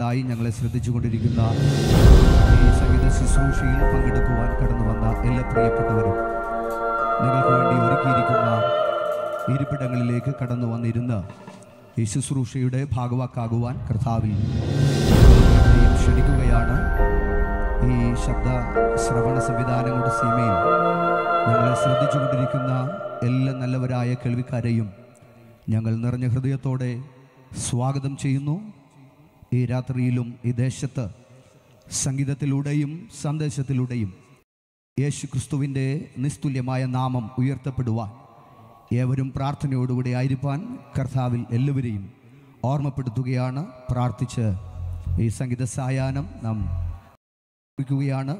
ആയി ഞങ്ങളെ ശ്രദ്ധിച്ചുകൊണ്ടിരിക്കുന്ന ഈ സംഗീത ശുശ്രൂഷയിൽ പങ്കെടുക്കുവാൻ കടന്നു വന്ന എല്ലാ പ്രിയപ്പെട്ടവരും നിങ്ങൾക്ക് വേണ്ടി ഒരുക്കിയിരിക്കുന്ന ഇരിപ്പിടങ്ങളിലേക്ക് കടന്നു വന്നിരുന്ന് ഈ ശുശ്രൂഷയുടെ ഭാഗവാക്കാകുവാൻ കർത്താവിൽ നിങ്ങളെയും ക്ഷണിക്കുകയാണ് ഈ ശബ്ദ ശ്രവണ സംവിധാനങ്ങളുടെ സീമയിൽ ഞങ്ങളെ ശ്രദ്ധിച്ചുകൊണ്ടിരിക്കുന്ന എല്ലാ നല്ലവരായ കേൾവിക്കാരെയും ഞങ്ങൾ നിറഞ്ഞ ഹൃദയത്തോടെ സ്വാഗതം ചെയ്യുന്നു ഈ രാത്രിയിലും ഈ ദേശത്ത് സംഗീതത്തിലൂടെയും സന്ദേശത്തിലൂടെയും യേശു ക്രിസ്തുവിൻ്റെ നിസ്തുല്യമായ നാമം ഉയർത്തപ്പെടുവാൻ ഏവരും പ്രാർത്ഥനയോടുകൂടി ആയിരിക്കാൻ കർത്താവിൽ എല്ലാവരെയും ഓർമ്മപ്പെടുത്തുകയാണ് പ്രാർത്ഥിച്ച് ഈ സംഗീത സായാഹ്നം നാം കുറിക്കുകയാണ്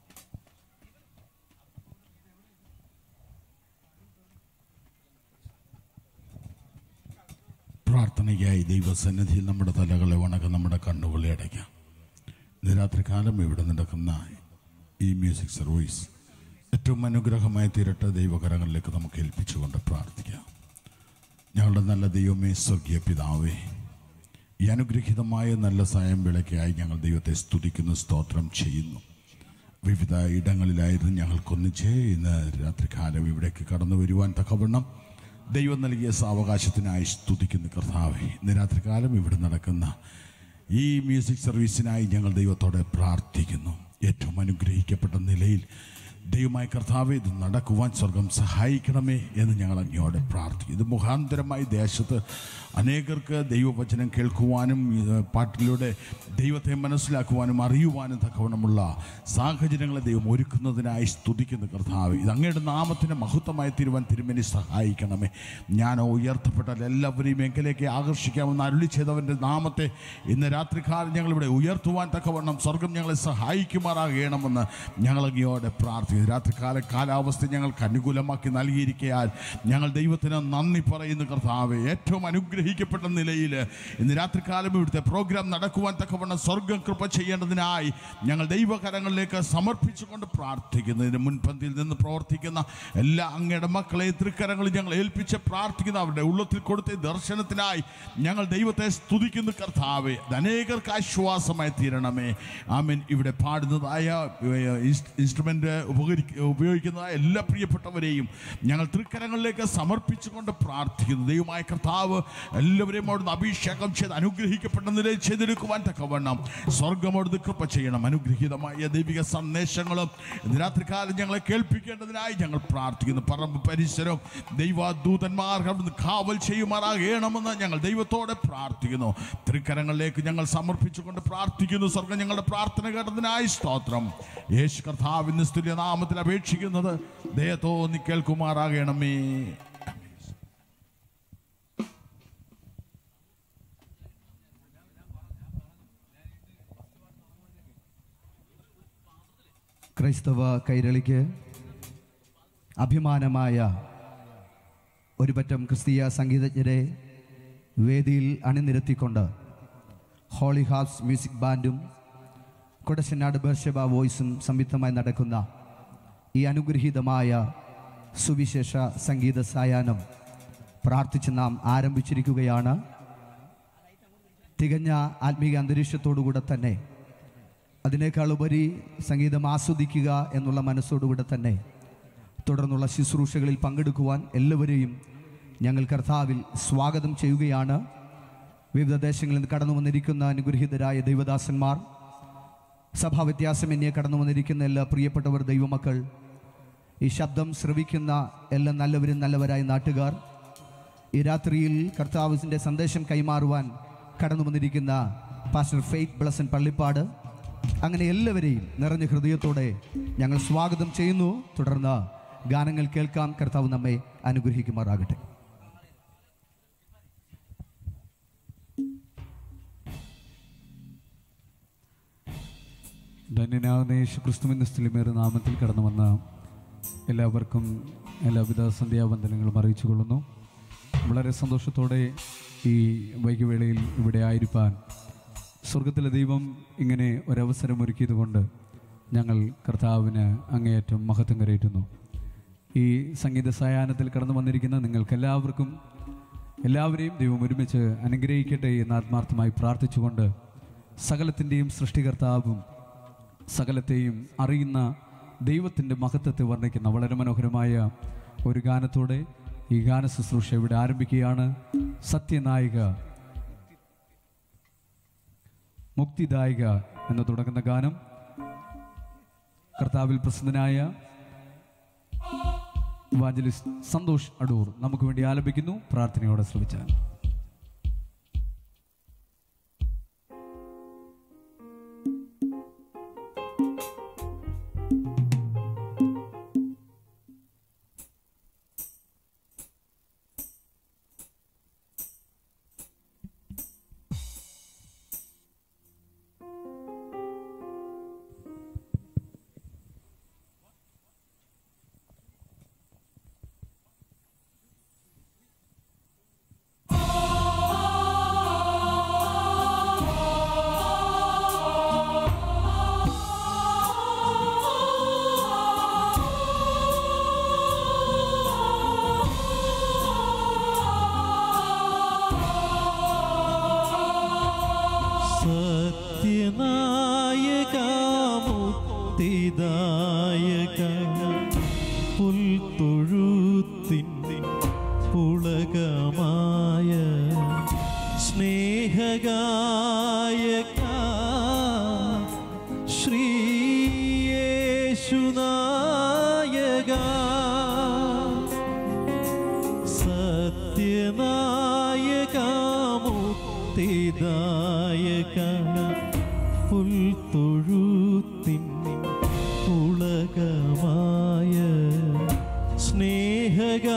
പ്രാർത്ഥനയ്ക്കായി ദൈവസന്നിധിയിൽ നമ്മുടെ തലകളെ വണക്കം നമ്മുടെ കണ്ണുകളെ അടയ്ക്കാം ഇന്ന് രാത്രി കാലം ഇവിടെ നടക്കുന്ന ഈ മ്യൂസിക് സർവീസ് ഏറ്റവും അനുഗ്രഹമായി തീരട്ടെ ദൈവകരങ്ങളിലേക്ക് നമുക്ക് ഏൽപ്പിച്ചുകൊണ്ട് പ്രാർത്ഥിക്കാം ഞങ്ങളുടെ നല്ല ദൈവമേ സ്വർഗീയ പിതാവേ ഈ അനുഗ്രഹീതമായ നല്ല സായം വിളക്കായി ഞങ്ങൾ ദൈവത്തെ സ്തുതിക്കുന്നു സ്തോത്രം ചെയ്യുന്നു വിവിധ ഇടങ്ങളിലായിരുന്നു ഞങ്ങൾക്കൊന്നിച്ച് ഇന്ന് രാത്രികാലം ഇവിടേക്ക് കടന്നു വരുവാൻ തക്കവണ്ണം ദൈവം നൽകിയ സാവകാശത്തിനായി സ്തുതിക്കുന്നു കർത്താവെ ഇന്ന് രാത്രികാലം ഇവിടെ നടക്കുന്ന ഈ മ്യൂസിക് സർവീസിനായി ഞങ്ങൾ ദൈവത്തോടെ പ്രാർത്ഥിക്കുന്നു ഏറ്റവും അനുഗ്രഹിക്കപ്പെട്ട നിലയിൽ ദൈവമായ കർത്താവെ ഇത് നടക്കുവാൻ സ്വർഗം സഹായിക്കണമേ എന്ന് ഞങ്ങൾ അങ്ങയോടെ പ്രാർത്ഥിക്കും ഇത് മുഖാന്തരമായി ദേശത്ത് അനേകർക്ക് ദൈവവചനം കേൾക്കുവാനും ഇത് പാട്ടിലൂടെ ദൈവത്തെ മനസ്സിലാക്കുവാനും അറിയുവാനും തക്കവണ്ണമുള്ള സാഹചര്യങ്ങളെ ദൈവം ഒരുക്കുന്നതിനായി സ്തുതിക്കുന്ന കർത്താവ് ഇത് അങ്ങയുടെ നാമത്തിന് മഹത്വമായി തീരുവാൻ തിരുമേനി സഹായിക്കണമേ ഞാനോ ഉയർത്തപ്പെട്ടാൽ എല്ലാവരെയും എങ്കിലേക്ക് ആകർഷിക്കാമെന്ന് അരുളി ചെയ്തവൻ്റെ നാമത്തെ ഇന്ന് രാത്രികാലം ഞങ്ങളിവിടെ ഉയർത്തുവാൻ തക്കവണ്ണം സ്വർഗം ഞങ്ങളെ സഹായിക്കുമാറാകണമെന്ന് ഞങ്ങൾ അങ്ങയോടെ പ്രാർത്ഥിക്കുന്നു രാത്രികാല കാലാവസ്ഥ ഞങ്ങൾക്ക് അനുകൂലമാക്കി നൽകിയിരിക്കയാൽ ഞങ്ങൾ ദൈവത്തിന് നന്ദി പറയുന്നു കർത്താവ് ഏറ്റവും അനുഗ്രഹിക്കപ്പെട്ട നിലയിൽ ഇന്ന് രാത്രികാലം ഇവിടുത്തെ പ്രോഗ്രാം നടക്കുവാൻ തക്കവണ്ണം സ്വർഗം കൃപ ചെയ്യേണ്ടതിനായി ഞങ്ങൾ ദൈവകരങ്ങളിലേക്ക് സമർപ്പിച്ചുകൊണ്ട് പ്രാർത്ഥിക്കുന്നു ഇതിന് മുൻപന്തിയിൽ നിന്ന് പ്രവർത്തിക്കുന്ന എല്ലാ അങ്ങയുടെ മക്കളെ തൃക്കരങ്ങളിൽ ഞങ്ങൾ ഏൽപ്പിച്ച് പ്രാർത്ഥിക്കുന്ന അവരുടെ ഉള്ളത്തിൽ കൊടുത്ത ഈ ദർശനത്തിനായി ഞങ്ങൾ ദൈവത്തെ സ്തുതിക്കുന്നു കർത്താവെ ഇത് അനേകർക്ക് ആശ്വാസമായി തീരണമേ ആമീൻ ഇവിടെ പാടുന്നതായ ഇൻസ്ട്രുമെൻ്റ് ഉപകരി ഉപയോഗിക്കുന്നതായ എല്ലാ പ്രിയപ്പെട്ടവരെയും ഞങ്ങൾ തൃക്കരങ്ങളിലേക്ക് സമർപ്പിച്ചുകൊണ്ട് പ്രാർത്ഥിക്കുന്നു ദൈവമായ കർത്താവ് എല്ലാവരെയും അവിടുന്ന് അഭിഷേകം ചെയ്ത് അനുഗ്രഹിക്കപ്പെട്ട നിലയിൽ ചെയ്തെടുക്കുവാൻ തക്കവണ്ണം സ്വർഗമോട് കൃപ ചെയ്യണം അനുഗ്രഹീതമായ ദൈവിക സന്ദേശങ്ങളും ഇന്ന് രാത്രികാലം ഞങ്ങളെ കേൾപ്പിക്കേണ്ടതിനായി ഞങ്ങൾ പ്രാർത്ഥിക്കുന്നു പറമ്പ് പരിസരവും ദൈവദൂതന്മാർ അവിടുന്ന് കാവൽ ചെയ്യുമാറാകണമെന്ന് ഞങ്ങൾ ദൈവത്തോടെ പ്രാർത്ഥിക്കുന്നു തൃക്കരങ്ങളിലേക്ക് ഞങ്ങൾ സമർപ്പിച്ചുകൊണ്ട് പ്രാർത്ഥിക്കുന്നു സ്വർഗം ഞങ്ങളുടെ പ്രാർത്ഥന കേട്ടതിനായി സ്തോത്രം യേശു കർത്താവിന് സ്തുല്യ നാമത്തിൽ അപേക്ഷിക്കുന്നത് ദയത്തോ നീ കേൾക്കുമാറാകണമേ ക്രൈസ്തവ കൈരളിക്ക് അഭിമാനമായ ഒരു പറ്റം ക്രിസ്തീയ സംഗീതജ്ഞരെ വേദിയിൽ അണിനിരത്തിക്കൊണ്ട് ഹോളി ഹാർട്സ് മ്യൂസിക് ബാൻഡും കൊടശനാട് ബർഷബ വോയിസും സംയുക്തമായി നടക്കുന്ന ഈ അനുഗ്രഹീതമായ സുവിശേഷ സംഗീത സായാഹ്നം പ്രാർത്ഥിച്ച് നാം ആരംഭിച്ചിരിക്കുകയാണ് തികഞ്ഞ ആത്മീക അന്തരീക്ഷത്തോടുകൂടെ തന്നെ അതിനേക്കാൾ ഉപരി സംഗീതം ആസ്വദിക്കുക എന്നുള്ള മനസ്സോടുകൂടെ തന്നെ തുടർന്നുള്ള ശുശ്രൂഷകളിൽ പങ്കെടുക്കുവാൻ എല്ലാവരെയും ഞങ്ങൾ കർത്താവിൽ സ്വാഗതം ചെയ്യുകയാണ് വിവിധ ദേശങ്ങളിൽ നിന്ന് കടന്നു വന്നിരിക്കുന്ന അനുഗ്രഹീതരായ ദൈവദാസന്മാർ സഭാവ്യത്യാസമന്യേ കടന്നു വന്നിരിക്കുന്ന എല്ലാ പ്രിയപ്പെട്ടവർ ദൈവമക്കൾ ഈ ശബ്ദം ശ്രവിക്കുന്ന എല്ലാ നല്ലവരും നല്ലവരായ നാട്ടുകാർ ഈ രാത്രിയിൽ കർത്താവിൻ്റെ സന്ദേശം കൈമാറുവാൻ കടന്നു വന്നിരിക്കുന്ന പാസ്റ്റർ ഫെയ്ത്ത് ബ്ലസൻ പള്ളിപ്പാട് അങ്ങനെ എല്ലാവരെയും നിറഞ്ഞ ഹൃദയത്തോടെ ഞങ്ങൾ സ്വാഗതം ചെയ്യുന്നു തുടർന്ന് ഗാനങ്ങൾ കേൾക്കാം കർത്താവ് നമ്മെ അനുഗ്രഹിക്കുമാറാകട്ടെ ധന്യനാകുന്ന യേശു ക്രിസ്തുവിൻ്റെ സ്ഥലമേറെ നാമത്തിൽ കടന്നു വന്ന എല്ലാവർക്കും എല്ലാവിധ സന്ധ്യാവന്ദനങ്ങളും അറിയിച്ചു കൊള്ളുന്നു വളരെ സന്തോഷത്തോടെ ഈ വൈകുവേളയിൽ ഇവിടെ ആയിരിക്കാൻ സ്വർഗത്തിലെ ദൈവം ഇങ്ങനെ ഒരവസരം ഒരുക്കിയതുകൊണ്ട് ഞങ്ങൾ കർത്താവിന് അങ്ങേയറ്റം മഹത്വം കരയറ്റുന്നു ഈ സംഗീത സായാഹ്നത്തിൽ കടന്നു വന്നിരിക്കുന്ന നിങ്ങൾക്കെല്ലാവർക്കും എല്ലാവരെയും ദൈവം ഒരുമിച്ച് അനുഗ്രഹിക്കട്ടെ എന്ന് ആത്മാർത്ഥമായി പ്രാർത്ഥിച്ചുകൊണ്ട് സകലത്തിൻ്റെയും സൃഷ്ടികർത്താവും സകലത്തെയും അറിയുന്ന ദൈവത്തിൻ്റെ മഹത്വത്തെ വർണ്ണിക്കുന്ന വളരെ മനോഹരമായ ഒരു ഗാനത്തോടെ ഈ ഗാന ശുശ്രൂഷ ഇവിടെ ആരംഭിക്കുകയാണ് സത്യനായിക മുക്തിദായിക എന്ന് തുടങ്ങുന്ന ഗാനം കർത്താവിൽ പ്രസിദ്ധനായ ഇവാഞ്ചലിസ്റ്റ് സന്തോഷ് അടൂർ നമുക്ക് വേണ്ടി ആലപിക്കുന്നു പ്രാർത്ഥനയോടെ ശ്രമിച്ചാൽ സത്യനായക മുക്തിദായക പുൽത്തൊഴുത്തിൻ പുളകമായ സ്നേഹഗായക ശ്രീയേശുനായക സത്യനായക മുക്തിദായക പുൽത്തൊഴുത്തിൻ പുളകമായ സ്നേഹഗായക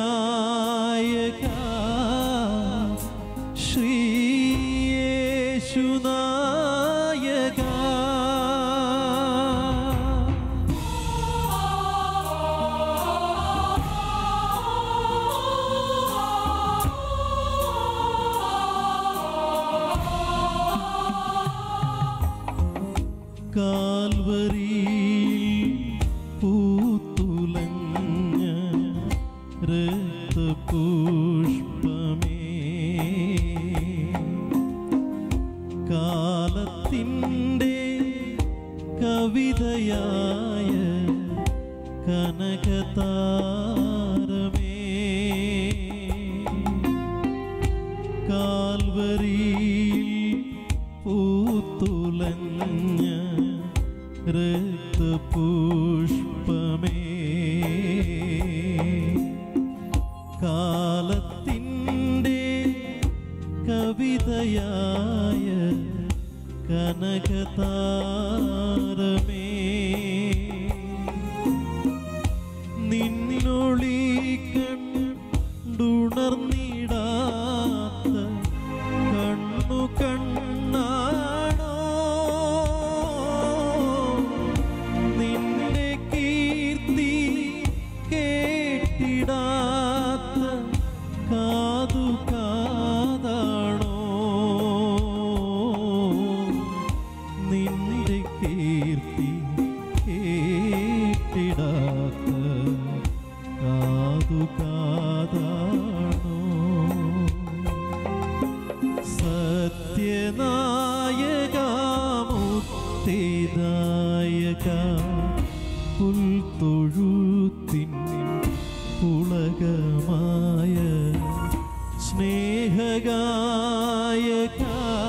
ശ്രീയേശുനായക കാൽവരിയിൽ പൂത്തുലഞ്ഞ രക്തപുഷ്പമേ കാലത്തിൻ്റെ കവിതയായ കനകതാരമേ കാൽവരിയിൽ പൂത്തുലഞ്ഞ രക്തപുഷ്പമേ കാലത്തിൻ്റെ കവിതയായ കനകതാരമേ നിന്നൊളി കണ്ടുണർന്നിടാത്ത കണ്ണു കണ്ണാണോ നിന്റെ കീർത്തി കേട്ടിടാത്ത കാതു കാതാണോ നിന്റെ കീർത്തി കേട്ടിടാത്ത കാതു കാതാണോ സത്യനായക മുക്തിദായക പുൽത്തൊഴുത്തിൻ പുളകമായ സ്നേഹഗായക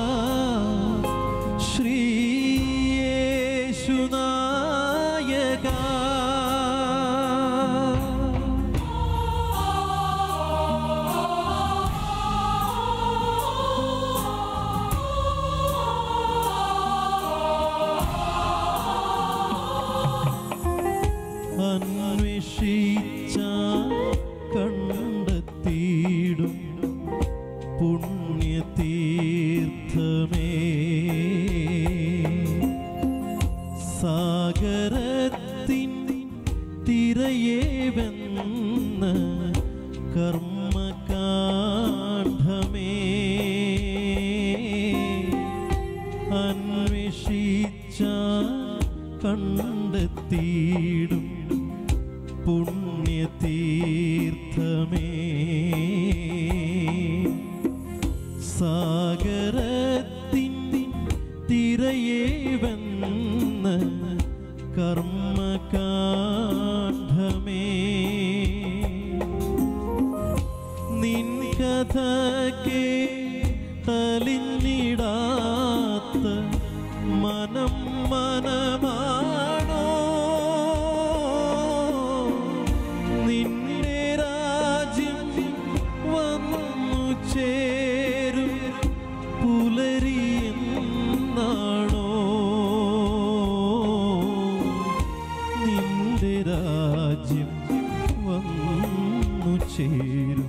ശ്രീയേശുനായക അന്വേഷിച്ച കണ്ടെത്തിയിടും പുണ്യതീർത്ഥമേ സാഗരത്തിൻ തിരയെ വെന്ന കർമ്മകാണ്ഡമേ അന്വേഷിച്ച കണ്ടെത്തിയിടും പുണ്യതീർത്ഥമേ സാഗരത്തിൻ തിരയെ തിരയേവെന്ന് കർമ്മകാണ്ഡമേ നിൻ കഥ കേട്ടലിഞ്ഞിടാത്ത മനം മനമാണോ നിന്റെ രാജ്യം വന്നു ചേരും പുലരിയെന്നാണോ നിന്റെ രാജ്യം വന്നു ചേരും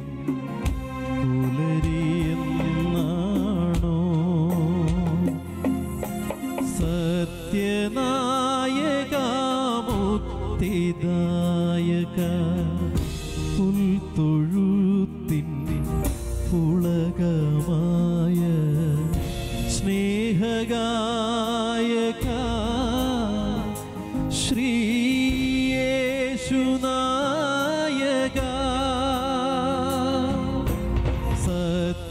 പുലരിയെന്നാണോ സത്യനായകാമുക്തിദായക പുൽത്തൊഴുത്തിൻ പുളകമായ സ്നേഹഗായക ശ്രീയേശുനായക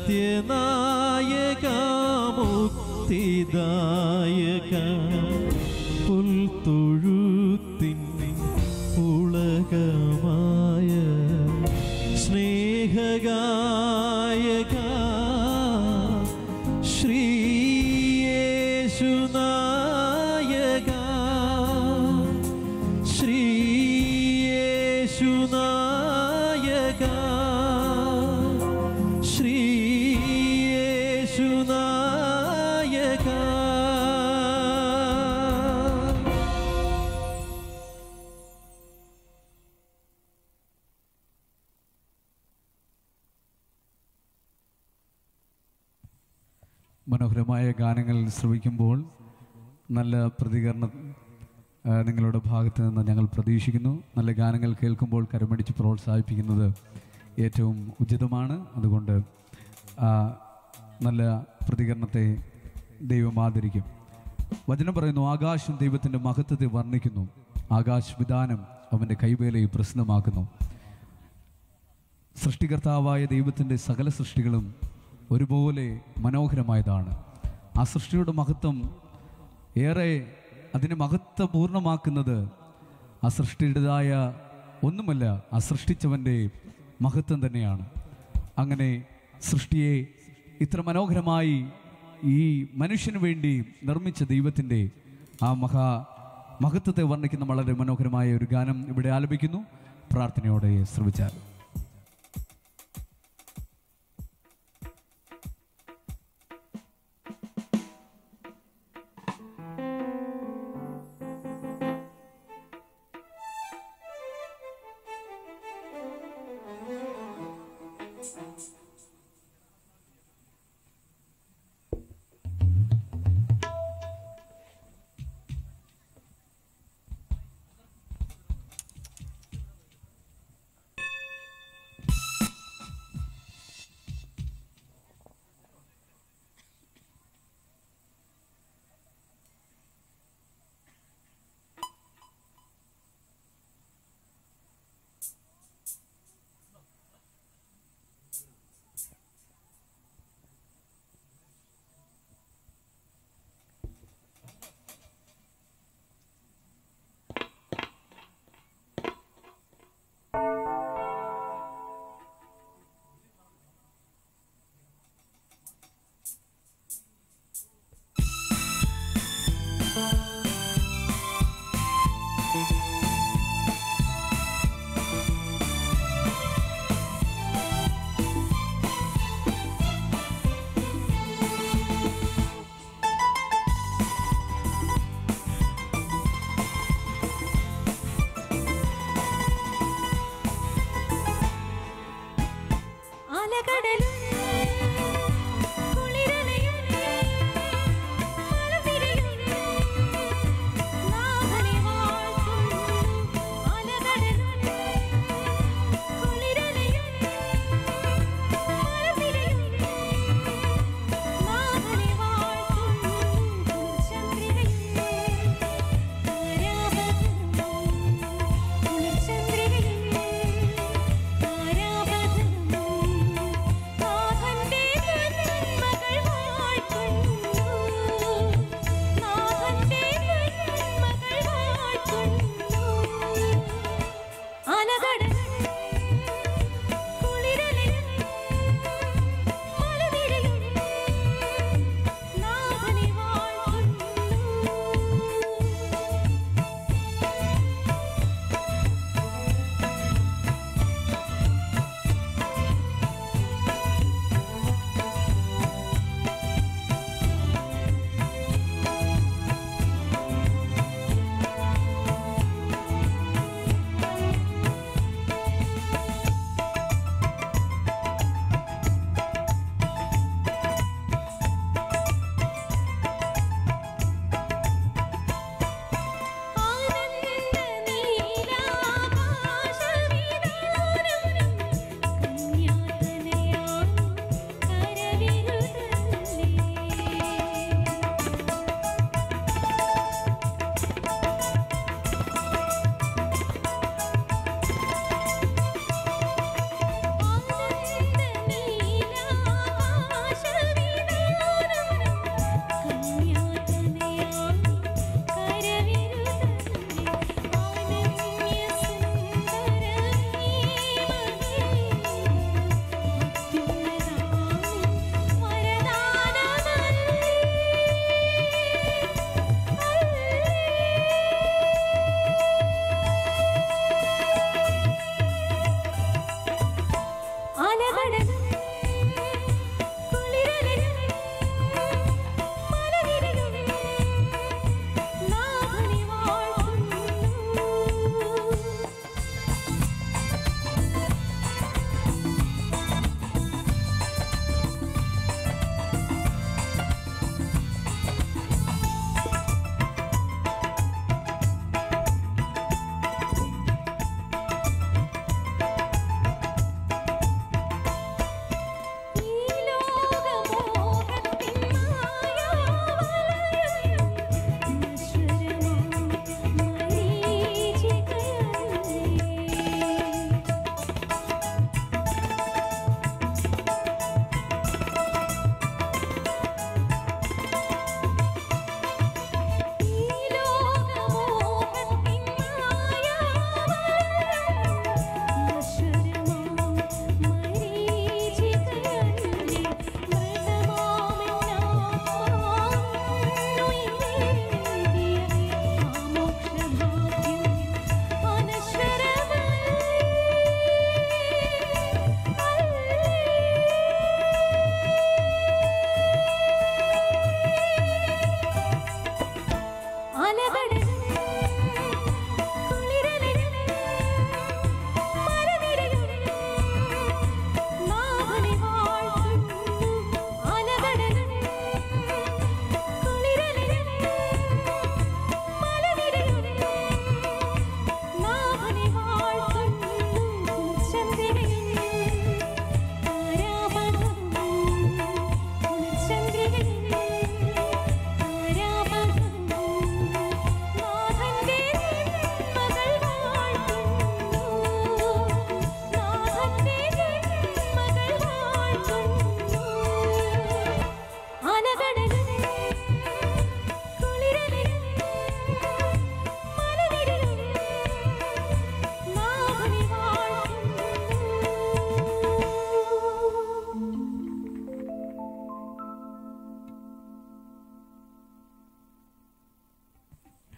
സത്യനായകാമുക്തിദായക പുൽത്തൊഴുത്തിൻ പുളകമായ സ്നേഹഗായക ശ്രീയേശുനായക ശ്രീയേശുനായക ശ്രീയേശുനായക മനോഹരമായ ഗാനങ്ങൾ ശ്രവിക്കുമ്പോൾ നല്ല പ്രതികരണം ആ, നിങ്ങളുടെ ഭാഗത്ത് നിന്ന് ഞങ്ങൾ പ്രതീക്ഷിക്കുന്നു നല്ല ഗാനങ്ങൾ കേൾക്കുമ്പോൾ കരമടിച്ച് പ്രോത്സാഹിപ്പിക്കുന്നത് ഏറ്റവും ഉചിതമാണ് അതുകൊണ്ട് ആ, നല്ല പ്രതികരണത്തെ ദൈവം ആദരിക്കും വചനം പറയുന്നു ആകാശം ദൈവത്തിൻ്റെ മഹത്വത്തെ വർണ്ണിക്കുന്നു ആകാശ് വിധാനം അവൻ്റെ കൈവേലയെ പ്രശ്നമാക്കുന്നു സൃഷ്ടികർത്താവായ ദൈവത്തിൻ്റെ സകല സൃഷ്ടികളും ഒരുപോലെ മനോഹരമായതാണ് ആ സൃഷ്ടിയുടെ മഹത്വം ഏറെ അതിനെ മഹത്വപൂർണ്ണമാക്കുന്നത് ആ സൃഷ്ടിയുടേതായ ഒന്നുമല്ല ആ സൃഷ്ടിച്ചവൻ്റെ മഹത്വം തന്നെയാണ് അങ്ങനെ സൃഷ്ടിയെ ഇത്ര മനോഹരമായി ഈ മനുഷ്യന് വേണ്ടി നിർമ്മിച്ച ദൈവത്തിൻ്റെ ആ മഹാ മഹത്വത്തെ വർണ്ണിക്കുന്ന വളരെ മനോഹരമായ ഒരു ഗാനം ഇവിടെ ആലപിക്കുന്നു പ്രാർത്ഥനയോടെ ശ്രമിച്ചാൽ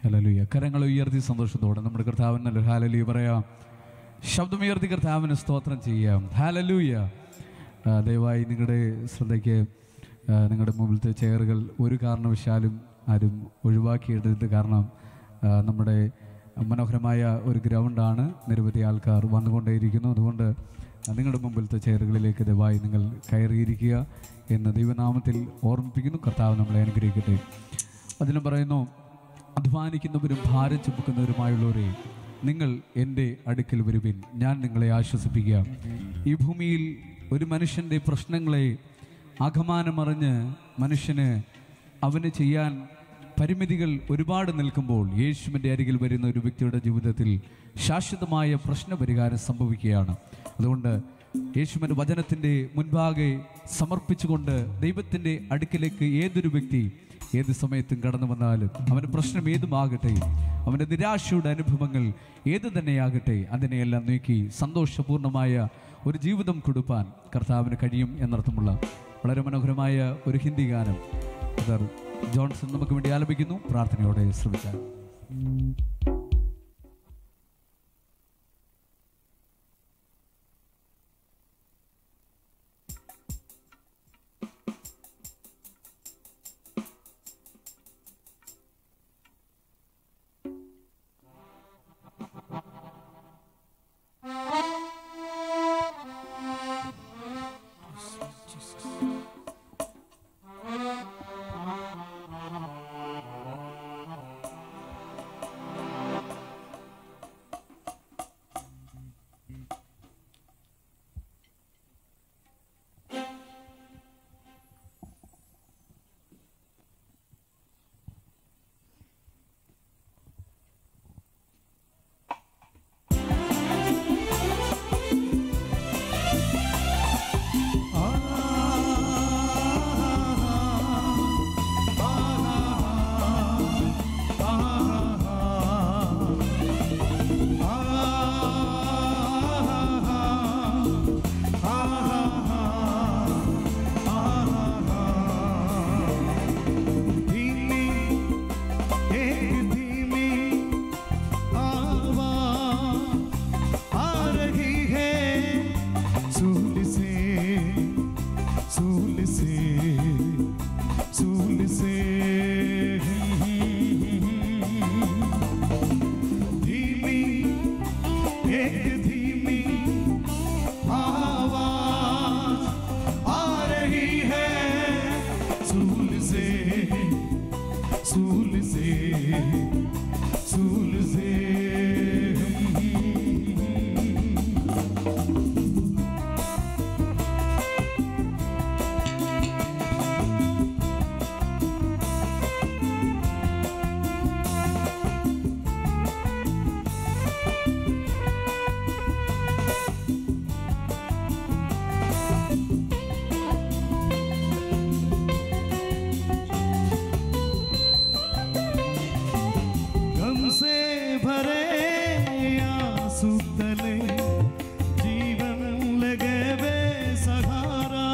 ഹലലുയ കരങ്ങൾ ഉയർത്തി സന്തോഷത്തോടെ നമ്മുടെ കർത്താവിന് നല്ലൊരു ഹാലലുയ പറയാം ശബ്ദമുയർത്തി കർത്താവിന് സ്തോത്രം ചെയ്യാം ഹാലലൂയ ആ, ദയവായി നിങ്ങളുടെ ശ്രദ്ധയ്ക്ക് ആ, നിങ്ങളുടെ മുമ്പിലത്തെ ചെയറുകൾ ഒരു കാരണവശാലും ആരും ഒഴിവാക്കിയിടരുത് കാരണം ആ, നമ്മുടെ മനോഹരമായ ഒരു ഗ്രൗണ്ടാണ് നിരവധി ആൾക്കാർ വന്നുകൊണ്ടേയിരിക്കുന്നു അതുകൊണ്ട് നിങ്ങളുടെ മുമ്പിലത്തെ ചെയറുകളിലേക്ക് ദയവായി നിങ്ങൾ കയറിയിരിക്കുക എന്ന് ദൈവനാമത്തിൽ ഓർമ്മിപ്പിക്കുന്നു കർത്താവ് നമ്മളെ അനുഗ്രഹിക്കട്ടെ അതിലും പറയുന്നു അധ്വാനിക്കുന്നവരും ഭാരം ചുമക്കുന്നവരുമായുള്ളവരെ നിങ്ങൾ എൻ്റെ അടുക്കൽ വരുവിൻ ഞാൻ നിങ്ങളെ ആശ്വസിപ്പിക്കാം ഈ ഭൂമിയിൽ ഒരു മനുഷ്യൻ്റെ പ്രശ്നങ്ങളെ അകമാനമറിഞ്ഞ് മനുഷ്യന് അവന് ചെയ്യാൻ പരിമിതികൾ ഒരുപാട് നിൽക്കുമ്പോൾ യേശുവിൻ്റെ അരികിൽ വരുന്ന ഒരു വ്യക്തിയുടെ ജീവിതത്തിൽ ശാശ്വതമായ പ്രശ്നപരിഹാരം സംഭവിക്കുകയാണ് അതുകൊണ്ട് യേശുവിൻ്റെ വചനത്തിൻ്റെ മുൻപാകെ സമർപ്പിച്ചുകൊണ്ട് ദൈവത്തിൻ്റെ അടുക്കിലേക്ക് ഏതൊരു വ്യക്തി ഏത് സമയത്തും കടന്നു വന്നാലും അവൻ്റെ പ്രശ്നം ഏതുമാകട്ടെ അവൻ്റെ നിരാശയുടെ അനുഭവങ്ങൾ ഏത് തന്നെയാകട്ടെ അതിനെയെല്ലാം നീക്കി സന്തോഷപൂർണ്ണമായ ഒരു ജീവിതം കൊടുപ്പാൻ കർത്താവിന് കഴിയും എന്നർത്ഥമുള്ള വളരെ മനോഹരമായ ഒരു ഹിന്ദി ഗാനം ബ്രദർ ജോൺസൺ നമുക്ക് വേണ്ടി ആലപിക്കുന്നു പ്രാർത്ഥനയോടെ ശ്രമിക്കാം धीमी एक धीमी आवाज आ रही है सूल से सूल से सूल से धीमी एक धीमी आवाज आ रही है सूल से सूल से सूल से गम से भरे आंसू तले जीवन लगे वे सहारा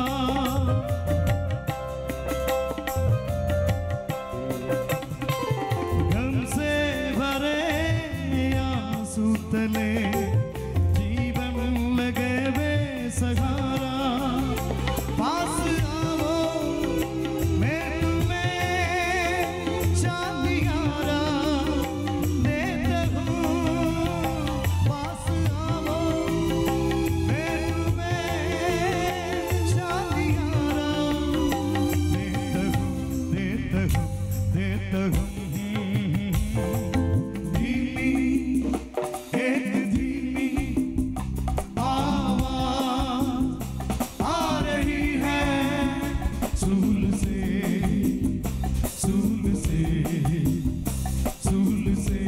गम से भरे आंसू तले जीवन लगे वे सहारा पास आओ मैं तुम्हें शादियारा देता हूँ पास आओ मैं तुम्हें शादियारा देता हूँ देता हूँ देता हूँ धीमी एक धीमी आवाज आ रही है सूल से सूल से सूल से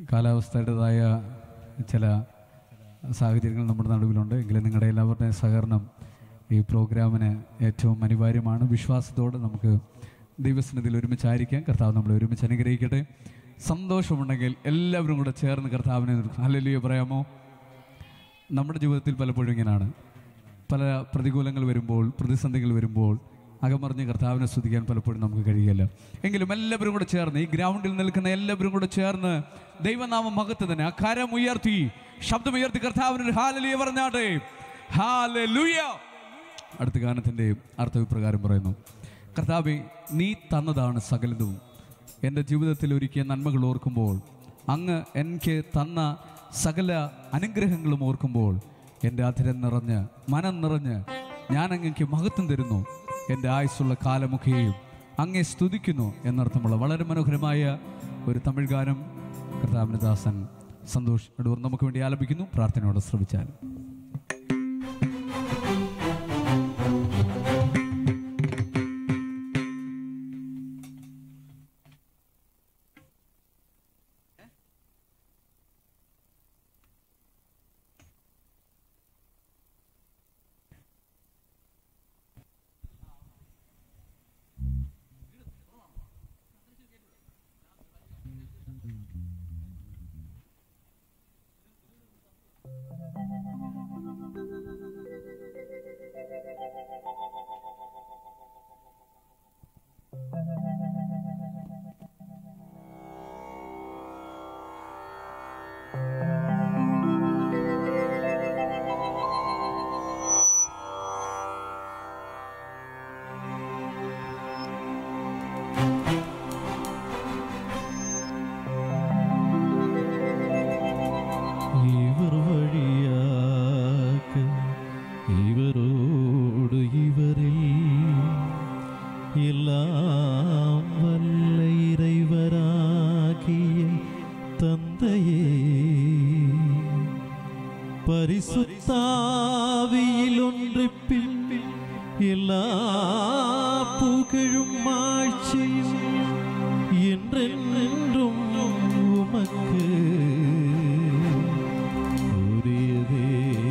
കാലാവസ്ഥയുടേതായ ചില സാഹചര്യങ്ങൾ നമ്മുടെ നടുവിലുണ്ട് എങ്കിലും നിങ്ങളുടെ എല്ലാവരുടെയും സഹകരണം ഈ പ്രോഗ്രാമിന് ഏറ്റവും അനിവാര്യമാണ് വിശ്വാസത്തോടെ നമുക്ക് ദൈവസന്നിധിയിൽ ഒരുമിച്ചായിരിക്കാം കർത്താവ് നമ്മളെ ഒരുമിച്ച് അനുഗ്രഹിക്കട്ടെ സന്തോഷമുണ്ടെങ്കിൽ എല്ലാവരും കൂടെ ചേർന്ന് കർത്താവിനെ അല്ലല്ലോ പറയാമോ നമ്മുടെ ജീവിതത്തിൽ പലപ്പോഴും ഇങ്ങനെയാണ് പല പ്രതികൂലങ്ങൾ വരുമ്പോൾ പ്രതിസന്ധികൾ വരുമ്പോൾ അകമറിഞ്ഞ് കർത്താവിനെ സ്തുതിക്കാൻ പലപ്പോഴും നമുക്ക് കഴിയില്ല എങ്കിലും എല്ലാവരും കൂടെ ചേർന്ന് ഈ ഗ്രൗണ്ടിൽ നിൽക്കുന്ന എല്ലാവരും കൂടെ ചേർന്ന് ദൈവനാമം മഹത്വം തന്നെ ആ കരം ഉയർത്തി ശബ്ദമുയർത്തി കർത്താവിന് ഒരു ഹാലലിയ പറഞ്ഞാട്ടെ ഹാലലുയ അടുത്ത ഗാനത്തിൻ്റെ അർത്ഥം ഇപ്രകാരം പറയുന്നു കർത്താവെ നീ തന്നതാണ് സകലതും എൻ്റെ ജീവിതത്തിൽ ഒരുക്കിയ നന്മകൾ ഓർക്കുമ്പോൾ അങ്ങ് എനിക്ക് തന്ന സകല അനുഗ്രഹങ്ങളും ഓർക്കുമ്പോൾ എൻ്റെ അധരം നിറഞ്ഞ് മനം നിറഞ്ഞ് ഞാൻ അങ്ങക്ക് മഹത്വം തരുന്നു എൻ്റെ ആയുസ്സുള്ള കാലമൊക്കെയും അങ്ങേ സ്തുതിക്കുന്നു എന്നർത്ഥമുള്ള വളരെ മനോഹരമായ ഒരു തമിഴ് ഗാനം കർത്താവിന് ദാസൻ സന്തോഷ് അടൂർ നമുക്ക് വേണ്ടി ആലപിക്കുന്നു പ്രാർത്ഥനയോടെ ശ്രമിച്ചാൽ ഇവർ വഴിയാക്ക ഇവരോട് ഇവരിൽ എല്ലാം വല്ല ഇறைவராகிய தந்தையே பரிசுத்தாவியில் ஒன்றிப்பில் எல்லா புகழும் ஆட்சியும் என்றென்றும் உமக்கு உரியதே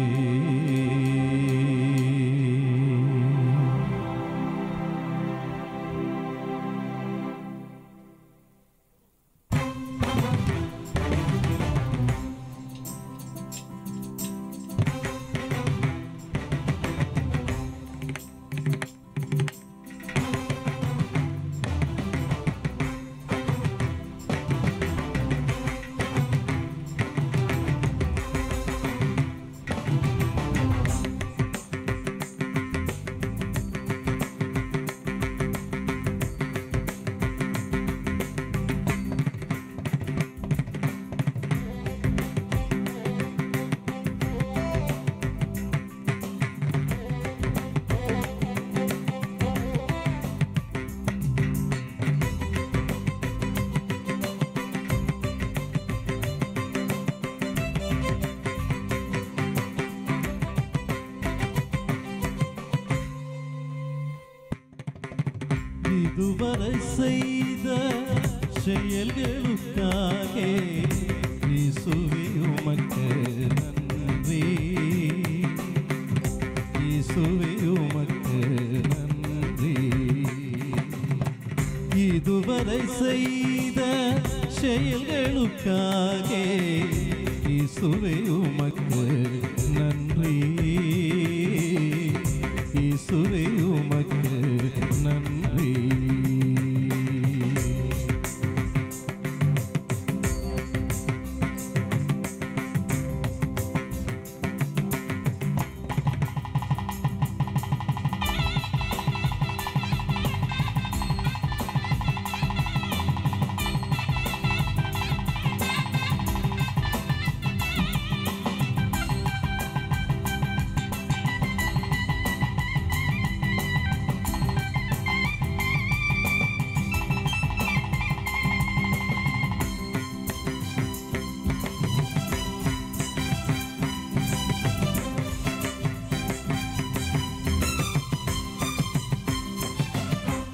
இதுவரை செய்த செயல்களுக்காக இயேசுவே உமக்கு நன்றி இயேசுவே உமக்கு நன்றி இதுவரை செய்த செயல்களுக்காக இயேசுவே உமக்கு நன்றி இயேசுவே உமக்கு நன்றி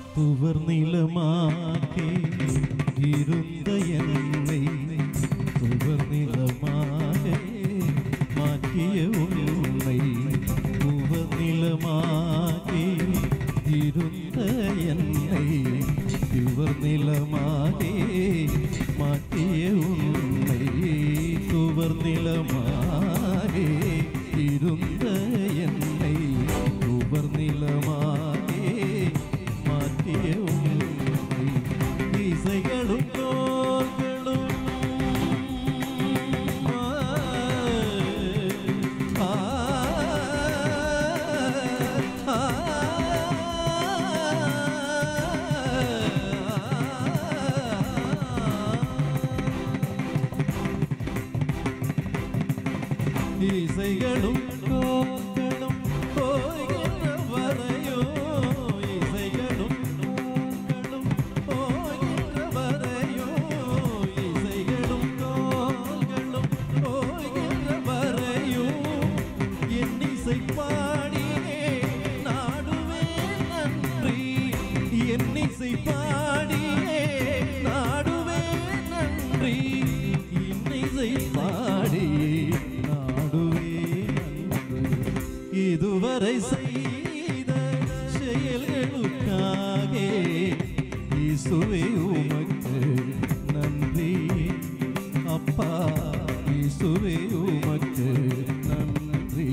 துவர் நிலமாக்கி இருந்த என்னை நிலமாக மாற்றிய உன்னை உவர் நிலமாக இருந்த என்னை இவர் நிலமாக மாற்றிய உன்னை துவர் நிலமாக இருந்த என்னை உவர் நிலமாக மாற்றிய உன்னை இசைகளும் தோள்களும் ஆ, ஆ, இசைகளும் கோக்களும் போகின்ற வரையோ இசைகளும் கோக்களும் போகின்ற வரையோ இசைகளும் கோக்களும் போகின்ற வரையோ என் இசை பாடியே நாடுவே நன்றி என் இசை பாடியே நாடுவே நன்றி இன்னிசை பாடி நாடுவே நன்றி இதுவரை செய்த செயல்களுக்காக இசுவே உமக்கு நன்றி அப்பா இசுவே உமக்கு நன்றி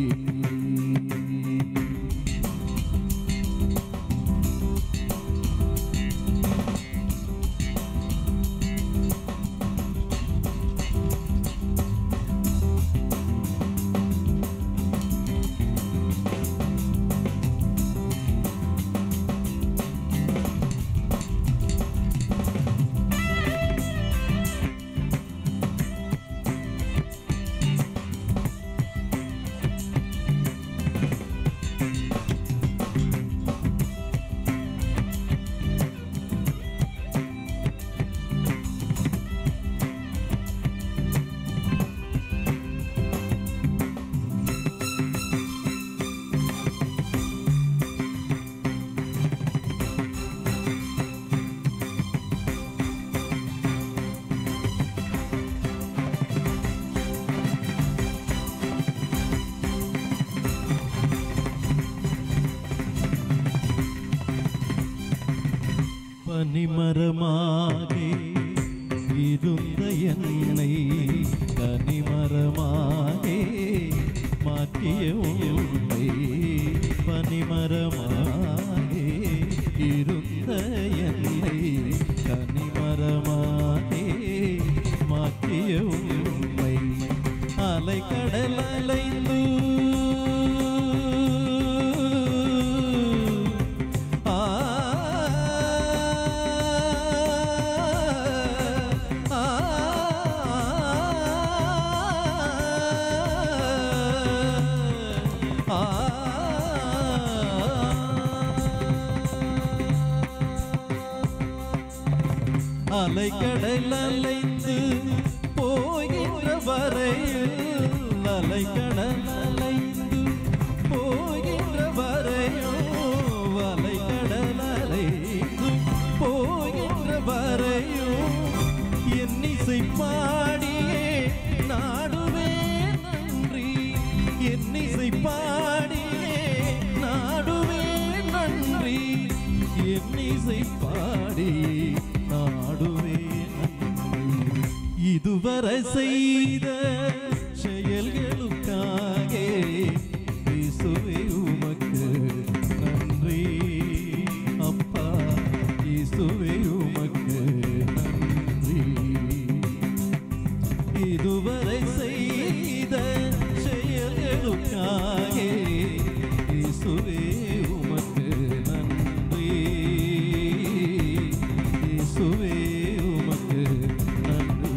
பனிமரமாகி இருந்த என்னை கனிமரமாகி மாற்றிய உன்னை பனிமரமாகி இருந்த என்னை கனிமரமாகி மாற்றிய உன்னை அலைக்கடல் அலைந்து ஆ ஆ அலைக்கடல் அலைந்து போகின்ற வரையில் அலைக்கடல் அலைந்து போகின்ற வரையும் அலைக்கடல் அலைந்து போகின்ற வரையும் என் இசை பாடியே நாடுவே நன்றி என் இசை பாடியே நாடுவே நன்றி என் இசை பாடி நாடுவே நன்றி இதுவரை செய்த செயல்களுக்காக இயேசுவே உமக்கு நன்றி அப்பா இயேசுவே உமக்கு நன்றி இதுவரை செய்த செயல்களுக்காக இயேசுவே உமக்கு நன்றி இயேசுவே உமக்கு நன்றி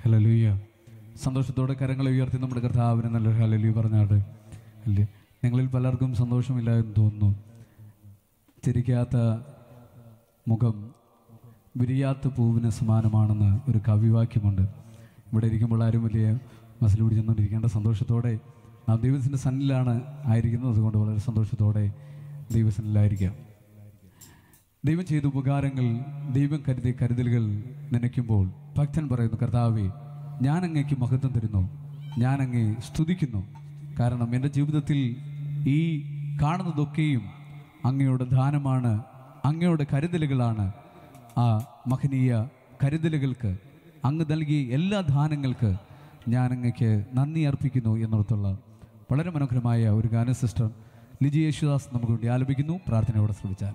ഹലലൂയ സന്തോഷത്തോടെ കരങ്ങളെ ഉയർത്തി നമ്മുടെ കർത്താവിന് നല്ല ഹലലു പറഞ്ഞാട് അല്ലേ നിങ്ങളിൽ പലർക്കും സന്തോഷമില്ല എന്ന് തോന്നുന്നു ചിരിക്കാത്ത മുഖം വിരിയാത്ത പൂവിന് സമാനമാണെന്ന് ഒരു കവിവാക്യമുണ്ട് ഇവിടെ ഇരിക്കുമ്പോൾ ആരും വലിയ മസിൽ പിടിച്ചെന്നുകൊണ്ടിരിക്കേണ്ട സന്തോഷത്തോടെ നാം ദൈവത്തിൻ്റെ സന്നിലാണ് ആയിരിക്കുന്നത് അതുകൊണ്ട് വളരെ സന്തോഷത്തോടെ ദൈവസന്നിലായിരിക്കാം ദൈവം ചെയ്ത ഉപകാരങ്ങൾ ദൈവം കരുതിയ കരുതലുകൾ നനയ്ക്കുമ്പോൾ ഭക്തൻ പറയുന്നു കർത്താവെ ഞാൻ അങ്ങേക്ക് മഹത്വം തരുന്നു ഞാൻ അങ്ങേ സ്തുതിക്കുന്നു കാരണം എൻ്റെ ജീവിതത്തിൽ ഈ കാണുന്നതൊക്കെയും അങ്ങയുടെ ദാനമാണ് അങ്ങയുടെ കരുതലുകളാണ് ആ മഹനീയ കരുതലുകൾക്ക് അങ്ങ് നൽകിയ എല്ലാ ദാനങ്ങൾക്ക് ഞാൻ അങ്ങയ്ക്ക് നന്ദി അർപ്പിക്കുന്നു എന്നിടത്തുള്ള വളരെ മനോഹരമായ ഒരു ഗാന സിസ്റ്റർ ലിജി യേശുദാസ് നമുക്ക് വേണ്ടി ആലപിക്കുന്നു പ്രാർത്ഥനയോടെ ശ്രമിച്ചാൽ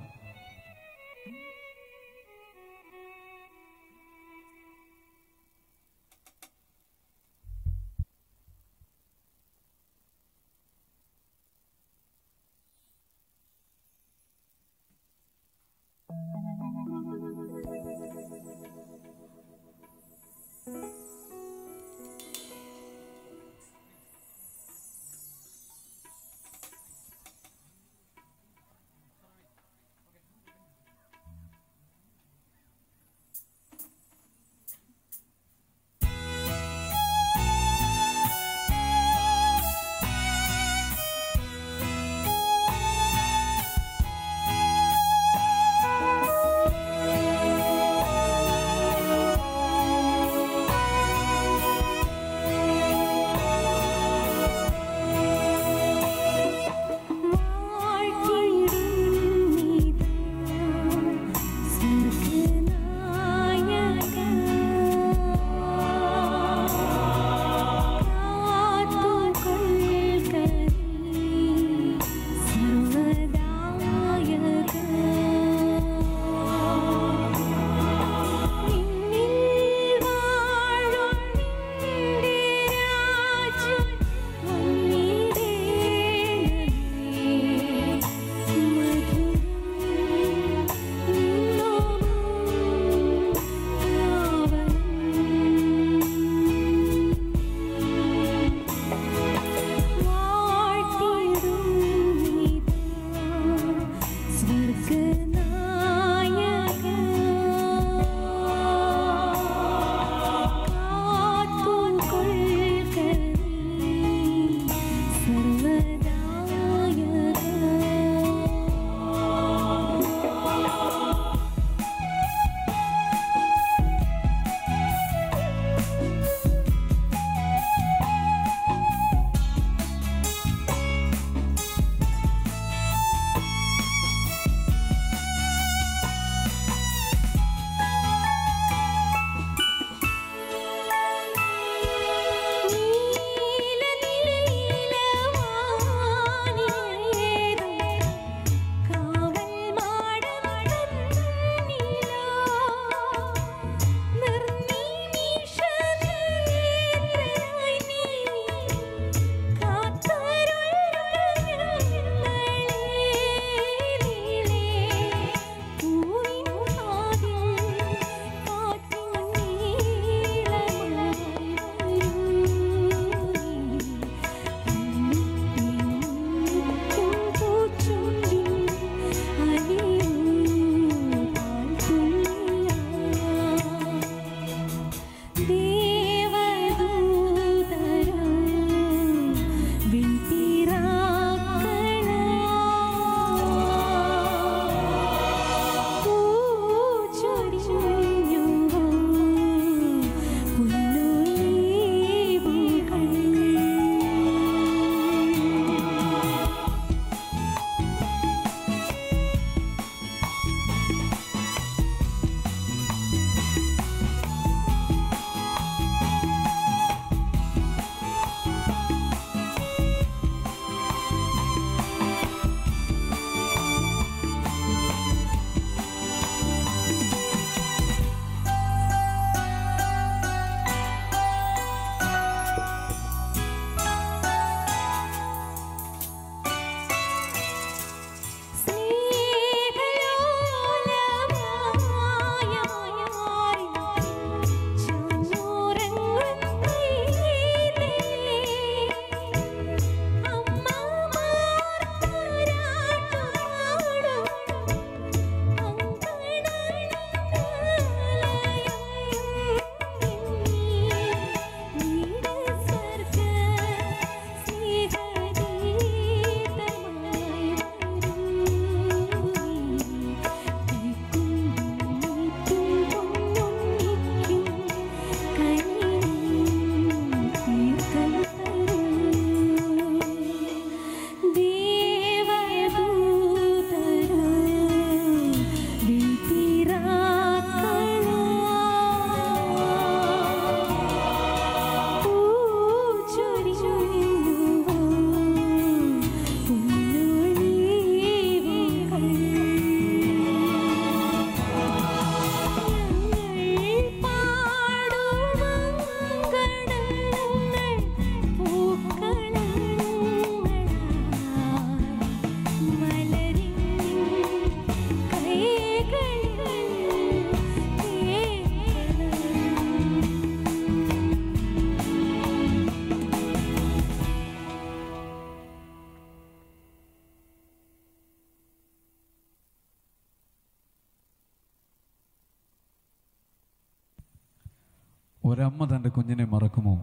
ഒരമ്മ തൻ്റെ കുഞ്ഞിനെ മറക്കുമോ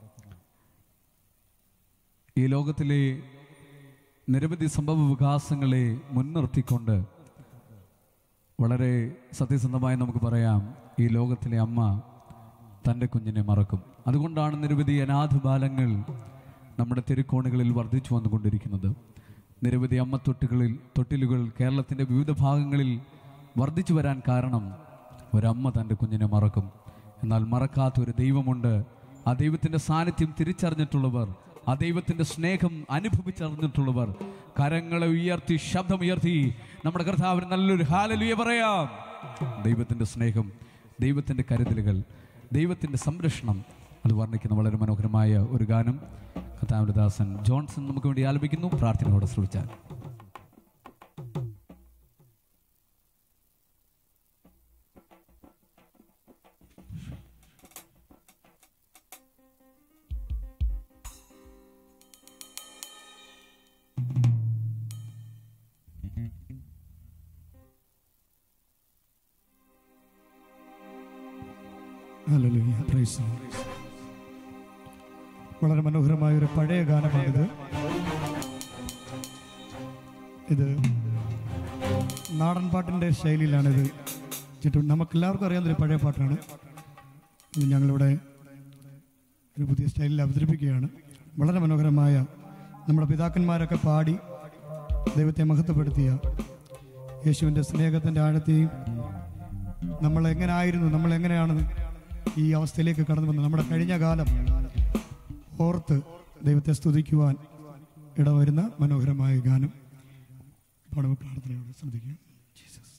ഈ ലോകത്തിലെ നിരവധി സംഭവ വികാസങ്ങളെ മുൻനിർത്തിക്കൊണ്ട് വളരെ സത്യസന്ധമായി നമുക്ക് പറയാം ഈ ലോകത്തിലെ അമ്മ തൻ്റെ കുഞ്ഞിനെ മറക്കും അതുകൊണ്ടാണ് നിരവധി അനാഥ ബാലങ്ങൾ നമ്മുടെ തെരുക്കോണുകളിൽ വർദ്ധിച്ചു വന്നുകൊണ്ടിരിക്കുന്നത് നിരവധി അമ്മ തൊട്ടുകളിൽ തൊട്ടിലുകൾ കേരളത്തിൻ്റെ വിവിധ ഭാഗങ്ങളിൽ വർദ്ധിച്ചു വരാൻ കാരണം ഒരമ്മ തൻ്റെ കുഞ്ഞിനെ മറക്കും എന്നാൽ മറക്കാത്ത ഒരു ദൈവമുണ്ട് ആ ദൈവത്തിൻ്റെ സാന്നിധ്യം തിരിച്ചറിഞ്ഞിട്ടുള്ളവർ ആ ദൈവത്തിൻ്റെ സ്നേഹം അനുഭവിച്ചറിഞ്ഞിട്ടുള്ളവർ കരങ്ങളെ ഉയർത്തി ശബ്ദമുയർത്തി നമ്മുടെ കർത്താവിന് നല്ലൊരു ഹാലലുയ പറയാം ദൈവത്തിൻ്റെ സ്നേഹം ദൈവത്തിൻ്റെ കരുതലുകൾ ദൈവത്തിൻ്റെ സംരക്ഷണം അത് വർണ്ണിക്കുന്ന വളരെ മനോഹരമായ ഒരു ഗാനം കർത്താവിൻ്റെ ദാസൻ ജോൺസൺ നമുക്ക് വേണ്ടി ആലപിക്കുന്നു പ്രാർത്ഥനയോടെ ശ്രമിച്ചാൽ ഹല്ലേലൂയ. Praise the Lord. വളരെ മനോഹരമായ ഒരു പഴയ ഗാനമാണിത് ഇത് നാടൻ പാട്ടിൻ്റെ ശൈലിയിലാണിത് ചുറ്റും നമുക്കെല്ലാവർക്കും അറിയാവുന്നൊരു പഴയ പാട്ടാണ് ഇത് ഞങ്ങളിവിടെ ഒരു പുതിയ സ്റ്റൈലിൽ അവതരിപ്പിക്കുകയാണ് വളരെ മനോഹരമായ നമ്മുടെ പിതാക്കന്മാരൊക്കെ പാടി ദൈവത്തെ മഹത്വപ്പെടുത്തിയ യേശുവിൻ്റെ സ്നേഹത്തിൻ്റെ ആഴത്തെയും നമ്മൾ എങ്ങനായിരുന്നു നമ്മൾ എങ്ങനെയാണ് ഈ അവസ്ഥയിലേക്ക് കടന്നു വന്നത് നമ്മുടെ കഴിഞ്ഞ കാലം ഓർത്ത് ദൈവത്തെ സ്തുതിക്കുവാൻ ഇടവരുന്ന മനോഹരമായ ഗാനം പാടുമ്പോൾ പ്രാർത്ഥനയോടെ ശ്രദ്ധിക്കുക ജീസസ്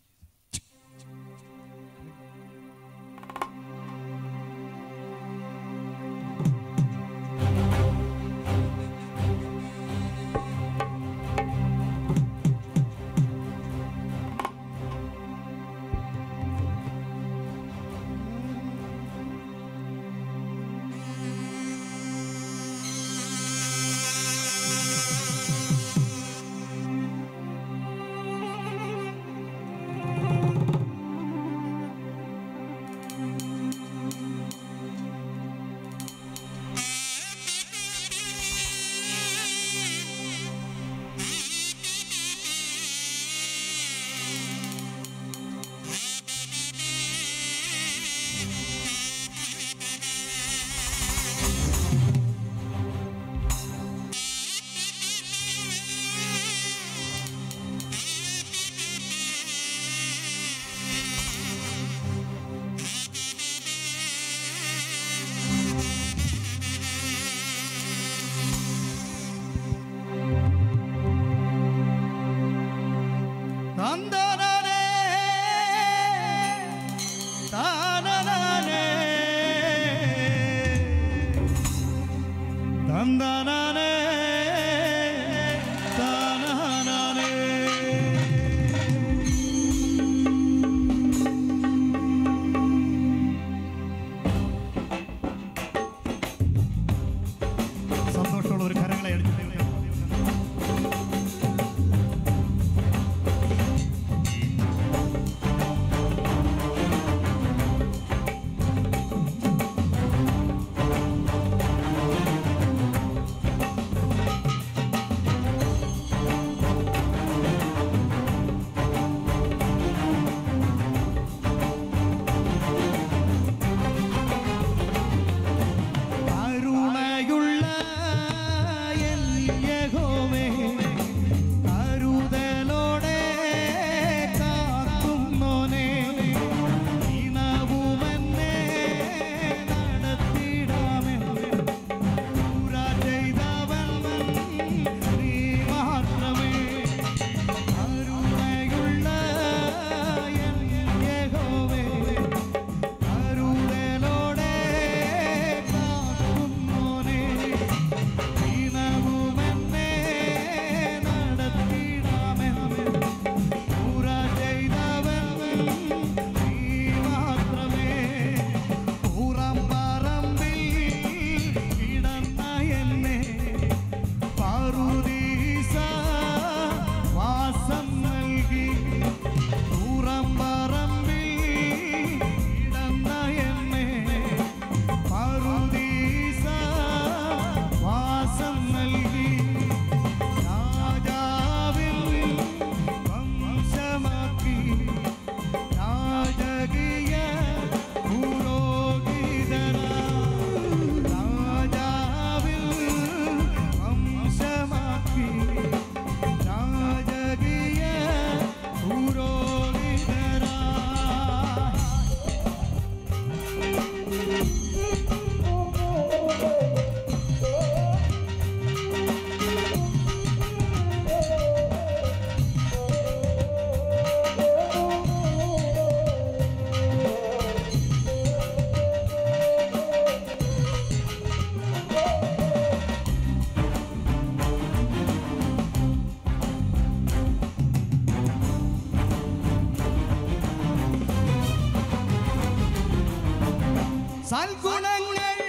സൽഗുണങ്ങൾ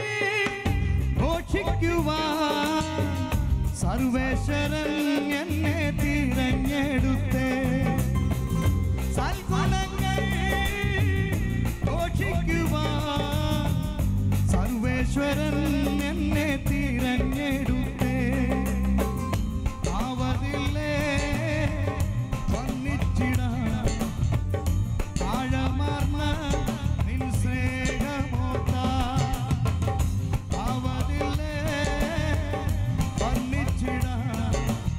ഘോഷിക്കുവാൻ സർവേശ്വരൻ എന്നെ തിരഞ്ഞെടുത്തേ സൽഗുണങ്ങൾ ഘോഷിക്കുവാൻ സർവേശ്വരൻ എന്നെ തിരഞ്ഞെടുത്തേ ആവതില്ലേ വന്നിച്ചിടാൻ ആഴമാർന്ന നിൻ സ്നേഹമോർത്താൽ ആവതില്ലേ വർണ്ണിച്ചിടാൻ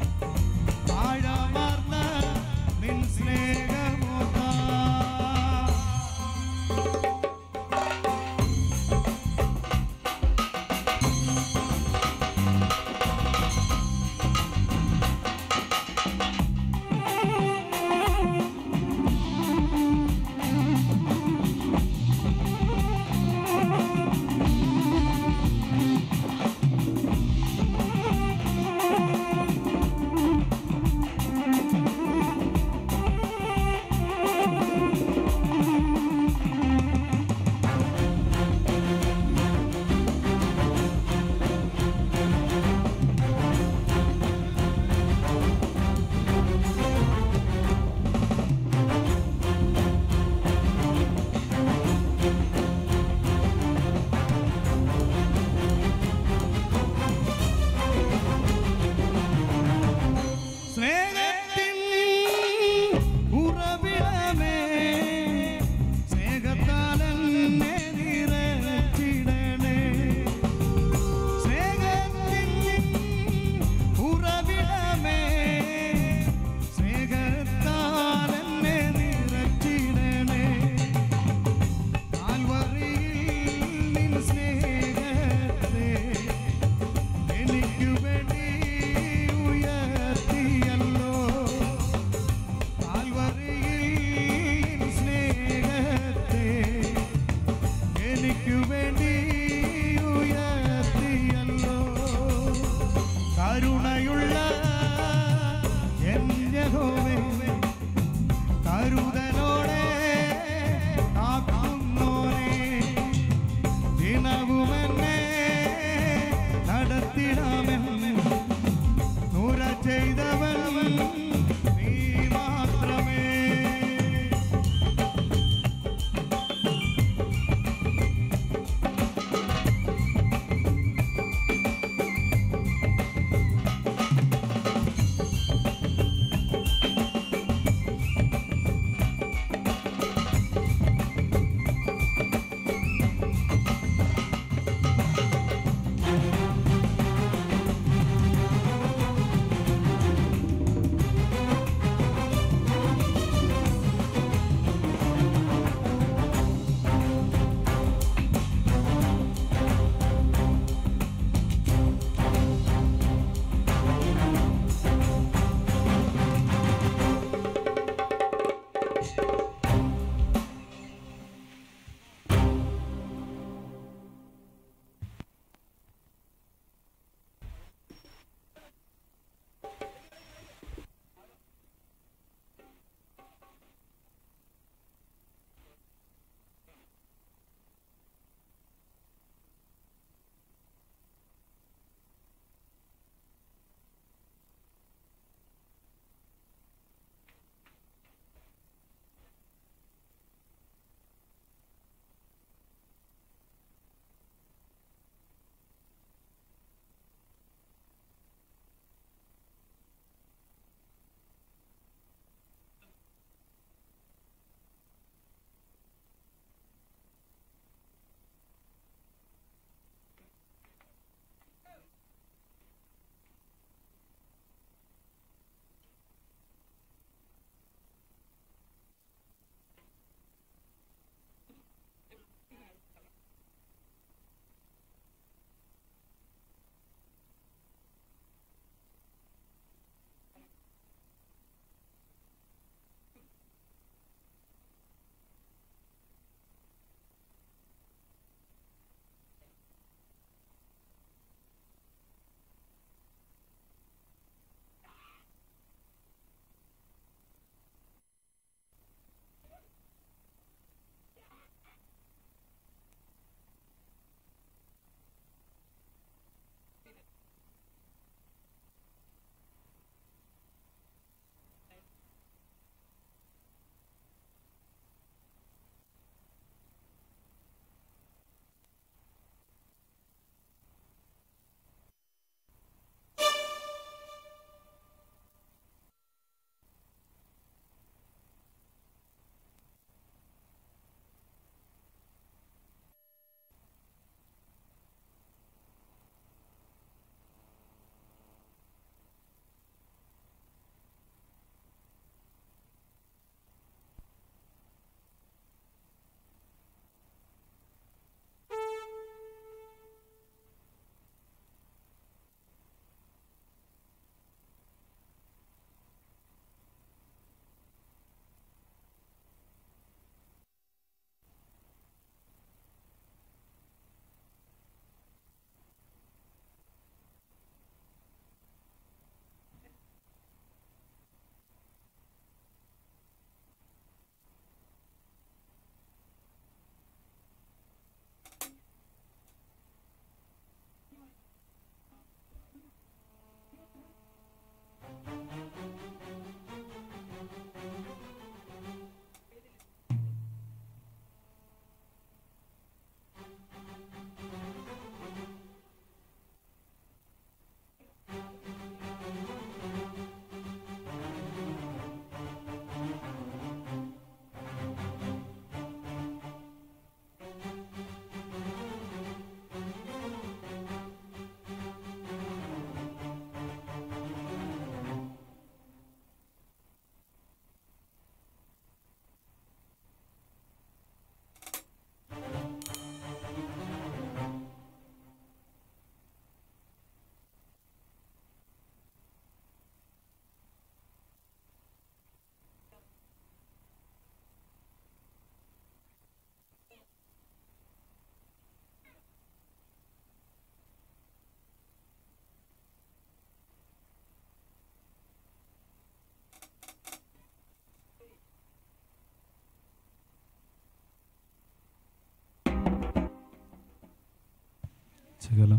ശകലം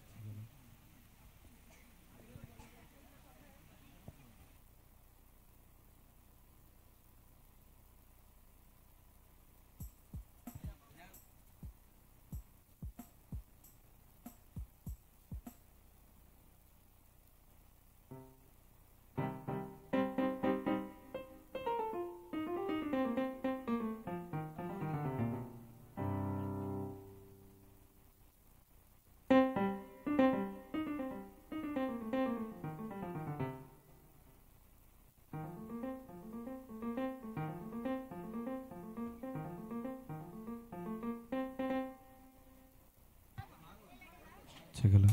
ശകലം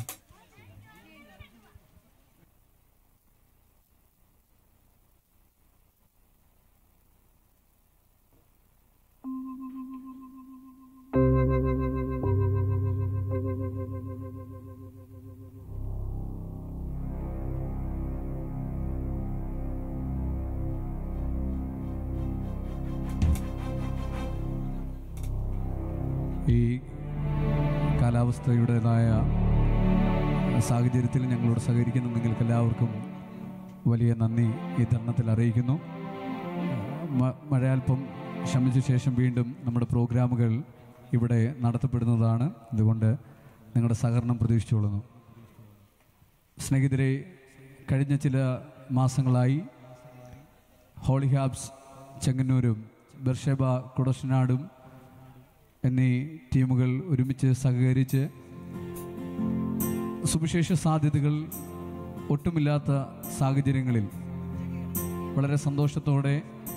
ഈ കാലാവസ്ഥയുടേതായ സാഹചര്യത്തിൽ ഞങ്ങളോട് സഹകരിക്കുന്ന നിങ്ങൾക്ക് എല്ലാവർക്കും വലിയ നന്ദി ഈ തരുണത്തിൽ അറിയിക്കുന്നു മ- മഴ അല്പം ശമിച്ച ശേഷം വീണ്ടും നമ്മുടെ പ്രോഗ്രാമുകൾ ഇവിടെ നടത്തപ്പെടുന്നതാണ് അതുകൊണ്ട് നിങ്ങളുടെ സഹകരണം പ്രതീക്ഷിച്ചുകൊള്ളുന്നു സ്നേഹിതരെ കഴിഞ്ഞ ചില മാസങ്ങളായി ഹോളി ഹാബ്സ് ചെങ്ങന്നൂരും ബർഷബ കുടശനാടും എന്നീ ടീമുകൾ ഒരുമിച്ച് സഹകരിച്ച് സുവിശേഷ സാധ്യതകൾ ഒട്ടുമില്ലാത്ത സാഹചര്യങ്ങളിൽ വളരെ സന്തോഷത്തോടെ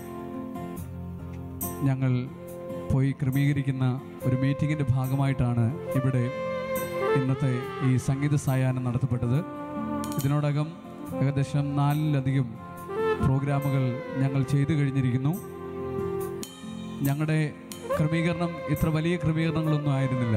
ഞങ്ങൾ പോയി ക്രമീകരിക്കുന്ന ഒരു മീറ്റിങ്ങിൻ്റെ ഭാഗമായിട്ടാണ് ഇവിടെ ഇന്നത്തെ ഈ സംഗീത സായാഹ്നം നടത്തപ്പെട്ടത് ഇതിനോടകം ഏകദേശം നാലിലധികം പ്രോഗ്രാമുകൾ ഞങ്ങൾ ചെയ്തു കഴിഞ്ഞിരിക്കുന്നു ഞങ്ങളുടെ ക്രമീകരണം ഇത്ര വലിയ ക്രമീകരണങ്ങളൊന്നും ആയിരുന്നില്ല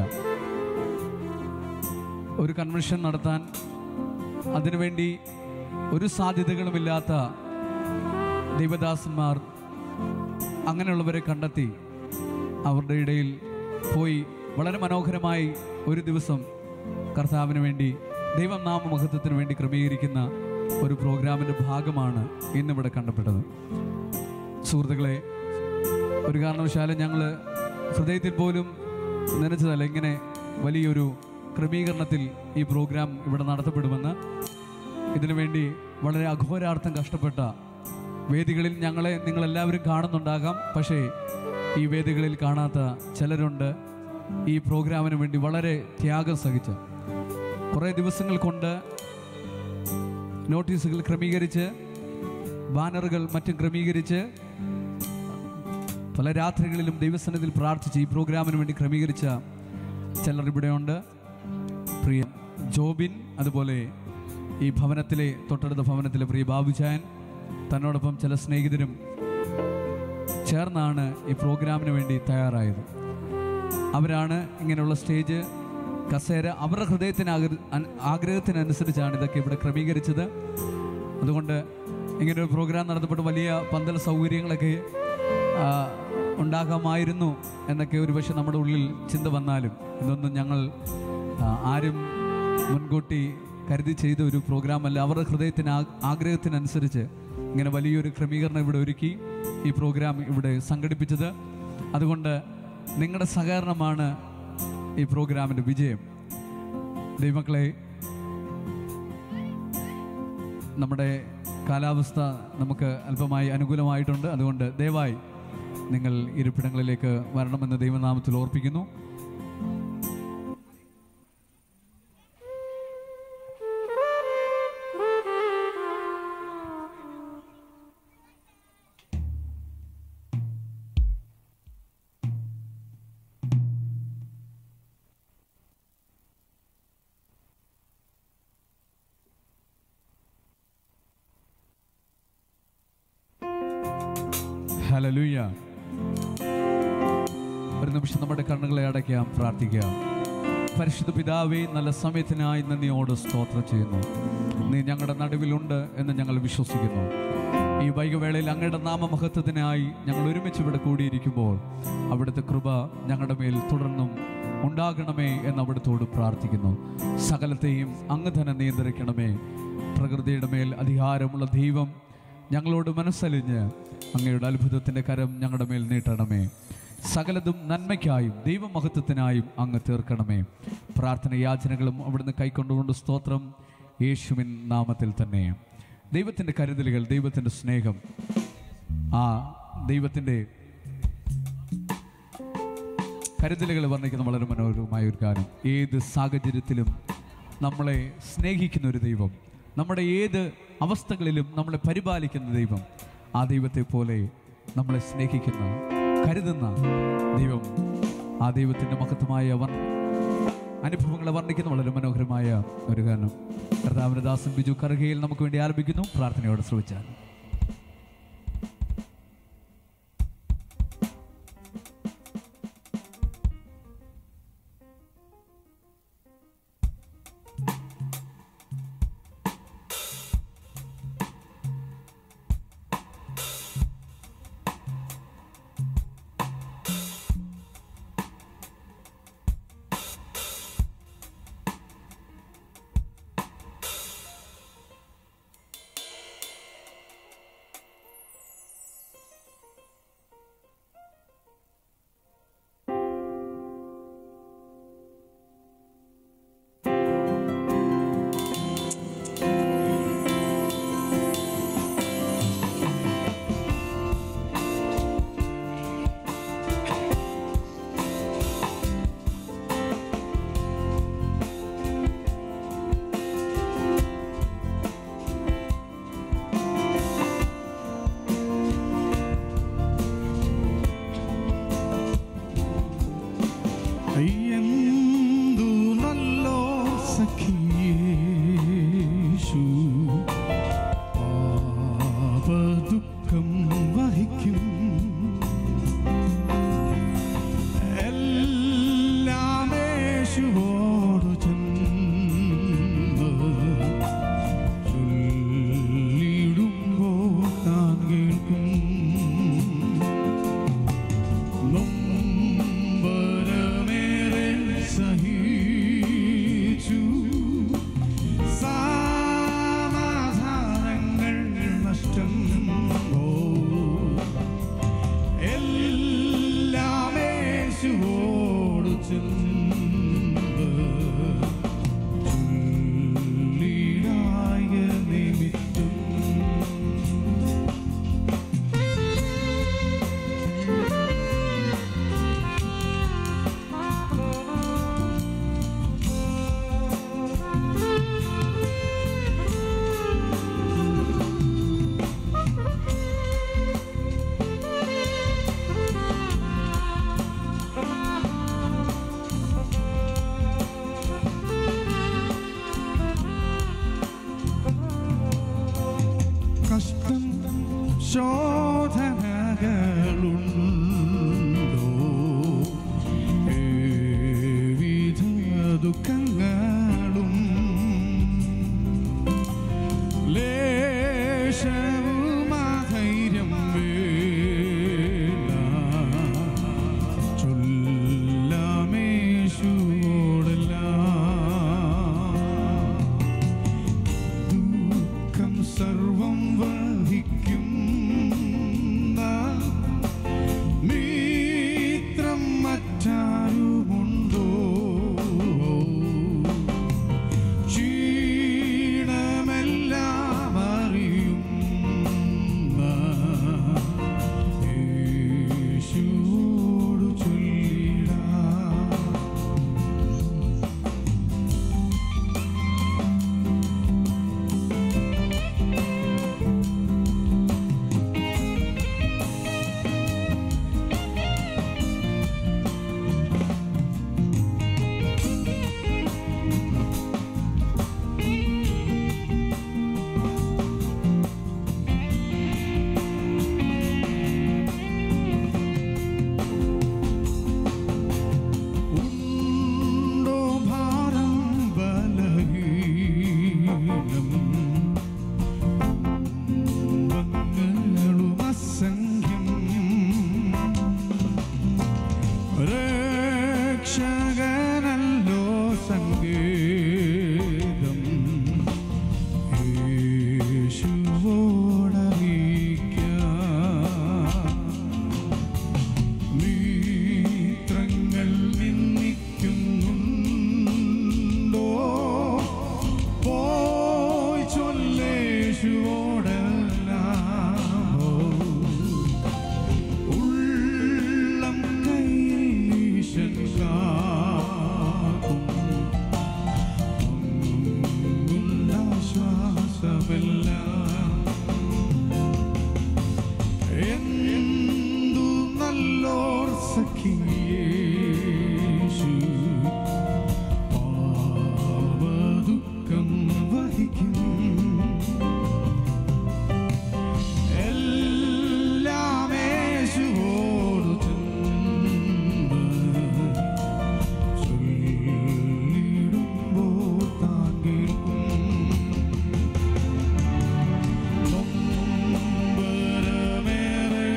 ഒരു കൺവെൻഷൻ നടത്താൻ അതിനുവേണ്ടി ഒരു സാധ്യതകളുമില്ലാത്ത ദൈവദാസന്മാർ അങ്ങനെയുള്ളവരെ കണ്ടെത്തി അവരുടെ ഇടയിൽ പോയി വളരെ മനോഹരമായി ഒരു ദിവസം കർത്താവിന് വേണ്ടി ദൈവം നാമമഹത്വത്തിന് വേണ്ടി ക്രമീകരിക്കുന്ന ഒരു പ്രോഗ്രാമിൻ്റെ ഭാഗമാണ് ഇന്നിവിടെ കണ്ടപ്പെട്ടത് സുഹൃത്തുക്കളെ ഒരു കാരണവശാലും ഞങ്ങൾ ഹൃദയത്തിൽ പോലും നനച്ചതല്ല ഇങ്ങനെ വലിയൊരു ക്രമീകരണത്തിൽ ഈ പ്രോഗ്രാം ഇവിടെ നടത്തപ്പെടുമെന്ന് ഇതിനുവേണ്ടി വളരെ അഘോരാർത്ഥം കഷ്ടപ്പെട്ട വേദികളിൽ ഞങ്ങളെ നിങ്ങളെല്ലാവരും കാണുന്നുണ്ടാകാം പക്ഷേ ഈ വേദികളിൽ കാണാത്ത ചിലരുണ്ട് ഈ പ്രോഗ്രാമിന് വേണ്ടി വളരെ ത്യാഗം സഹിച്ച കുറേ ദിവസങ്ങൾ കൊണ്ട് നോട്ടീസുകൾ ക്രമീകരിച്ച് ബാനറുകൾ മറ്റും ക്രമീകരിച്ച് പല രാത്രികളിലും ദൈവസന്നിധിയിൽ പ്രാർത്ഥിച്ച് ഈ പ്രോഗ്രാമിന് വേണ്ടി ക്രമീകരിച്ച ചിലർ ഇവിടെയുണ്ട് പ്രിയ ജോബിൻ അതുപോലെ ഈ ഭവനത്തിലെ തൊട്ടടുത്ത ഭവനത്തിലെ പ്രിയ ബാബുചായൻ തന്നോടൊപ്പം ചില സ്നേഹിതരും ചേർന്നാണ് ഈ പ്രോഗ്രാമിന് വേണ്ടി തയ്യാറായത് അവരാണ് ഇങ്ങനെയുള്ള സ്റ്റേജ് കസേര അവരുടെ ഹൃദയത്തിന് ആഗ്ര- അൻ- ആഗ്രഹത്തിനനുസരിച്ചാണ് ഇതൊക്കെ ഇവിടെ ക്രമീകരിച്ചത് അതുകൊണ്ട് ഇങ്ങനെ ഒരു പ്രോഗ്രാം നടത്തപ്പെട്ട് വലിയ പന്തൽ സൗകര്യങ്ങളൊക്കെ ആ, ഉണ്ടാകാമായിരുന്നു എന്നൊക്കെ ഒരു പക്ഷെ നമ്മുടെ ഉള്ളിൽ ചിന്ത വന്നാലും ഇതൊന്നും ഞങ്ങൾ ആ, ആരും മുൻകൂട്ടി കരുതി ചെയ്ത ഒരു പ്രോഗ്രാമല്ല അവരുടെ ഹൃദയത്തിന് ആ- ആഗ്രഹത്തിനനുസരിച്ച് ഇങ്ങനെ വലിയൊരു ക്രമീകരണം ഇവിടെ ഒരുക്കി ഈ പ്രോഗ്രാം ഇവിടെ സംഘടിപ്പിച്ചത് അതുകൊണ്ട് നിങ്ങളുടെ സഹകരണമാണ് ഈ പ്രോഗ്രാമിൻ്റെ വിജയം ദൈവമക്കളെ നമ്മുടെ കാലാവസ്ഥ നമുക്ക് അല്പമായി അനുകൂലമായിട്ടുണ്ട് അതുകൊണ്ട് ദയവായി നിങ്ങൾ ഇരിപ്പിടങ്ങളിലേക്ക് വരണമെന്ന് ദൈവനാമത്തിൽ ഓർപ്പിക്കുന്നു ഹലലൂയ ഒരു നിമിഷം നമ്മുടെ കണ്ണുകളെ അടയ്ക്കാം പ്രാർത്ഥിക്കാം പരിശുദ്ധ പിതാവേ നല്ല സമയത്തിനായി നന്ദിയോട് സ്തോത്രം ചെയ്യുന്നു നീ ഞങ്ങളുടെ നടുവിലുണ്ട് എന്ന് ഞങ്ങൾ വിശ്വസിക്കുന്നു ഈ വൈകവേളയിൽ അങ്ങയുടെ നാമമഹത്വത്തിനായി ഞങ്ങൾ ഒരുമിച്ച് ഇവിടെ കൂടിയിരിക്കുമ്പോൾ അവിടുത്തെ കൃപ ഞങ്ങളുടെ മേൽ തുടർന്നും ഉണ്ടാകണമേ എന്ന് അവിടുത്തോട് പ്രാർത്ഥിക്കുന്നു സകലത്തെയും അങ്ങ് തന്നെ നിയന്ത്രിക്കണമേ പ്രകൃതിയുടെ മേൽ അധികാരമുള്ള ദൈവം ഞങ്ങളോട് മനസ്സലിഞ്ഞ് അങ്ങയുടെ അത്ഭുതത്തിൻ്റെ കരം ഞങ്ങളുടെ മേൽ നീട്ടണമേ സകലതും നന്മയ്ക്കായും ദൈവമഹത്വത്തിനായും അങ്ങ് തീർക്കണമേ പ്രാർത്ഥന യാചനകളും അവിടുന്ന് കൈക്കൊണ്ടുകൊണ്ട് സ്തോത്രം യേശുവിൻ നാമത്തിൽ തന്നെ ദൈവത്തിൻ്റെ കരുതലുകൾ ദൈവത്തിൻ്റെ സ്നേഹം ആ ദൈവത്തിൻ്റെ കരുതലുകൾ വർണ്ണിക്കുന്ന വളരെ മനോഹരമായ ഒരു ഗാനം ഏത് സാഹചര്യത്തിലും നമ്മളെ സ്നേഹിക്കുന്ന ഒരു ദൈവം നമ്മുടെ ഏത് അവസ്ഥകളിലും നമ്മളെ പരിപാലിക്കുന്ന ദൈവം ആ ദൈവത്തെ പോലെ നമ്മളെ സ്നേഹിക്കുന്ന കരുതുന്ന ദൈവം ആ ദൈവത്തിൻ്റെ മഹത്വമായ വർ അനുഭവങ്ങളെ വർണ്ണിക്കുന്ന വളരെ മനോഹരമായ ഒരു ഗാനം കർത്താവിൻ്റെ ദാസൻ ബിജു കറുകയിൽ നമുക്ക് വേണ്ടി ആരംഭിക്കുന്നു പ്രാർത്ഥനയോടെ ശ്രമിച്ചാൽ സഖിയേശു പാപദുഃഖം വഹിക്കും എല്ലാം യേശുവോടു ചെന്ന് ചൊല്ലിടുമ്പോൾ താൻ കേൾക്കും നൊമ്പരമേറെ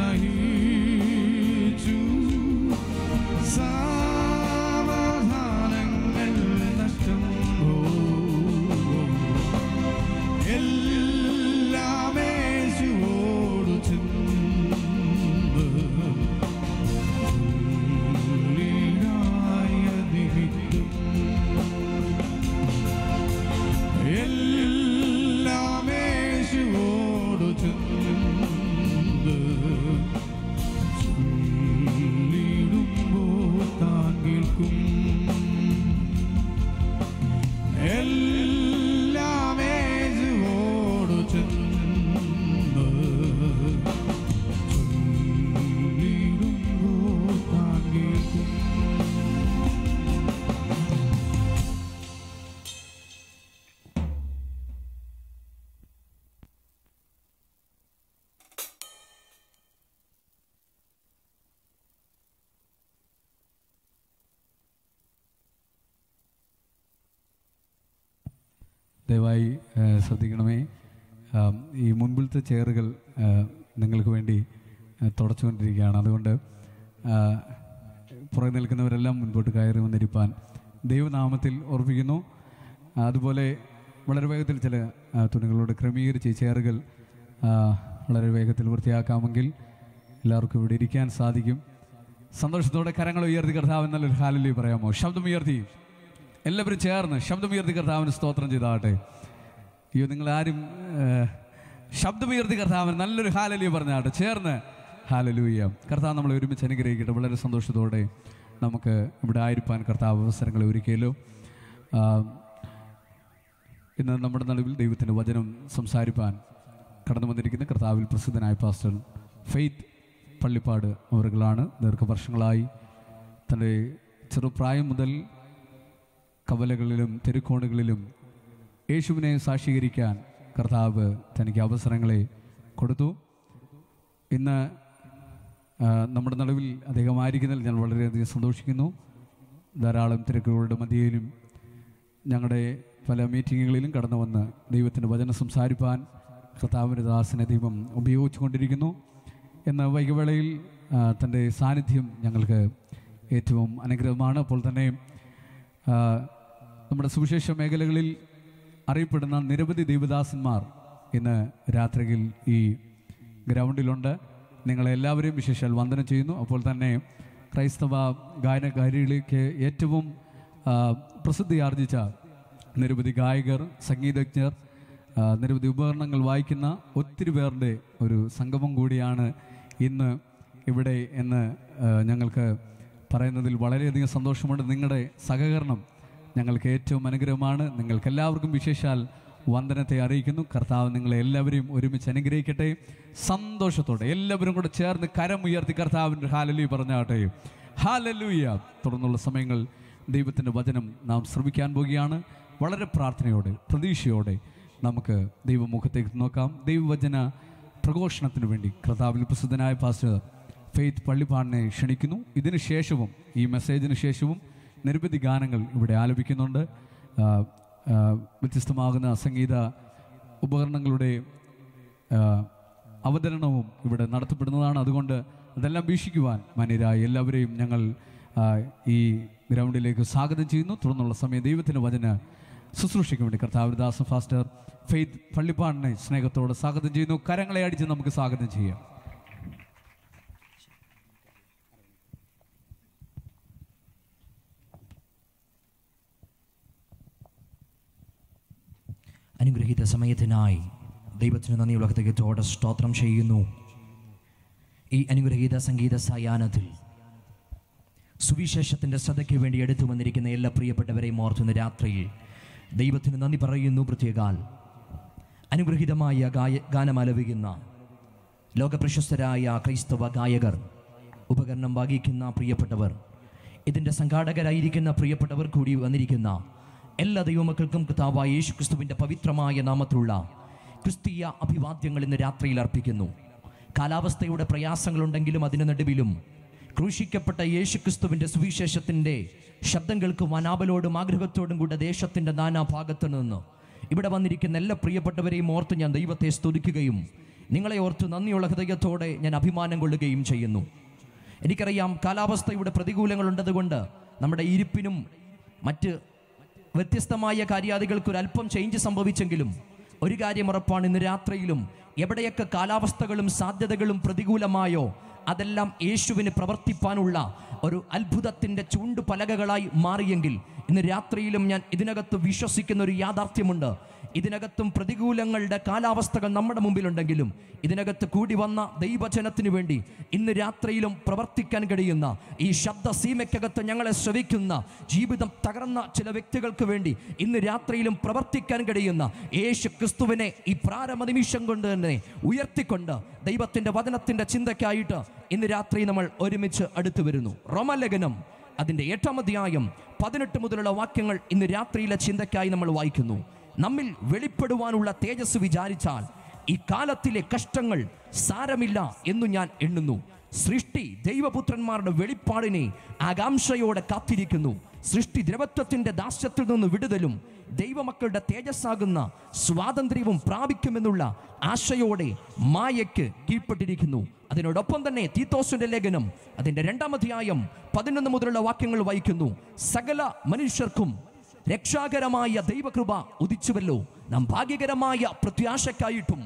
സഹിച്ചു സാവധാനങ്ങൾ നഷ്ടം പോകും എല്ലാം യേശുവോടു ചെന്ന് ചൊല്ലിടായതിരിക്കും. എല്ലാം യേശുവോടു ചെന്ന് ചൊല്ലിടുമ്പോൾ താൻ കേൾക്കും എല്ലാം യേശുവോടു ചെന്ന് ചൊല്ലിടുമ്പോൾ താൻ കേൾക്കും ദയവായി ആ, ശ്രദ്ധിക്കണമേ ആ, ഈ മുൻപിലത്തെ ചെയറുകൾ ആ, നിങ്ങൾക്ക് വേണ്ടി ആ, തുടച്ചുകൊണ്ടിരിക്കുകയാണ് അതുകൊണ്ട് ആ, പുറകെ നിൽക്കുന്നവരെല്ലാം മുൻപോട്ട് കയറി വന്നിരിപ്പാൻ ദൈവനാമത്തിൽ ഓർപ്പിക്കുന്നു ആ, അതുപോലെ വളരെ വേഗത്തിൽ ചില ആ, തുണികളോട് ക്രമീകരിച്ച് ഈ ചെയറുകൾ ആ, വളരെ വേഗത്തിൽ വൃത്തിയാക്കാമെങ്കിൽ എല്ലാവർക്കും ഇവിടെ ഇരിക്കാൻ സാധിക്കും സന്തോഷത്തോടെ കരങ്ങൾ ഉയർത്തി കർത്താവ് നല്ലൊരു ഹാലലി പറയാമോ ശബ്ദം ഉയർത്തി എല്ലാവരും ചേർന്ന് ശബ്ദമുയർത്തി കർത്താവിന് സ്തോത്രം ചെയ്താട്ടെ അയ്യോ നിങ്ങൾ ആരും ശബ്ദമുയർത്തി കർത്താവിന് നല്ലൊരു ഹാലലിയ പറഞ്ഞാട്ടെ ചേർന്ന് ഹാലലൂയ കർത്താവ് നമ്മളെ ഒരുമിച്ച് അനുഗ്രഹിക്കട്ടെ വളരെ സന്തോഷത്തോടെ നമുക്ക് ഇവിടെ ആയിരിക്കാൻ കർത്താവ് അവസരങ്ങളെ ഒരുക്കിയല്ലോ ആ, ഇന്ന് നമ്മുടെ നടുവിൽ ദൈവത്തിൻ്റെ വചനം സംസാരിപ്പാൻ കടന്നു വന്നിരിക്കുന്ന കർത്താവിൽ പ്രസിദ്ധനായ പാസ്റ്റർ ഫെയ്ത്ത് പള്ളിപ്പാട് അവറുകളാണ് ദീർഘവർഷങ്ങളായി തൻ്റെ ചെറുപ്രായം മുതൽ കവലകളിലും തെരുക്കോണുകളിലും യേശുവിനെ സാക്ഷീകരിക്കാൻ കർത്താവ് തനിക്ക് അവസരങ്ങളെ കൊടുത്തു ഇന്ന് ആ, നമ്മുടെ നടുവിൽ അദ്ദേഹം ആയിരിക്കുന്നതിൽ ഞാൻ വളരെയധികം സന്തോഷിക്കുന്നു ധാരാളം തിരക്കുകളുടെ മധ്യയിലും ഞങ്ങളുടെ പല മീറ്റിങ്ങുകളിലും കടന്നു വന്ന് ദൈവത്തിൻ്റെ വചനം സംസാരിപ്പാൻ കർത്താവിൻ്റെ ദാസനെ ദൈവം ഉപയോഗിച്ചുകൊണ്ടിരിക്കുന്നു എന്ന വൈകവേളയിൽ ആ, തൻ്റെ സാന്നിധ്യം ഞങ്ങൾക്ക് ഏറ്റവും അനുഗ്രഹമാണ് അപ്പോൾ തന്നെ ആ, നമ്മുടെ സുവിശേഷ മേഖലകളിൽ അറിയപ്പെടുന്ന നിരവധി ദൈവദാസന്മാർ ഇന്ന് രാത്രിയിൽ ഈ ഗ്രൗണ്ടിലുണ്ട് നിങ്ങളെല്ലാവരെയും വിശേഷാൽ വന്ദനം ചെയ്യുന്നു അപ്പോൾ തന്നെ ക്രൈസ്തവ ഗായനകാരികളിലേക്ക് ഏറ്റവും ആ, പ്രസിദ്ധി ആർജിച്ച നിരവധി ഗായകർ സംഗീതജ്ഞർ ആ, നിരവധി ഉപകരണങ്ങൾ വായിക്കുന്ന ഒത്തിരി പേരുടെ ഒരു സംഗമം കൂടിയാണ് ഇന്ന് ഇവിടെ എന്ന് ആ, ഞങ്ങൾക്ക് പറയുന്നതിൽ വളരെയധികം സന്തോഷമുണ്ട് നിങ്ങളുടെ സഹകരണം ഞങ്ങൾക്ക് ഏറ്റവും അനുഗ്രഹമാണ് നിങ്ങൾക്ക് എല്ലാവർക്കും വിശേഷാൽ വന്ദനത്തെ അറിയിക്കുന്നു കർത്താവ് നിങ്ങളെ എല്ലാവരെയും ഒരുമിച്ച് അനുഗ്രഹിക്കട്ടെ സന്തോഷത്തോടെ എല്ലാവരും കൂടെ ചേർന്ന് കരം ഉയർത്തി കർത്താവിൻ്റെ ഹാലലി പറഞ്ഞാട്ടെ ഹാലലൂയ തുടർന്നുള്ള സമയങ്ങൾ ദൈവത്തിൻ്റെ വചനം നാം ശ്രമിക്കാൻ പോവുകയാണ് വളരെ പ്രാർത്ഥനയോടെ പ്രതീക്ഷയോടെ നമുക്ക് ദൈവമുഖത്തേക്ക് നോക്കാം ദൈവവചന പ്രഘോഷണത്തിന് വേണ്ടി കർത്താവിൽ പ്രസിദ്ധനായ പാസ്റ്റർ ഫെയ്ത്ത് പള്ളിപ്പാടിനെ ക്ഷണിക്കുന്നു ഇതിന് ശേഷവും ഈ മെസ്സേജിന് ശേഷവും നിരവധി ഗാനങ്ങൾ ഇവിടെ ആലപിക്കുന്നുണ്ട് ആ, ആ, വ്യത്യസ്തമാകുന്ന സംഗീത ഉപകരണങ്ങളുടെ ആ, അവതരണവും ഇവിടെ നടത്തപ്പെടുന്നതാണ് അതുകൊണ്ട് അതെല്ലാം വീക്ഷിക്കുവാൻ മാന്യരായ എല്ലാവരെയും ഞങ്ങൾ ആ, ഈ ഗ്രൗണ്ടിലേക്ക് സ്വാഗതം ചെയ്യുന്നു തുടർന്നുള്ള സമയം ദൈവത്തിൻ്റെ വചന ശുശ്രൂഷയ്ക്ക് വേണ്ടി കർത്താവൃദാസ ഫാസ്റ്റർ ഫെയ്ത്ത് പള്ളിപ്പാടിനെ സ്നേഹത്തോടെ സ്വാഗതം ചെയ്യുന്നു കരങ്ങളെ അടിച്ച് നമുക്ക് സ്വാഗതം ചെയ്യാം അനുഗ്രഹീത സമയത്തിനായി ദൈവത്തിന് നന്ദി ഉലകത്തേക്കത്തോടെ സ്തോത്രം ചെയ്യുന്നു ഈ അനുഗ്രഹീത സംഗീത സായാഹ്നത്തിൽ സുവിശേഷത്തിൻ്റെ ശ്രദ്ധയ്ക്ക് വേണ്ടി എടുത്തു വന്നിരിക്കുന്ന എല്ലാ പ്രിയപ്പെട്ടവരെയും ഓർത്തുന്ന രാത്രിയിൽ ദൈവത്തിന് നന്ദി പറയുന്നു പ്രത്യേകാൽ അനുഗ്രഹീതമായ ഗായ ഗാനമാലപിക്കുന്ന ലോകപ്രശസ്തരായ ക്രൈസ്തവ ഗായകർ ഉപകരണം വഹിക്കുന്ന പ്രിയപ്പെട്ടവർ ഇതിൻ്റെ സംഘാടകരായിരിക്കുന്ന പ്രിയപ്പെട്ടവർ കൂടി വന്നിരിക്കുന്ന എല്ലാ ദൈവമക്കൾക്കും കർത്താവായ യേശു ക്രിസ്തുവിൻ്റെ പവിത്രമായ നാമത്തിലുള്ള ക്രിസ്തീയ അഭിവാദ്യങ്ങൾ ഇന്ന് രാത്രിയിൽ അർപ്പിക്കുന്നു കാലാവസ്ഥയുടെ പ്രയാസങ്ങളുണ്ടെങ്കിലും അതിന് നടുവിലും ക്രൂശിക്കപ്പെട്ട യേശുക്രിസ്തുവിൻ്റെ സുവിശേഷത്തിൻ്റെ ശബ്ദം കേൾക്കുവാൻ ആപലോടും ആഗ്രഹത്തോടും കൂടെ ദേശത്തിൻ്റെ നാനാഭാഗത്തു നിന്ന് ഇവിടെ വന്നിരിക്കുന്ന എല്ലാ പ്രിയപ്പെട്ടവരെയും ഓർത്ത് ഞാൻ ദൈവത്തെ സ്തുതിക്കുകയും നിങ്ങളെ ഓർത്ത് നന്ദിയുള്ള ഹൃദയത്തോടെ ഞാൻ അഭിമാനം കൊള്ളുകയും ചെയ്യുന്നു എനിക്കറിയാം കാലാവസ്ഥയുടെ പ്രതികൂലങ്ങളുണ്ടതുകൊണ്ട് നമ്മുടെ ഇരിപ്പിനും മറ്റ് വ്യത്യസ്തമായ കാര്യാദികൾക്ക് ഒരു അല്പം ചേഞ്ച് സംഭവിച്ചെങ്കിലും ഒരു കാര്യം ഉറപ്പാണ് ഇന്ന് രാത്രിയിലും എവിടെയൊക്കെ കാലാവസ്ഥകളും സാധ്യതകളും പ്രതികൂലമായോ അതെല്ലാം യേശുവിന് പ്രവർത്തിപ്പാനുള്ള ഒരു അത്ഭുതത്തിൻ്റെ ചൂണ്ടുപലകകളായി മാറിയെങ്കിൽ ഇന്ന് രാത്രിയിലും ഞാൻ ഇതിനകത്ത് വിശ്വസിക്കുന്ന ഒരു യാഥാർത്ഥ്യമുണ്ട് ഇതിനകത്തും പ്രതികൂലങ്ങളുടെ കാലാവസ്ഥകൾ നമ്മുടെ മുമ്പിലുണ്ടെങ്കിലും ഇതിനകത്ത് കൂടി വന്ന ദൈവജനത്തിനു വേണ്ടി ഇന്ന് രാത്രിയിലും പ്രവർത്തിക്കാൻ കഴിയുന്ന ഈ ശബ്ദ സീമയ്ക്കകത്ത് ഞങ്ങളെ ശ്രവിക്കുന്ന ജീവിതം തകർന്ന ചില വ്യക്തികൾക്ക് വേണ്ടി ഇന്ന് രാത്രിയിലും പ്രവർത്തിക്കാൻ കഴിയുന്ന യേശു ക്രിസ്തുവിനെ ഈ പ്രാരംഭ നിമിഷം കൊണ്ട് തന്നെ ഉയർത്തിക്കൊണ്ട് ദൈവത്തിൻ്റെ വചനത്തിൻ്റെ ചിന്തയ്ക്കായിട്ട് ഇന്ന് രാത്രി നമ്മൾ ഒരുമിച്ച് അടുത്തു വരുന്നു റോമലേഖനം അതിൻ്റെ എട്ടാം അധ്യായം പതിനെട്ട് മുതലുള്ള വാക്യങ്ങൾ ഇന്ന് രാത്രിയിലെ ചിന്തയ്ക്കായി നമ്മൾ വായിക്കുന്നു നമ്മിൽ വെളിപ്പെടുവാനുള്ള തേജസ് വിചാരിച്ചാൽ ഈ കാലത്തിലെ കഷ്ടങ്ങൾ സാരമില്ല എന്നു ഞാൻ എണ്ണുന്നു സൃഷ്ടി ദൈവപുത്രന്മാരുടെ വെളിപ്പാടിനെ ആകാംക്ഷയോടെ കാത്തിരിക്കുന്നു സൃഷ്ടി ദ്രവത്വത്തിന്റെ ദാസ്യത്തിൽ നിന്ന് വിടുതലും ദൈവമക്കളുടെ തേജസ്സാകുന്ന സ്വാതന്ത്ര്യവും പ്രാപിക്കുമെന്നുള്ള ആശയോടെ മായയ്ക്ക് കീഴ്പ്പെട്ടിരിക്കുന്നു അതിനോടൊപ്പം തന്നെ തീത്തോസിന്റെ ലേഖനം അതിന്റെ രണ്ടാം അധ്യായം പതിനൊന്ന് മുതലുള്ള വാക്യങ്ങൾ വായിക്കുന്നു സകല മനുഷ്യർക്കും രക്ഷാകരമായ ദൈവകൃപ ഉദിച്ചുവല്ലോ നാം ഭാഗ്യകരമായ പ്രത്യാശക്കായിട്ടും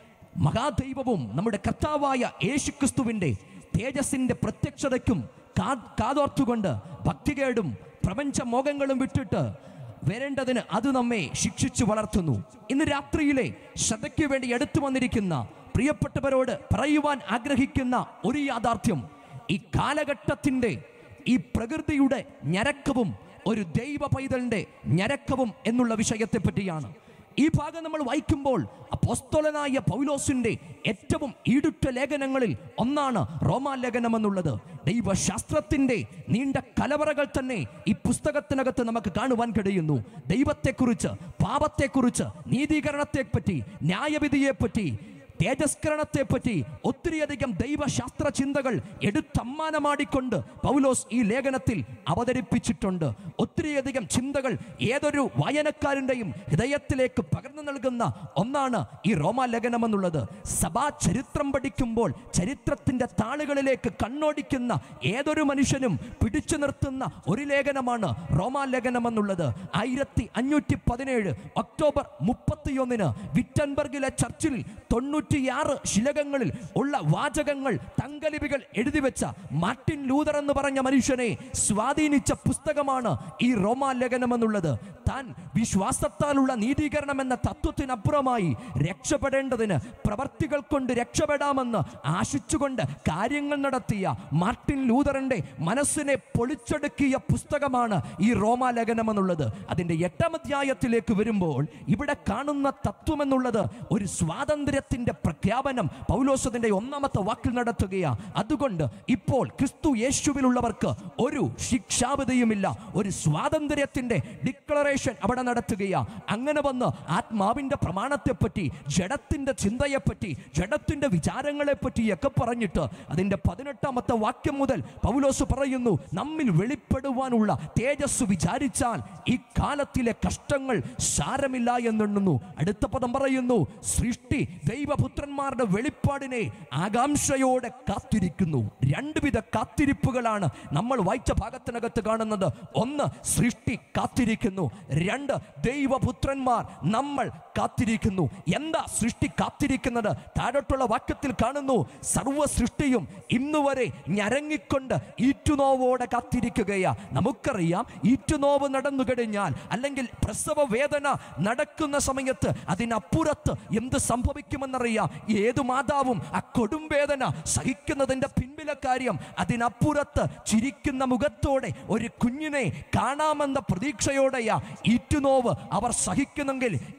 മഹാദൈവവും നമ്മുടെ കർത്താവായ യേശുക്രിസ്തുവിന്റെ തേജസ്സിന്റെ പ്രത്യക്ഷതയ്ക്കും കാ- കാതോർത്തുകൊണ്ട് ഭക്തികേടും പ്രപഞ്ച മോഹങ്ങളും വിട്ടിട്ട് വരേണ്ടതിന് അത് നമ്മെ ശിക്ഷിച്ചു വളർത്തുന്നു ഇന്ന് രാത്രിയിലെ ശ്രദ്ധയ്ക്ക് വേണ്ടി എടുത്തു വന്നിരിക്കുന്ന പ്രിയപ്പെട്ടവരോട് പറയുവാൻ ആഗ്രഹിക്കുന്ന ഒരു യാഥാർത്ഥ്യം ഈ കാലഘട്ടത്തിന്റെ ഈ പ്രകൃതിയുടെ ഞരക്കവും ഒരു ദൈവ പൈതലിന്റെ ഞരക്കവും എന്നുള്ള വിഷയത്തെ പറ്റിയാണ് ഈ ഭാഗം നമ്മൾ വായിക്കുമ്പോൾ അപ്പോസ്തോലനായ പൗലോസിന്റെ ഏറ്റവും ഈടുറ്റ ലേഖനങ്ങളിൽ ഒന്നാണ് റോമാലേഖനം എന്നുള്ളത് ദൈവശാസ്ത്രത്തിന്റെ നീണ്ട കലവറകൾ തന്നെ ഈ പുസ്തകത്തിനകത്ത് നമുക്ക് കാണുവാൻ കഴിയുന്നു ദൈവത്തെക്കുറിച്ച് പാപത്തെക്കുറിച്ച് നീതീകരണത്തെപ്പറ്റി ന്യായവിധിയെപ്പറ്റി തേജസ്കരണത്തെപ്പറ്റി ഒത്തിരിയധികം ദൈവശാസ്ത്ര ചിന്തകൾ എടുത്തമ്മാനമാടിക്കൊണ്ട് പൗലോസ് ഈ ലേഖനത്തിൽ അവതരിപ്പിച്ചിട്ടുണ്ട് ഒത്തിരിയധികം ചിന്തകൾ ഏതൊരു വായനക്കാരൻ്റെയും ഹൃദയത്തിലേക്ക് പകർന്നു നൽകുന്ന ഒന്നാണ് ഈ റോമാലേഖനം എന്നുള്ളത് സഭാ ചരിത്രം പഠിക്കുമ്പോൾ ചരിത്രത്തിന്റെ താളുകളിലേക്ക് കണ്ണോടിക്കുന്ന ഏതൊരു മനുഷ്യനും പിടിച്ചു നിർത്തുന്ന ഒരു ലേഖനമാണ് റോമാലേഖനം എന്നുള്ളത് ആയിരത്തി അഞ്ഞൂറ്റി പതിനേഴ് ഒക്ടോബർ മുപ്പത്തിയൊന്നിന് വിറ്റൻബർഗിലെ ചർച്ചിൽ തൊണ്ണൂറ്റിയാറ് ശിലകങ്ങളിൽ ഉള്ള വാചകങ്ങൾ തങ്കലിപികൾ എഴുതി വെച്ച മാർട്ടിൻ ലൂതർ എന്ന് പറഞ്ഞ മനുഷ്യനെ സ്വാധീനിച്ച പുസ്തകമാണ് ഈ റോമാലേഖനം എന്നുള്ളത് താൻ വിശ്വാസത്താലുള്ള നീതീകരണം എന്ന തത്വത്തിനപ്പുറമായി രക്ഷപ്പെടേണ്ടതിന് പ്രവർത്തികൾ കൊണ്ട് രക്ഷപ്പെടാമെന്ന് ആശിച്ചുകൊണ്ട് കാര്യങ്ങൾ നടത്തിയ മാർട്ടിൻ ലൂതറിന്റെ മനസ്സിനെ പൊളിച്ചെടുക്കിയ പുസ്തകമാണ് ഈ റോമാലേഖനം എന്നുള്ളത് അതിന്റെ എട്ടാം അധ്യായത്തിലേക്ക് വരുമ്പോൾ ഇവിടെ കാണുന്ന തത്വം എന്നുള്ളത് ഒരു സ്വാതന്ത്ര്യത്തിന്റെ പ്രഖ്യാപനം പൗലോസതിന്റെ ഒന്നാമത്തെ വാക്കിൽ നടത്തുകയാ അതുകൊണ്ട് ഇപ്പോൾ ക്രിസ്തു യേശുവിലുള്ളവർക്ക് ഒരു ശിക്ഷാവിധിയുമില്ല ഒരു സ്വാതന്ത്ര്യത്തിന്റെ ഡിക്ലറേഷൻ അവിടെ നടത്തുകയാ അങ്ങനെ വന്ന് ആത്മാവിന്റെ പ്രമാണത്തെപ്പറ്റി ജഡത്തിന്റെ ചിന്തയെപ്പറ്റി ജഡത്തിന്റെ വിചാരങ്ങളെ പറ്റിയൊക്കെ പറഞ്ഞിട്ട് അതിന്റെ പതിനെട്ടാമത്തെ വാക്യം മുതൽ പൗലോസ് പറയുന്നു നമ്മിൽ വെളിപ്പെടുവാനുള്ള തേജസ് വിചാരിച്ചാൽ ഈ കാലത്തിലെ കഷ്ടങ്ങൾ സാരമില്ല എന്നെണ്ണുന്നു അടുത്ത പദം പറയുന്നു സൃഷ്ടി ദൈവപുത്രന്മാരുടെ വെളിപ്പാടിനെ ആകാംക്ഷയോടെ കാത്തിരിക്കുന്നു രണ്ടുവിധ കാത്തിരിപ്പുകളാണ് നമ്മൾ വായിച്ച ഭാഗത്തിനകത്ത് കാണുന്നത് ഒന്ന് സൃഷ്ടി കാത്തിരിക്കുന്നു രണ്ട് ദൈവപുത്രന്മാർ നമ്മൾ കാത്തിരിക്കുന്നു എന്താ സൃഷ്ടി കാത്തിരിക്കുന്നത് താഴോട്ടുള്ള വാക്യത്തിൽ കാണുന്നു സർവ സൃഷ്ടിയും ഇന്നുവരെ ഞരങ്ങിക്കൊണ്ട് ഈറ്റുനോവോടെ കാത്തിരിക്കുകയാ നമുക്കറിയാം ഈറ്റുനോവ് നടന്നു കഴിഞ്ഞാൽ അല്ലെങ്കിൽ പ്രസവ വേദന നടക്കുന്ന സമയത്ത് അതിനപ്പുറത്ത് എന്ത് സംഭവിക്കുമെന്നറിയാം ഏതു മാതാവും ആ കൊടും വേദന സഹിക്കുന്നതിന്റെ പിൻപിലെ കാര്യം അതിനപ്പുറത്ത് ചിരിക്കുന്ന മുഖത്തോടെ ഒരു കുഞ്ഞിനെ കാണാമെന്ന പ്രതീക്ഷയോടെയാ ഈറ്റുനോവ് അവർ സഹിക്കുന്നെങ്കിൽ ഈ സൃഷ്ടി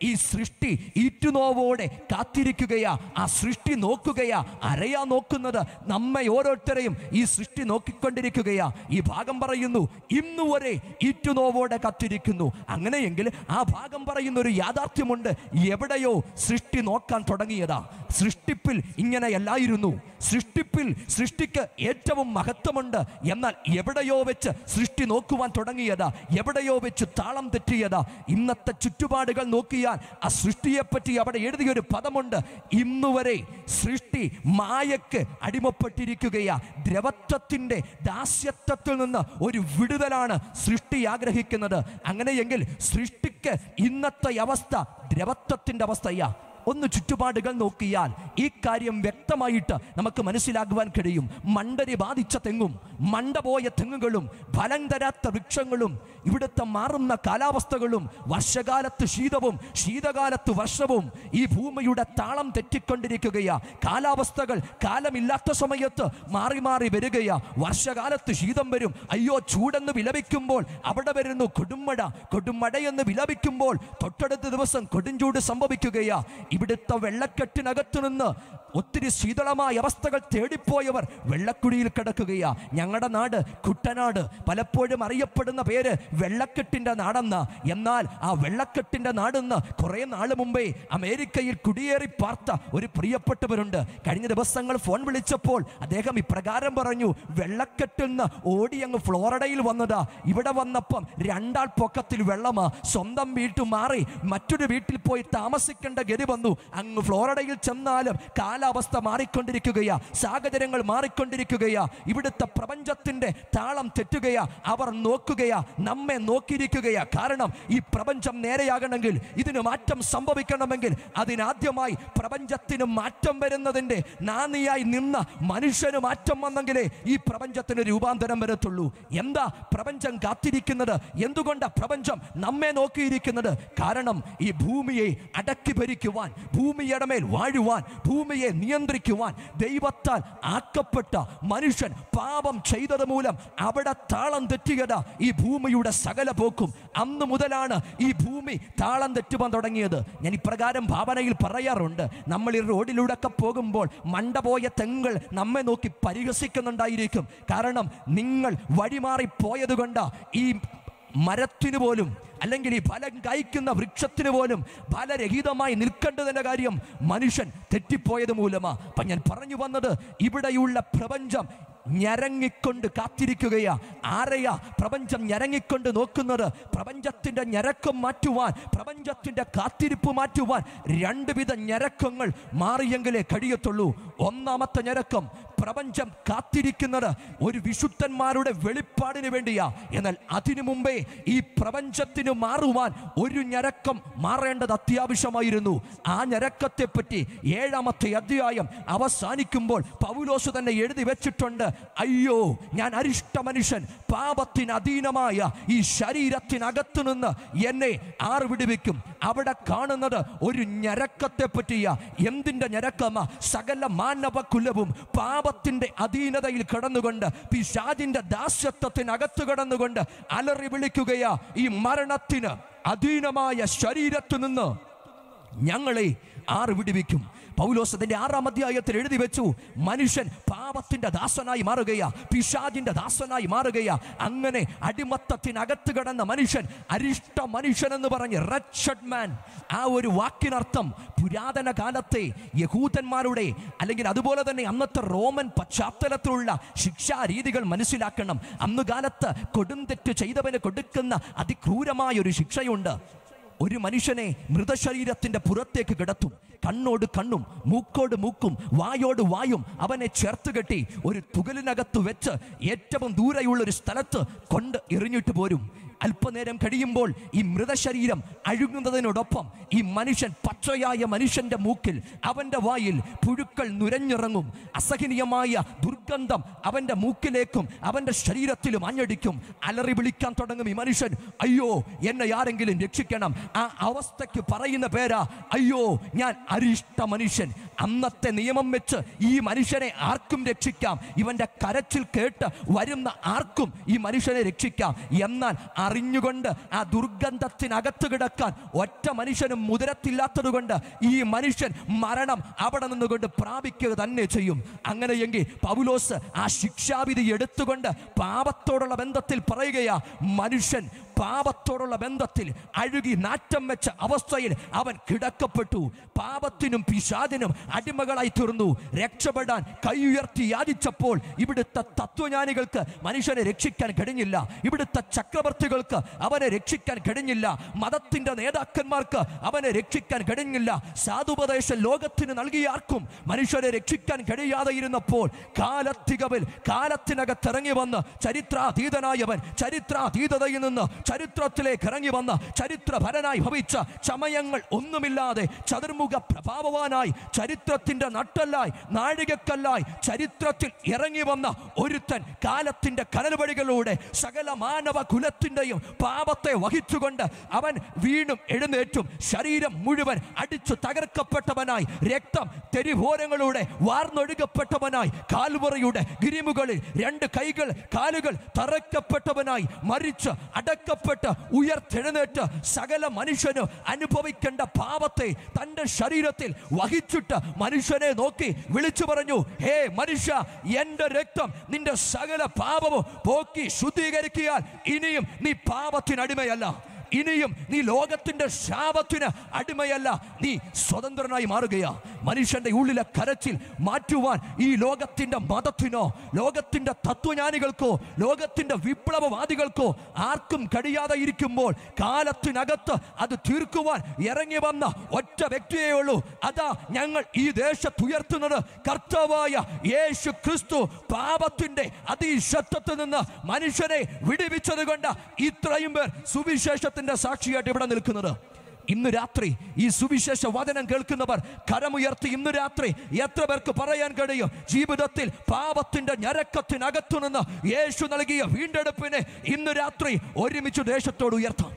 സൃഷ്ടി ഈറ്റുനോവോടെ കാത്തിരിക്കുകയാ ആ സൃഷ്ടി നോക്കുകയാ അരയാ നോക്കുന്നത് നമ്മെ ഓരോരുത്തരെയും ഈ സൃഷ്ടി നോക്കിക്കൊണ്ടിരിക്കുകയാ ഈ ഭാഗം പറയുന്നു ഇന്നു വരെ ഈറ്റുനോവോടെ കാത്തിരിക്കുന്നു അങ്ങനെയെങ്കിൽ ആ ഭാഗം പറയുന്ന ഒരു യാഥാർത്ഥ്യമുണ്ട് എവിടെയോ സൃഷ്ടി നോക്കാൻ തുടങ്ങിയതാ സൃഷ്ടിപ്പിൽ ഇങ്ങനെയല്ലായിരുന്നു സൃഷ്ടിപ്പിൽ സൃഷ്ടിക്ക് ഏറ്റവും മഹത്വമുണ്ട് എന്നാൽ എവിടെയോ വെച്ച് സൃഷ്ടി നോക്കുവാൻ തുടങ്ങിയതാ എവിടെയോ വെച്ച് താളം തെറ്റിയതാ ഇന്നത്തെ ചുറ്റുപാടുകൾ നോക്കിയാൽ ആ സൃഷ്ടിയെപ്പറ്റി അവിടെ എഴുതിയൊരു പദമുണ്ട് ഇന്നുവരെ സൃഷ്ടി മായക്ക് അടിമപ്പെട്ടിരിക്കുകയാ ദ്രവത്വത്തിന്റെ ദാസ്യത്വത്തിൽ നിന്ന് ഒരു വിടുതലാണ് സൃഷ്ടി ആഗ്രഹിക്കുന്നത് അങ്ങനെയെങ്കിൽ സൃഷ്ടിക്ക് ഇന്നത്തെ അവസ്ഥ ദ്രവത്വത്തിന്റെ അവസ്ഥയാ ഒന്ന് ചുറ്റുപാടുകൾ നോക്കിയാൽ ഈ കാര്യം വ്യക്തമായിട്ട് നമുക്ക് മനസ്സിലാക്കുവാൻ കഴിയും മണ്ടരി ബാധിച്ച തെങ്ങും മണ്ട പോയ തെങ്ങുകളും ഫലം തരാത്ത വൃക്ഷങ്ങളും ഇവിടുത്തെ മാറുന്ന കാലാവസ്ഥകളും വർഷകാലത്ത് ശീതവും ശീതകാലത്ത് വർഷവും ഈ ഭൂമിയുടെ താളം തെറ്റിക്കൊണ്ടിരിക്കുകയാ കാലാവസ്ഥകൾ കാലമില്ലാത്ത സമയത്ത് മാറി മാറി വരികയാ വർഷകാലത്ത് ശീതം വരും അയ്യോ ചൂടെന്ന് വിലപിക്കുമ്പോൾ അവിടെ വരുന്നു കൊടുമഴ കൊടുമഴയെന്ന് വിലപിക്കുമ്പോൾ തൊട്ടടുത്ത ദിവസം കൊടുംചൂട് സംഭവിക്കുകയാ ഇവിടുത്തെ വെള്ളക്കെട്ടിനകത്തു നിന്ന് ഒത്തിരി ശീതളമായ അവസ്ഥകൾ തേടിപ്പോയവർ വെള്ളക്കുഴിയിൽ കിടക്കുകയാ ഞങ്ങളുടെ നാട് കുട്ടനാട് പലപ്പോഴും അറിയപ്പെടുന്ന പേര് വെള്ളക്കെട്ടിന്റെ നാടെന്ന് എന്നാൽ ആ വെള്ളക്കെട്ടിന്റെ നാടെന്ന് കുറെ നാൾ മുമ്പേ അമേരിക്കയിൽ കുടിയേറി പാർത്ത ഒരു പ്രിയപ്പെട്ടവരുണ്ട് കഴിഞ്ഞ ദിവസങ്ങൾ ഫോൺ വിളിച്ചപ്പോൾ അദ്ദേഹം ഇപ്രകാരം പറഞ്ഞു വെള്ളക്കെട്ടിൽ നിന്ന് ഓടി അങ്ങ് ഫ്ലോറിഡയിൽ വന്നതാ ഇവിടെ വന്നപ്പം രണ്ടാൾ പൊക്കത്തിൽ വെള്ളമാ സ്വന്തം വീട്ടു മാറി മറ്റൊരു വീട്ടിൽ പോയി താമസിക്കേണ്ട ഗതി വന്നു അങ്ങ് ഫ്ലോറിഡയിൽ ചെന്നാലും കാലാവസ്ഥ മാറിക്കൊണ്ടിരിക്കുകയാ സാഹചര്യങ്ങൾ മാറിക്കൊണ്ടിരിക്കുകയാ ഇവിടുത്തെ പ്രപഞ്ചത്തിന്റെ താളം തെറ്റുകയാ അവർ നോക്കുകയാ നമ്മെ നോക്കിയിരിക്കുകയാ കാരണം ഈ പ്രപഞ്ചം നേരെയാകണമെങ്കിൽ ഇതിന് മാറ്റം സംഭവിക്കണമെങ്കിൽ അതിനാദ്യമായി പ്രപഞ്ചത്തിന് മാറ്റം വരുന്നതിന്റെ നാന്ദിയായി നിന്ന മനുഷ്യന് മാറ്റം വന്നെങ്കിലേ ഈ പ്രപഞ്ചത്തിന് രൂപാന്തരം വരത്തുള്ളൂ എന്താ പ്രപഞ്ചം കാത്തിരിക്കുന്നത് എന്തുകൊണ്ടാ പ്രപഞ്ചം നമ്മെ നോക്കിയിരിക്കുന്നത് കാരണം ഈ ഭൂമിയെ അടക്കി ഭരിക്കുവാൻ ഭൂമിയുടെ മേൽ വാഴുവാൻ ഭൂമിയെ നിയന്ത്രിക്കുവാൻ ദൈവത്താൽ ആക്കപ്പെട്ട മനുഷ്യൻ പാപം ചെയ്തത് മൂലം അവിടെ താളം തെറ്റിയത് ഈ ഭൂമിയുടെ സകല പോക്കും അന്ന് മുതലാണ് ഈ ഭൂമി താളം തെറ്റുവാൻ തുടങ്ങിയത് ഞാൻ ഇപ്രകാരം ഭാവനയിൽ പറയാറുണ്ട് നമ്മൾ ഈ റോഡിലൂടെ ഒക്കെ പോകുമ്പോൾ മണ്ട പോയ തെങ്ങൾ നമ്മെ നോക്കി പരിഹസിക്കുന്നുണ്ടായിരിക്കും കാരണം നിങ്ങൾ വഴിമാറി പോയത് കൊണ്ട് ഈ മരത്തിന് പോലും അല്ലെങ്കിൽ ഈ ഫലം കായ്ക്കുന്ന വൃക്ഷത്തിന് പോലും ഫലരഹിതമായി നിൽക്കേണ്ടതിന്റെ കാര്യം മനുഷ്യൻ തെറ്റിപ്പോയത് മൂലമാ അപ്പൊ ഞാൻ പറഞ്ഞു വന്നത് ഇവിടെയുള്ള പ്രപഞ്ചം ഞരങ്ങിക്കൊണ്ട് കാത്തിരിക്കുകയാ ആരെയാ പ്രപഞ്ചം ഞരങ്ങിക്കൊണ്ട് നോക്കുന്നത് പ്രപഞ്ചത്തിന്റെ ഞരക്കം മാറ്റുവാൻ പ്രപഞ്ചത്തിന്റെ കാത്തിരിപ്പ് മാറ്റുവാൻ രണ്ടുവിധ ഞരക്കങ്ങൾ മാറിയെങ്കിലേ കഴിയത്തുള്ളൂ ഒന്നാമത്തെ ഞരക്കം പ്രപഞ്ചം കാത്തിരിക്കുന്നത് ഒരു വിശുദ്ധന്മാരുടെ വെളിപ്പാടിന് വേണ്ടിയാ എന്നാൽ അതിനു മുമ്പേ ഈ പ്രപഞ്ചത്തിന് മാറുവാൻ ഒരു ഞരക്കം മാറേണ്ടത് അത്യാവശ്യമായിരുന്നു ആ ഞരക്കത്തെ പറ്റി ഏഴാമത്തെ അധ്യായം അവസാനിക്കുമ്പോൾ പൗലോസ് തന്നെ എഴുതി വെച്ചിട്ടുണ്ട് അയ്യോ ഞാൻ അരിഷ്ട മനുഷ്യൻ പാപത്തിന് അധീനമായ ഈ ശരീരത്തിനകത്തു നിന്ന് എന്നെ ആർ വിടുവിക്കും അവിടെ കാണുന്നത് ഒരു ഞരക്കത്തെ പറ്റിയ എന്തിന്റെ ഞരക്കമാ സകല മാനവ കുലവും പാപത്തിന്റെ അധീനതയിൽ കടന്നുകൊണ്ട് പിശാജിന്റെ ദാസ്യത്വത്തിനകത്ത് കടന്നുകൊണ്ട് അലറി വിളിക്കുകയാ ഈ മരണത്തിന് അധീനമായ ശരീരത്തു നിന്ന് ഞങ്ങളെ ആർ വിടുവിക്കും പൗലോസ് അതിന്റെ ആറാം അധ്യായത്തിൽ എഴുതി വെച്ചു മനുഷ്യൻ പാപത്തിന്റെ ദാസനായി മാറുകയാ പിശാജിന്റെ ദാസനായി മാറുകയാ അങ്ങനെ അടിമത്തത്തിനകത്ത് കിടന്ന മനുഷ്യൻ അരിഷ്ട മനുഷ്യൻ എന്ന് പറഞ്ഞ് റച്ചഡ് മാൻ ആ ഒരു വാക്കിനർത്ഥം പുരാതന കാലത്തെ യഹൂദന്മാരുടെ അല്ലെങ്കിൽ അതുപോലെ തന്നെ അന്നത്തെ റോമൻ പശ്ചാത്തലത്തിലുള്ള ശിക്ഷാരീതികൾ മനസ്സിലാക്കണം അന്ന് കാലത്ത് കൊടുംതെറ്റ് ചെയ്തവന് കൊടുക്കുന്ന അതിക്രൂരമായ ഒരു ശിക്ഷയുണ്ട് ഒരു മനുഷ്യനെ മൃതശരീരത്തിന്റെ പുറത്തേക്ക് കിടത്തും കണ്ണോട് കണ്ണും മൂക്കോട് മൂക്കും വായോട് വായും അവനെ ചേർത്ത് കെട്ടി ഒരു തുകലിനകത്ത് വെച്ച് ഏറ്റവും ദൂരെയുള്ള ഒരു സ്ഥലത്ത് കൊണ്ട് എറിഞ്ഞിട്ട് പോരും അല്പനേരം കഴിയുമ്പോൾ ഈ മൃതശരീരം അഴുകുന്നതിനോടൊപ്പം ഈ മനുഷ്യൻ പച്ചയായ മനുഷ്യന്റെ മൂക്കിൽ അവന്റെ വായിൽ പുഴുക്കൾ നുരഞ്ഞിറങ്ങും അസഹനീയമായ ദുർഗന്ധം അവന്റെ മൂക്കിലേക്കും അവന്റെ ശരീരത്തിലും അഞ്ഞടിക്കും അലറി വിളിക്കാൻ തുടങ്ങും ഈ മനുഷ്യൻ അയ്യോ എന്നെ ആരെങ്കിലും രക്ഷിക്കണം ആ അവസ്ഥയ്ക്ക് പറയുന്ന പേരാ അയ്യോ ഞാൻ അരിഷ്ട മനുഷ്യൻ അന്നത്തെ നിയമം വെച്ച് ഈ മനുഷ്യനെ ആർക്കും രക്ഷിക്കാം ഇവന്റെ കരച്ചിൽ കേട്ട് വരുന്ന ആർക്കും ഈ മനുഷ്യനെ രക്ഷിക്കാം എന്നാൽ അറിഞ്ഞുകൊണ്ട് ആ ദുർഗന്ധത്തിനകത്ത് കിടക്കാൻ ഒറ്റ മനുഷ്യനും മുതരത്തില്ലാത്തത് കൊണ്ട് ഈ മനുഷ്യൻ മരണം അവിടെ നിന്നുകൊണ്ട് പ്രാപിക്കുക തന്നെ ചെയ്യും അങ്ങനെയെങ്കിൽ പൗലോസ് ആ ശിക്ഷാവിധി എടുത്തുകൊണ്ട് പാപത്തോടുള്ള ബന്ധത്തിൽ പറയുകയാ മനുഷ്യൻ പാപത്തോടുള്ള ബന്ധത്തിൽ അഴുകി നാറ്റം വെച്ച അവസ്ഥയിൽ അവൻ കിടക്കപ്പെട്ടു പാപത്തിനും പിശാദിനും അടിമകളായി തീർന്നു രക്ഷപ്പെടാൻ കൈയുയർത്തി യാചിച്ചപ്പോൾ ഇവിടുത്തെ തത്വജ്ഞാനികൾക്ക് മനുഷ്യനെ രക്ഷിക്കാൻ കഴിഞ്ഞില്ല ഇവിടുത്തെ ചക്രവർത്തികൾക്ക് അവനെ രക്ഷിക്കാൻ കഴിഞ്ഞില്ല മതത്തിന്റെ നേതാക്കന്മാർക്ക് അവനെ രക്ഷിക്കാൻ കഴിഞ്ഞില്ല സാധുപദേശ ലോകത്തിന് നൽകിയ ആർക്കും മനുഷ്യരെ രക്ഷിക്കാൻ കഴിയാതെ ഇരുന്നപ്പോൾ കാലത്തികവിൽ കാലത്തിനകത്ത് ഇറങ്ങി വന്ന് ചരിത്രാതീതനായവൻ ചരിത്രാതീതതയിൽ നിന്ന് ചരിത്രത്തിലേക്ക് ഇറങ്ങി വന്ന ചരിത്രഭരനായി ഭവിച്ച ചമയങ്ങൾ ഒന്നുമില്ലാതെ ചതുർമുഖ പ്രഭാവവാനായി ചരിത്രത്തിന്റെ നട്ടല്ലായി നാഴികക്കല്ലായി ചരിത്രത്തിൽ ഇറങ്ങി വന്ന ഒരുത്തൻ കാലത്തിന്റെ കനൽവഴികളിലൂടെ സകല മാനവ കുലത്തിന്റെയും പാപത്തെ വഹിച്ചുകൊണ്ട് അവൻ വീണും എഴുന്നേറ്റും ശരീരം മുഴുവൻ അടിച്ചു തകർക്കപ്പെട്ടവനായി രക്തം തെരുവോരങ്ങളുടെ വാർന്നൊഴുകപ്പെട്ടവനായി കാൽവറയുടെ ഗിരിമുകളിൽ രണ്ട് കൈകൾ കാലുകൾ തറയ്ക്കപ്പെട്ടവനായി മരിച്ച് അടക്കപ്പെട്ട് ഉയർത്തെഴുന്നേറ്റ് സകല മനുഷ്യനും അനുഭവിക്കേണ്ട പാപത്തെ തന്റെ ശരീരത്തിൽ വഹിച്ചിട്ട് മനുഷ്യനെ നോക്കി വിളിച്ചു പറഞ്ഞു ഹേ മനുഷ്യ എന്റെ രക്തം നിന്റെ സകല പാപവും പോക്കി ശുദ്ധീകരിക്കിയാൽ ഇനിയും നീ പാപത്തിനടിമയല്ല ഇനിയും നീ ലോകത്തിന്റെ ശാപത്തിന് അടിമയല്ല നീ സ്വതന്ത്രനായി മാറുകയാ മനുഷ്യന്റെ ഉള്ളിലെ കരച്ചിൽ മാറ്റുവാൻ ഈ ലോകത്തിന്റെ മതത്തിനോ ലോകത്തിന്റെ തത്വജ്ഞാനികൾക്കോ ലോകത്തിന്റെ വിപ്ലവവാദികൾക്കോ ആർക്കും കഴിയാതെ ഇരിക്കുമ്പോൾ കാലത്തിനകത്ത് അത് തീർക്കുവാൻ ഇറങ്ങി വന്ന ഒറ്റ വ്യക്തിയേ ഉള്ളൂ അതാ ഞങ്ങൾ ഈ ദേശത്തുയർത്തുന്നത് കർത്താവായ യേശു ക്രിസ്തു പാപത്തിന്റെ അതിശത്വത്തിൽ നിന്ന് മനുഷ്യനെ വിടുവിച്ചത് കൊണ്ട് ഇത്രയും പേർ സുവിശേഷത്തിന്റെ സാക്ഷിയായിട്ട് ഇവിടെ നിൽക്കുന്നത് ഇന്ന് രാത്രി ഈ സുവിശേഷ വചനം കേൾക്കുന്നവർ കരമുയർത്തി ഇന്ന് രാത്രി എത്ര പേർക്ക് പറയാൻ കഴിയും ജീവിതത്തിൽ പാപത്തിന്റെ ഞരക്കത്തിനകത്തു നിന്ന് യേശു നൽകിയ വീണ്ടെടുപ്പിനെ ഇന്ന് രാത്രി ഒരുമിച്ച് ദേശത്തോട് ഉയർത്താം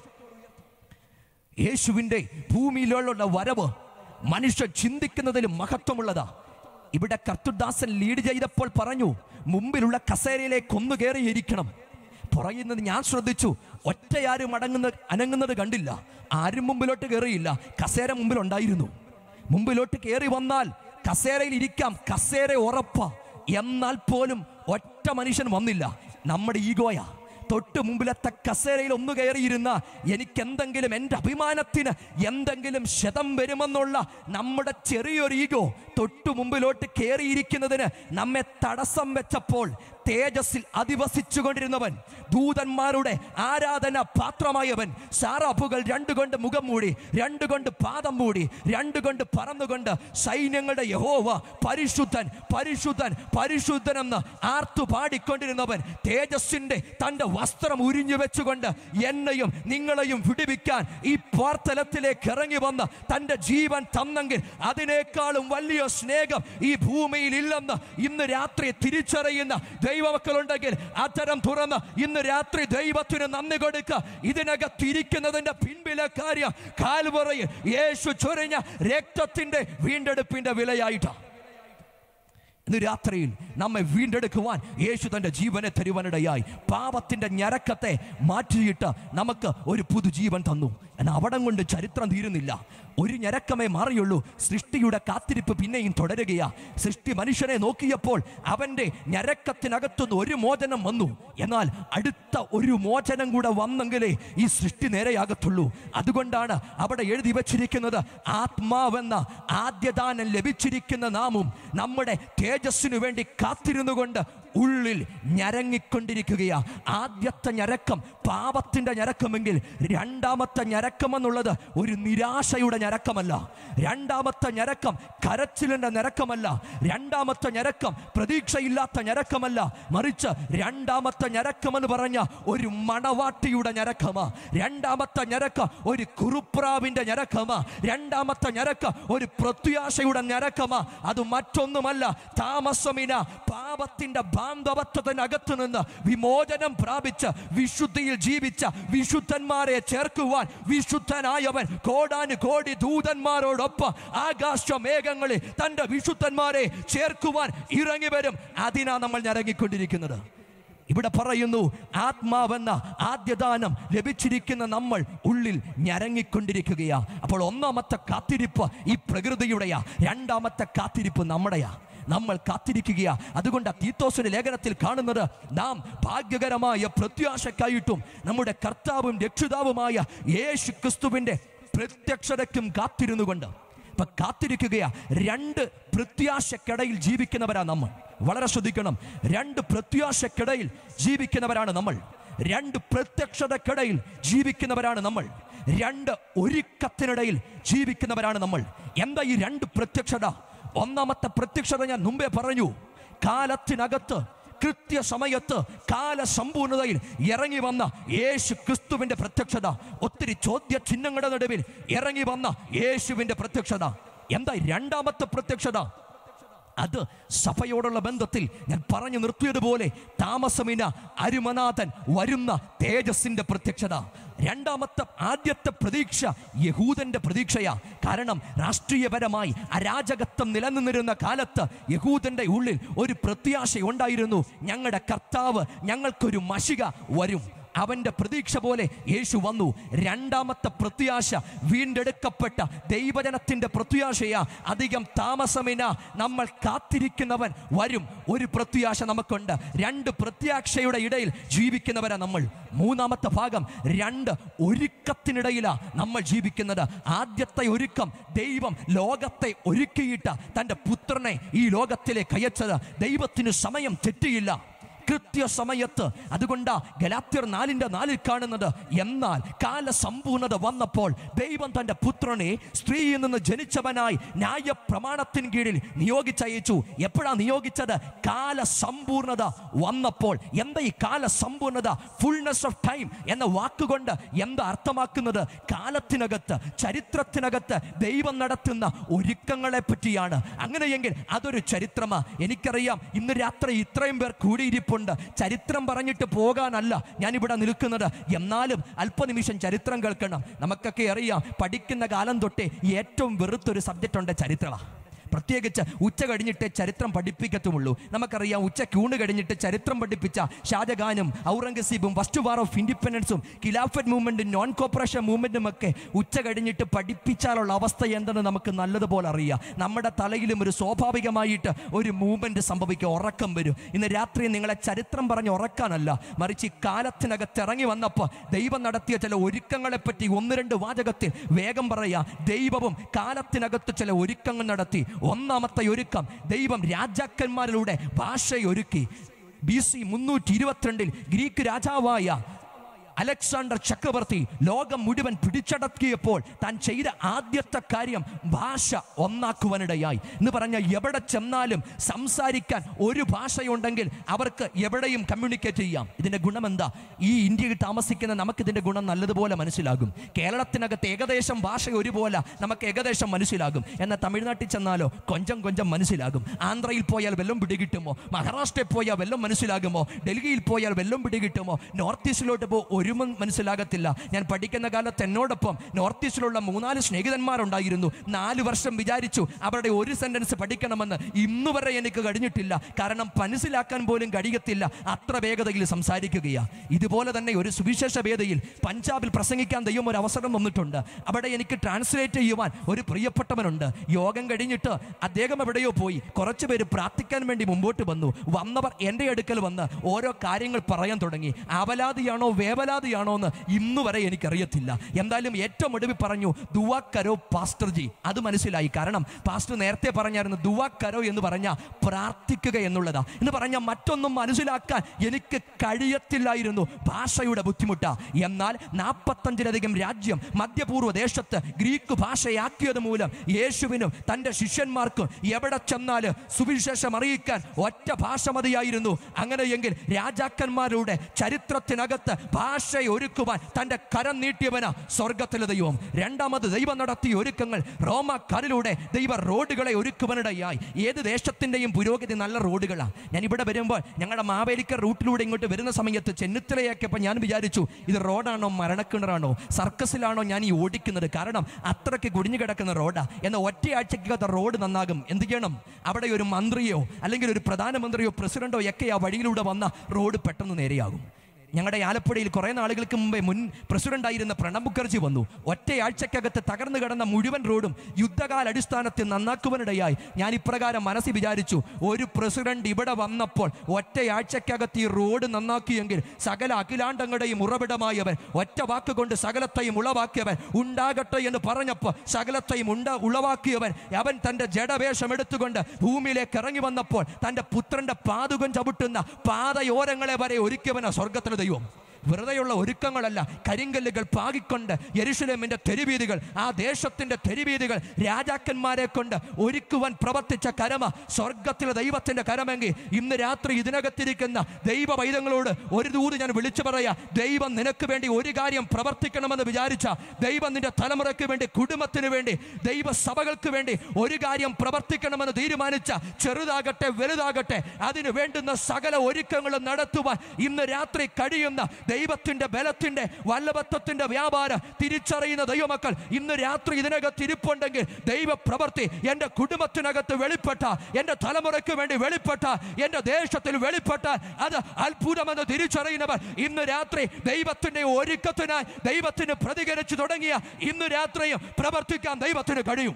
യേശുവിൻ്റെ ഭൂമിയിലുള്ള വരവ് മനുഷ്യൻ ചിന്തിക്കുന്നതിലും മഹത്വമുള്ളതാ ഇവിടെ കർത്തുദാസൻ ലീഡ് ചെയ്തപ്പോൾ പറഞ്ഞു മുമ്പിലുള്ള കസേരയിലേക്ക് ഒന്ന് കയറിയിരിക്കണം പറയുന്നത് ഞാൻ ശ്രദ്ധിച്ചു ഒറ്റയാരും അടങ്ങുന്ന അനങ്ങുന്നത് കണ്ടില്ല ആരും മുമ്പിലോട്ട് കയറിയില്ല കസേര മുമ്പിലുണ്ടായിരുന്നു മുമ്പിലോട്ട് കയറി വന്നാൽ കസേരയിൽ ഇരിക്കാം കസേര ഉറപ്പാ എന്നാൽ പോലും ഒറ്റ മനുഷ്യൻ വന്നില്ല നമ്മുടെ ഈഗോയാ തൊട്ട് മുമ്പിലത്തെ കസേരയിൽ ഒന്ന് കയറിയിരുന്ന എനിക്ക് എന്തെങ്കിലും എൻ്റെ അഭിമാനത്തിന് എന്തെങ്കിലും ശതം വരുമെന്നുള്ള നമ്മുടെ ചെറിയൊരു ഈഗോ തൊട്ടു മുമ്പിലോട്ട് കയറിയിരിക്കുന്നതിന് നമ്മെ തടസ്സം വെച്ചപ്പോൾ തേജസ്സിൽ അധിവസിച്ചു കൊണ്ടിരുന്നവൻ ദൂതന്മാരുടെ ആരാധന പാത്രമായവൻ സാറാപ്പുകൾ രണ്ടുകൊണ്ട് മുഖം മൂടി രണ്ടുകൊണ്ട് പാദം മൂടി രണ്ടുകൊണ്ട് പറന്നുകൊണ്ട് സൈന്യങ്ങളുടെ യഹോവ പരിശുദ്ധൻ പരിശുദ്ധൻ പരിശുദ്ധൻ എന്ന് ആർത്തു പാടിക്കൊണ്ടിരുന്നവൻ തേജസ്സിന്റെ തന്റെ വസ്ത്രം ഉരിഞ്ഞു വെച്ചുകൊണ്ട് എന്നെയും നിങ്ങളെയും വിടുവിക്കാൻ ഈ പാർത്തലത്തിലേക്ക് ഇറങ്ങി വന്ന് തന്റെ ജീവൻ തന്നെങ്കിൽ അതിനേക്കാളും വലിയ സ്നേഹം ഈ ഭൂമിയിൽ ഇല്ലെന്ന് ഇന്ന് രാത്രി തിരിച്ചറിയുന്ന ദൈവമക്കളുണ്ടെങ്കിൽ അത്തരം തുറന്ന് ഇന്ന് രാത്രി ദൈവത്തിന് നന്ദി കൊടുക്കുക ഇതിനകത്തിരിക്കുന്നതിന്റെ പിൻപിലെ കാര്യം കാൽവറയിൽ യേശു ചൊരിഞ്ഞ രക്തത്തിന്റെ വീണ്ടെടുപ്പിന്റെ വിലയായിട്ടാണ് ഇന്ന് രാത്രിയിൽ നമ്മെ വീണ്ടെടുക്കുവാൻ യേശു തൻ്റെ ജീവനെ തരുവാനിടയായി പാപത്തിൻ്റെ ഞരക്കത്തെ മാറ്റിയിട്ട് നമുക്ക് ഒരു പുതുജീവൻ തന്നു എന്നാൽ അവിടം കൊണ്ട് ചരിത്രം തീരുന്നില്ല ഒരു ഞരക്കമേ മാറിയുള്ളൂ സൃഷ്ടിയുടെ കാത്തിരിപ്പ് പിന്നെയും തുടരുകയാ സൃഷ്ടി മനുഷ്യനെ നോക്കിയപ്പോൾ അവൻ്റെ ഞരക്കത്തിനകത്തുനിന്ന് ഒരു മോചനം വന്നു എന്നാൽ അടുത്ത ഒരു മോചനം കൂടെ വന്നെങ്കിലേ ഈ സൃഷ്ടി നേരെയാകത്തുള്ളൂ അതുകൊണ്ടാണ് അവിടെ എഴുതി വച്ചിരിക്കുന്നത് ആത്മാവെന്ന ആദ്യദാനം ലഭിച്ചിരിക്കുന്ന നാമും നമ്മുടെ തേജസ്സിനു വേണ്ടി കാത്തിരുന്നു കൊണ്ട് ഉള്ളിൽ ഞരങ്ങിക്കൊണ്ടിരിക്കുകയാ ആദ്യത്തെ ഞരക്കം പാപത്തിന്റെ ഞരക്കമെങ്കിൽ രണ്ടാമത്തെ ഞരക്കം എന്നുള്ളത് ഒരു നിരാശയുടെ ഞരക്കമല്ല രണ്ടാമത്തെ ഞരക്കം കരച്ചിലിന്റെ ഞരക്കമല്ല രണ്ടാമത്തെ ഞരക്കം പ്രതീക്ഷയില്ലാത്ത ഞരക്കമല്ല മറിച്ച് രണ്ടാമത്തെ ഞരക്കം എന്ന് പറഞ്ഞ ഒരു മണവാട്ടിയുടെ ഞരക്കമാ രണ്ടാമത്തെ ഞരക്കം ഒരു കുറുപ്രാവിന്റെ ഞരക്കമാ രണ്ടാമത്തെ ഞരക്കം ഒരു പ്രത്യാശയുടെ ഞരക്കമാ അത് മറ്റൊന്നുമല്ല താമസമിന പാപത്തിന്റെ ബാന്ധവത്വത്തിനകത്തു നിന്ന് വിമോചനം പ്രാപിച്ച് വിശുദ്ധിയിൽ ജീവിച്ച വിശുദ്ധന്മാരെ ചേർക്കുവാൻ വിശുദ്ധനായവൻ കോടാനു കോടി ദൂതന്മാരോടൊപ്പം ആകാശ മേഘങ്ങളിൽ തന്റെ വിശുദ്ധന്മാരെ ചേർക്കുവാൻ ഇറങ്ങി വരും അതിനാ നമ്മൾ ഞരങ്ങിക്കൊണ്ടിരിക്കുന്നത് ഇവിടെ പറയുന്നു ആത്മാവെന്ന ആദ്യദാനം ലഭിച്ചിരിക്കുന്ന നമ്മൾ ഉള്ളിൽ ഞരങ്ങിക്കൊണ്ടിരിക്കുകയാ അപ്പോൾ ഒന്നാമത്തെ കാത്തിരിപ്പ് ഈ പ്രകൃതിയുടെയാ രണ്ടാമത്തെ കാത്തിരിപ്പ് നമ്മുടെയാ നമ്മൾ കാത്തിരിക്കുകയാ അതുകൊണ്ട് തീത്തോസിന്റെ ലേഖനത്തിൽ കാണുന്നത് നാം ഭാഗ്യകരമായ പ്രത്യാശക്കായിട്ടും നമ്മുടെ കർത്താവും രക്ഷിതാവുമായ യേശു ക്രിസ്തുവിന്റെ പ്രത്യക്ഷതയ്ക്കും കാത്തിരുന്നുകൊണ്ട് ഇപ്പൊ കാത്തിരിക്കുകയാ രണ്ട് പ്രത്യാശക്കിടയിൽ ജീവിക്കുന്നവരാ നമ്മൾ വളരെ ശ്രദ്ധിക്കണം രണ്ട് പ്രത്യാശക്കിടയിൽ ജീവിക്കുന്നവരാണ് നമ്മൾ രണ്ട് പ്രത്യക്ഷതക്കിടയിൽ ജീവിക്കുന്നവരാണ് നമ്മൾ രണ്ട് ഒരുക്കത്തിനിടയിൽ ജീവിക്കുന്നവരാണ് നമ്മൾ എന്താ ഈ രണ്ട് പ്രത്യക്ഷത ഒന്നാമത്തെ പ്രത്യക്ഷത ഞാൻ മുമ്പേ പറഞ്ഞു കാലത്തിനകത്ത് കൃത്യസമയത്ത് കാലസമ്പൂർണതയിൽ ഇറങ്ങി വന്ന യേശു ക്രിസ്തുവിന്റെ പ്രത്യക്ഷത ഒത്തിരി ചോദ്യ ചിഹ്നങ്ങളുടെ നടുവിൽ ഇറങ്ങി വന്ന യേശുവിന്റെ പ്രത്യക്ഷത എന്താ രണ്ടാമത്തെ പ്രത്യക്ഷത അത് സഭയോടുള്ള ബന്ധത്തിൽ ഞാൻ പറഞ്ഞു നിർത്തിയതുപോലെ താമസമിന അരുമനാഥൻ വരുന്ന തേജസിന്റെ പ്രത്യക്ഷത രണ്ടാമത്തെ ആദ്യത്തെ പ്രതീക്ഷ യഹൂദന്റെ പ്രതീക്ഷയാ കാരണം രാഷ്ട്രീയപരമായി അരാജകത്വം നിലനിന്നിരുന്ന കാലത്ത് യഹൂദന്റെ ഉള്ളിൽ ഒരു പ്രത്യാശ ഉണ്ടായിരുന്നു ഞങ്ങളുടെ കർത്താവ് ഞങ്ങൾക്കൊരു മഷിക വരും അവന്റെ പ്രതീക്ഷ പോലെ യേശു വന്നു രണ്ടാമത്തെ പ്രത്യാശ വീണ്ടെടുക്കപ്പെട്ട ദൈവജനത്തിന്റെ പ്രത്യാശയാ അധികം താമസമിന നമ്മൾ കാത്തിരിക്കുന്നവൻ വരും ഒരു പ്രത്യാശ നമുക്കുണ്ട് രണ്ട് പ്രത്യാശയുടെ ഇടയിൽ ജീവിക്കുന്നവരാ നമ്മൾ മൂന്നാമത്തെ ഭാഗം രണ്ട് ഒരുക്കത്തിനിടയിലാ നമ്മൾ ജീവിക്കുന്നത് ആദ്യത്തെ ഒരുക്കം ദൈവം ലോകത്തെ ഒരുക്കിയിട്ട തൻ്റെ പുത്രനെ ഈ ലോകത്തിലേക്ക് അയച്ചത് ദൈവത്തിന് സമയം തെറ്റിയില്ല കൃത്യസമയത്ത് അതുകൊണ്ടാ ഗലാത്യർ നാലിന്റെ നാലിൽ കാണുന്നത് എന്നാൽ കാലസമ്പൂർണത വന്നപ്പോൾ ദൈവം തന്റെ പുത്രനെ സ്ത്രീയിൽ നിന്ന് ജനിച്ചവനായി ന്യായ പ്രമാണത്തിന് കീഴിൽ നിയോഗിച്ചയച്ചു എപ്പോഴാ നിയോഗിച്ചത് കാലസമ്പൂർണത വന്നപ്പോൾ എന്താ ഈ കാലസമ്പൂർണത ഫുൾനെസ് ഓഫ് ടൈം എന്ന വാക്കുകൊണ്ട് എന്താ അർത്ഥമാക്കുന്നത് കാലത്തിനകത്ത് ചരിത്രത്തിനകത്ത് ദൈവം നടത്തുന്ന ഒരുക്കങ്ങളെ പറ്റിയാണ് അങ്ങനെയെങ്കിൽ അതൊരു ചരിത്രമാ എനിക്കറിയാം ഇന്ന് രാത്രി ഇത്രയും പേർ കൂടിയിരിപ്പുണ്ട് ചരിത്രം പറഞ്ഞിട്ട് പോകാനല്ല ഞാനിവിടെ നിൽക്കുന്നത് എന്നാലും അല്പനിമിഷം ചരിത്രം കേൾക്കണം നമുക്കൊക്കെ അറിയാം പഠിക്കുന്ന കാലം തൊട്ടേ ഏറ്റവും വെറുത്തൊരു സബ്ജക്റ്റ് ഉണ്ട് ചരിത്രമാണ് പ്രത്യേകിച്ച് ഉച്ച കഴിഞ്ഞിട്ട് ചരിത്രം പഠിപ്പിക്കത്തുമുള്ളൂ നമുക്കറിയാം ഉച്ചയ്ക്ക് ഊണ് കഴിഞ്ഞിട്ട് ചരിത്രം പഠിപ്പിച്ച ഷാജഹാനും ഔറംഗസീബും ഫസ്റ്റ് വാർ ഓഫ് ഇൻഡിപെൻഡൻസും ഖിലാഫറ്റ് മൂവ്മെന്റും നോൺ കോപ്പറേഷൻ മൂവ്മെന്റും ഒക്കെ ഉച്ച കഴിഞ്ഞിട്ട് പഠിപ്പിച്ചാലുള്ള അവസ്ഥ എന്തെന്ന് നമുക്ക് നല്ലതുപോലെ അറിയാം നമ്മുടെ തലയിലും ഒരു സ്വാഭാവികമായിട്ട് ഒരു മൂവ്മെന്റ് സംഭവിക്കുക ഉറക്കം വരും ഇന്ന് രാത്രി നിങ്ങളെ ചരിത്രം പറഞ്ഞ് ഉറക്കാനല്ല മറിച്ച് ഈ കാലത്തിനകത്ത് ഇറങ്ങി വന്നപ്പോൾ ദൈവം നടത്തിയ ചില ഒരുക്കങ്ങളെ പറ്റി ഒന്ന് രണ്ട് വാചകത്തിൽ വേഗം പറയാ ദൈവവും കാലത്തിനകത്ത് ചില ഒരുക്കങ്ങൾ നടത്തി ഒന്നാമത്തെ ഒരുക്കം ദൈവം രാജാക്കന്മാരിലൂടെ ഭാഷയൊരുക്കി ബി സി മുന്നൂറ്റി ഇരുപത്തിരണ്ടിൽ ഗ്രീക്ക് രാജാവായ അലക്സാണ്ടർ ചക്രവർത്തി ലോകം മുഴുവൻ പിടിച്ചടക്കിയപ്പോൾ താൻ ചെയ്ത ആദ്യത്തെ കാര്യം ഭാഷ ഒന്നാക്കുവാനിടയായി എന്ന് പറഞ്ഞ എവിടെ ചെന്നാലും സംസാരിക്കാൻ ഒരു ഭാഷയുണ്ടെങ്കിൽ അവർക്ക് എവിടെയും കമ്മ്യൂണിക്കേറ്റ് ചെയ്യാം ഇതിന്റെ ഗുണം എന്താ ഈ ഇന്ത്യയിൽ താമസിക്കുന്ന നമുക്ക് ഇതിന്റെ ഗുണം നല്ലതുപോലെ മനസ്സിലാകും കേരളത്തിനകത്ത് ഏകദേശം ഭാഷ ഒരുപോലെ നമുക്ക് ഏകദേശം മനസ്സിലാകും എന്നാൽ തമിഴ്നാട്ടിൽ ചെന്നാലോ കൊഞ്ചം കൊഞ്ചം മനസ്സിലാകും ആന്ധ്രയിൽ പോയാൽ വെല്ലം പിടികിട്ടുമോ മഹാരാഷ്ട്രയിൽ പോയാൽ വെല്ലം മനസ്സിലാകുമോ ഡൽഹിയിൽ പോയാൽ വെല്ലം പിടികിട്ടുമോ നോർത്ത് ഈസ്റ്റിലോട്ട് പോ ഒരു മനസ്സിലാകത്തില്ല ഞാൻ പഠിക്കുന്ന കാലത്ത് എന്നോടൊപ്പം നോർത്ത് ഈസ്റ്റിലുള്ള മൂന്നാല് സ്നേഹിതന്മാരുണ്ടായിരുന്നു നാല് വർഷം വിചാരിച്ചു അവരുടെ ഒരു സെന്റൻസ് പഠിക്കണമെന്ന് ഇന്നു വരെ എനിക്ക് കഴിഞ്ഞിട്ടില്ല കാരണം മനസ്സിലാക്കാൻ പോലും കഴിയത്തില്ല അത്ര വേഗതയിൽ സംസാരിക്കുകയാ ഇതുപോലെ തന്നെ ഒരു സുവിശേഷ വേദയിൽ പഞ്ചാബിൽ പ്രസംഗിക്കാൻ ദൈവം ഒരു അവസരം വന്നിട്ടുണ്ട് അവിടെ എനിക്ക് ട്രാൻസ്ലേറ്റ് ചെയ്യുവാൻ ഒരു പ്രിയപ്പെട്ടവനുണ്ട് യോഗം കഴിഞ്ഞിട്ട് അദ്ദേഹം എവിടെയോ പോയി കുറച്ച് പേര് പ്രാർത്ഥിക്കാൻ വേണ്ടി മുമ്പോട്ട് വന്നു വന്നവർ എൻ്റെ അടുക്കൽ വന്ന് ഓരോ കാര്യങ്ങൾ പറയാൻ തുടങ്ങി അവലാതിയാണോ വേവലാതിയാണോ എന്ന് ഇന്നു വരെ എനിക്കറിയത്തില്ല എന്തായാലും ഏറ്റവും ഒടുവിൽ പറഞ്ഞു ദുവാക്കരോ പാസ്റ്റർജി അത് മനസ്സിലായി കാരണം പാസ്റ്റർ നേരത്തെ പറഞ്ഞായിരുന്നു ദുവാക്കരോ എന്ന് പറഞ്ഞ പ്രാർത്ഥിക്കുക എന്നുള്ളതാ എന്ന് പറഞ്ഞ മറ്റൊന്നും മനസ്സിലാക്കാൻ എനിക്ക് കഴിയത്തില്ലായിരുന്നു ഭാഷയുടെ ബുദ്ധിമുട്ടാ എന്നാൽ നാൽപ്പത്തഞ്ചിലധികം രാജ്യം മധ്യപൂർവ്വ ദേശത്ത് ഗ്രീക്ക് ഭാഷയാക്കിയത് മൂലം യേശുവിനും തൻ്റെ ശിഷ്യന്മാർക്കും എവിടെ ചെന്നാല് സുവിശേഷം അറിയിക്കാൻ ഒറ്റ ഭാഷ മതിയായിരുന്നു അങ്ങനെയെങ്കിൽ രാജാക്കന്മാരുടെ ചരിത്രത്തിനകത്ത് ഭാഷ ആശയെ ഒരുക്കുവാൻ തന്റെ കരം നീട്ടിയവനാ സ്വർഗത്തിലെ ദൈവം രണ്ടാമത് ദൈവം നടത്തിയ ഒരുക്കങ്ങൾ റോമ കറിലൂടെ ദൈവ റോഡുകളെ ഒരുക്കുവാനിടയായി ഏത് ദേശത്തിന്റെയും പുരോഗതി നല്ല റോഡുകളാണ് ഞാൻ ഇവിടെ വരുമ്പോൾ ഞങ്ങളുടെ മാവേലിക്കർ റൂട്ടിലൂടെ ഇങ്ങോട്ട് വരുന്ന സമയത്ത് ചെന്നിത്തലയൊക്കെയപ്പോൾ ഞാൻ വിചാരിച്ചു ഇത് റോഡാണോ മരണക്കിണറാണോ സർക്കസിലാണോ ഞാൻ ഈ ഓടിക്കുന്നത് കാരണം അത്രയ്ക്ക് കുടിഞ്ഞു കിടക്കുന്ന റോഡാ എന്ന ഒറ്റയാഴ്ചക്കകത്ത് റോഡ് നന്നാകും എന്ത് ചെയ്യണം അവിടെ ഒരു മന്ത്രിയോ അല്ലെങ്കിൽ ഒരു പ്രധാനമന്ത്രിയോ പ്രസിഡന്റോ ഒക്കെ ആ വഴിയിലൂടെ വന്ന റോഡ് പെട്ടെന്ന് നേരെയാകും ഞങ്ങളുടെ ആലപ്പുഴയിൽ കുറേ നാളുകൾക്ക് മുമ്പേ മുൻ പ്രസിഡന്റായിരുന്ന പ്രണബ് മുഖർജി വന്നു ഒറ്റയാഴ്ചക്കകത്ത് തകർന്നു കിടന്ന മുഴുവൻ റോഡും യുദ്ധകാല അടിസ്ഥാനത്തിൽ നന്നാക്കുവാനിടയായി ഞാൻ ഇപ്രകാരം മനസ്സിൽ വിചാരിച്ചു ഒരു പ്രസിഡന്റ് ഇവിടെ വന്നപ്പോൾ ഒറ്റയാഴ്ചക്കകത്ത് ഈ റോഡ് നന്നാക്കിയെങ്കിൽ സകല അഖിലാണ്ടങ്ങളുടെയും ഉറവിടമായവൻ ഒറ്റ വാക്കുകൊണ്ട് സകലത്തെയും ഉളവാക്കിയവൻ ഉണ്ടാകട്ടെ എന്ന് പറഞ്ഞപ്പോൾ സകലത്തെയും ഉണ്ട ഉളവാക്കിയവൻ അവൻ തന്റെ ജഡവേഷം എടുത്തുകൊണ്ട് ഭൂമിയിലേക്ക് ഇറങ്ങി വന്നപ്പോൾ തന്റെ പുത്രന്റെ പാതുകം ചവിട്ടുന്ന പാതയോരങ്ങളെ വരെ ഒരുക്കിയവനാ സ്വർഗത്തിലെ ദൈവം വെറുതെയുള്ള ഒരുക്കങ്ങളല്ല കരിങ്കല്ലുകൾ പാകിക്കൊണ്ട് യെരുഷലേമിന്റെ തെരുവീതികൾ ആ ദേശത്തിന്റെ തെരുവീതികൾ രാജാക്കന്മാരെ കൊണ്ട് ഒരുക്കുവാൻ പ്രവർത്തിച്ച കരമ സ്വർഗത്തിലെ ദൈവത്തിന്റെ കരമെങ്കിൽ ഇന്ന് രാത്രി ഇതിനകത്തിരിക്കുന്ന ദൈവ വൈദങ്ങളോട് ഒരു ദൂത് ഞാൻ വിളിച്ചു പറയാ ദൈവം നിനക്ക് വേണ്ടി ഒരു കാര്യം പ്രവർത്തിക്കണമെന്ന് വിചാരിച്ച ദൈവം നിന്റെ തലമുറയ്ക്ക് വേണ്ടി കുടുംബത്തിന് വേണ്ടി ദൈവ സഭകൾക്ക് വേണ്ടി ഒരു കാര്യം പ്രവർത്തിക്കണമെന്ന് തീരുമാനിച്ച ചെറുതാകട്ടെ വലുതാകട്ടെ അതിന് വേണ്ടുന്ന സകല ഒരുക്കങ്ങളും നടത്തുവാൻ ഇന്ന് രാത്രി കഴിയുന്ന ദൈവത്തിന്റെ ബലത്തിന്റെ വല്ലഭത്വത്തിന്റെ വ്യാപാരം തിരിച്ചറിയുന്ന ദൈവമക്കൾ ഇന്ന് രാത്രി ഇതിനകത്ത് ഇരിപ്പുണ്ടെങ്കിൽ ദൈവ പ്രവൃത്തി എൻ്റെ കുടുംബത്തിനകത്ത് വെളിപ്പെട്ട എൻ്റെ തലമുറയ്ക്ക് വേണ്ടി വെളിപ്പെട്ട എൻ്റെ ദേശത്തിൽ വെളിപ്പെട്ട അത് അത്ഭുതമെന്ന് തിരിച്ചറിയുന്നവർ ഇന്ന് രാത്രി ദൈവത്തിന്റെ ഒരുക്കത്തിനായി ദൈവത്തിന് പ്രതികരിച്ചു തുടങ്ങിയ ഇന്ന് രാത്രിയും പ്രവർത്തിക്കാൻ ദൈവത്തിന് കഴിയും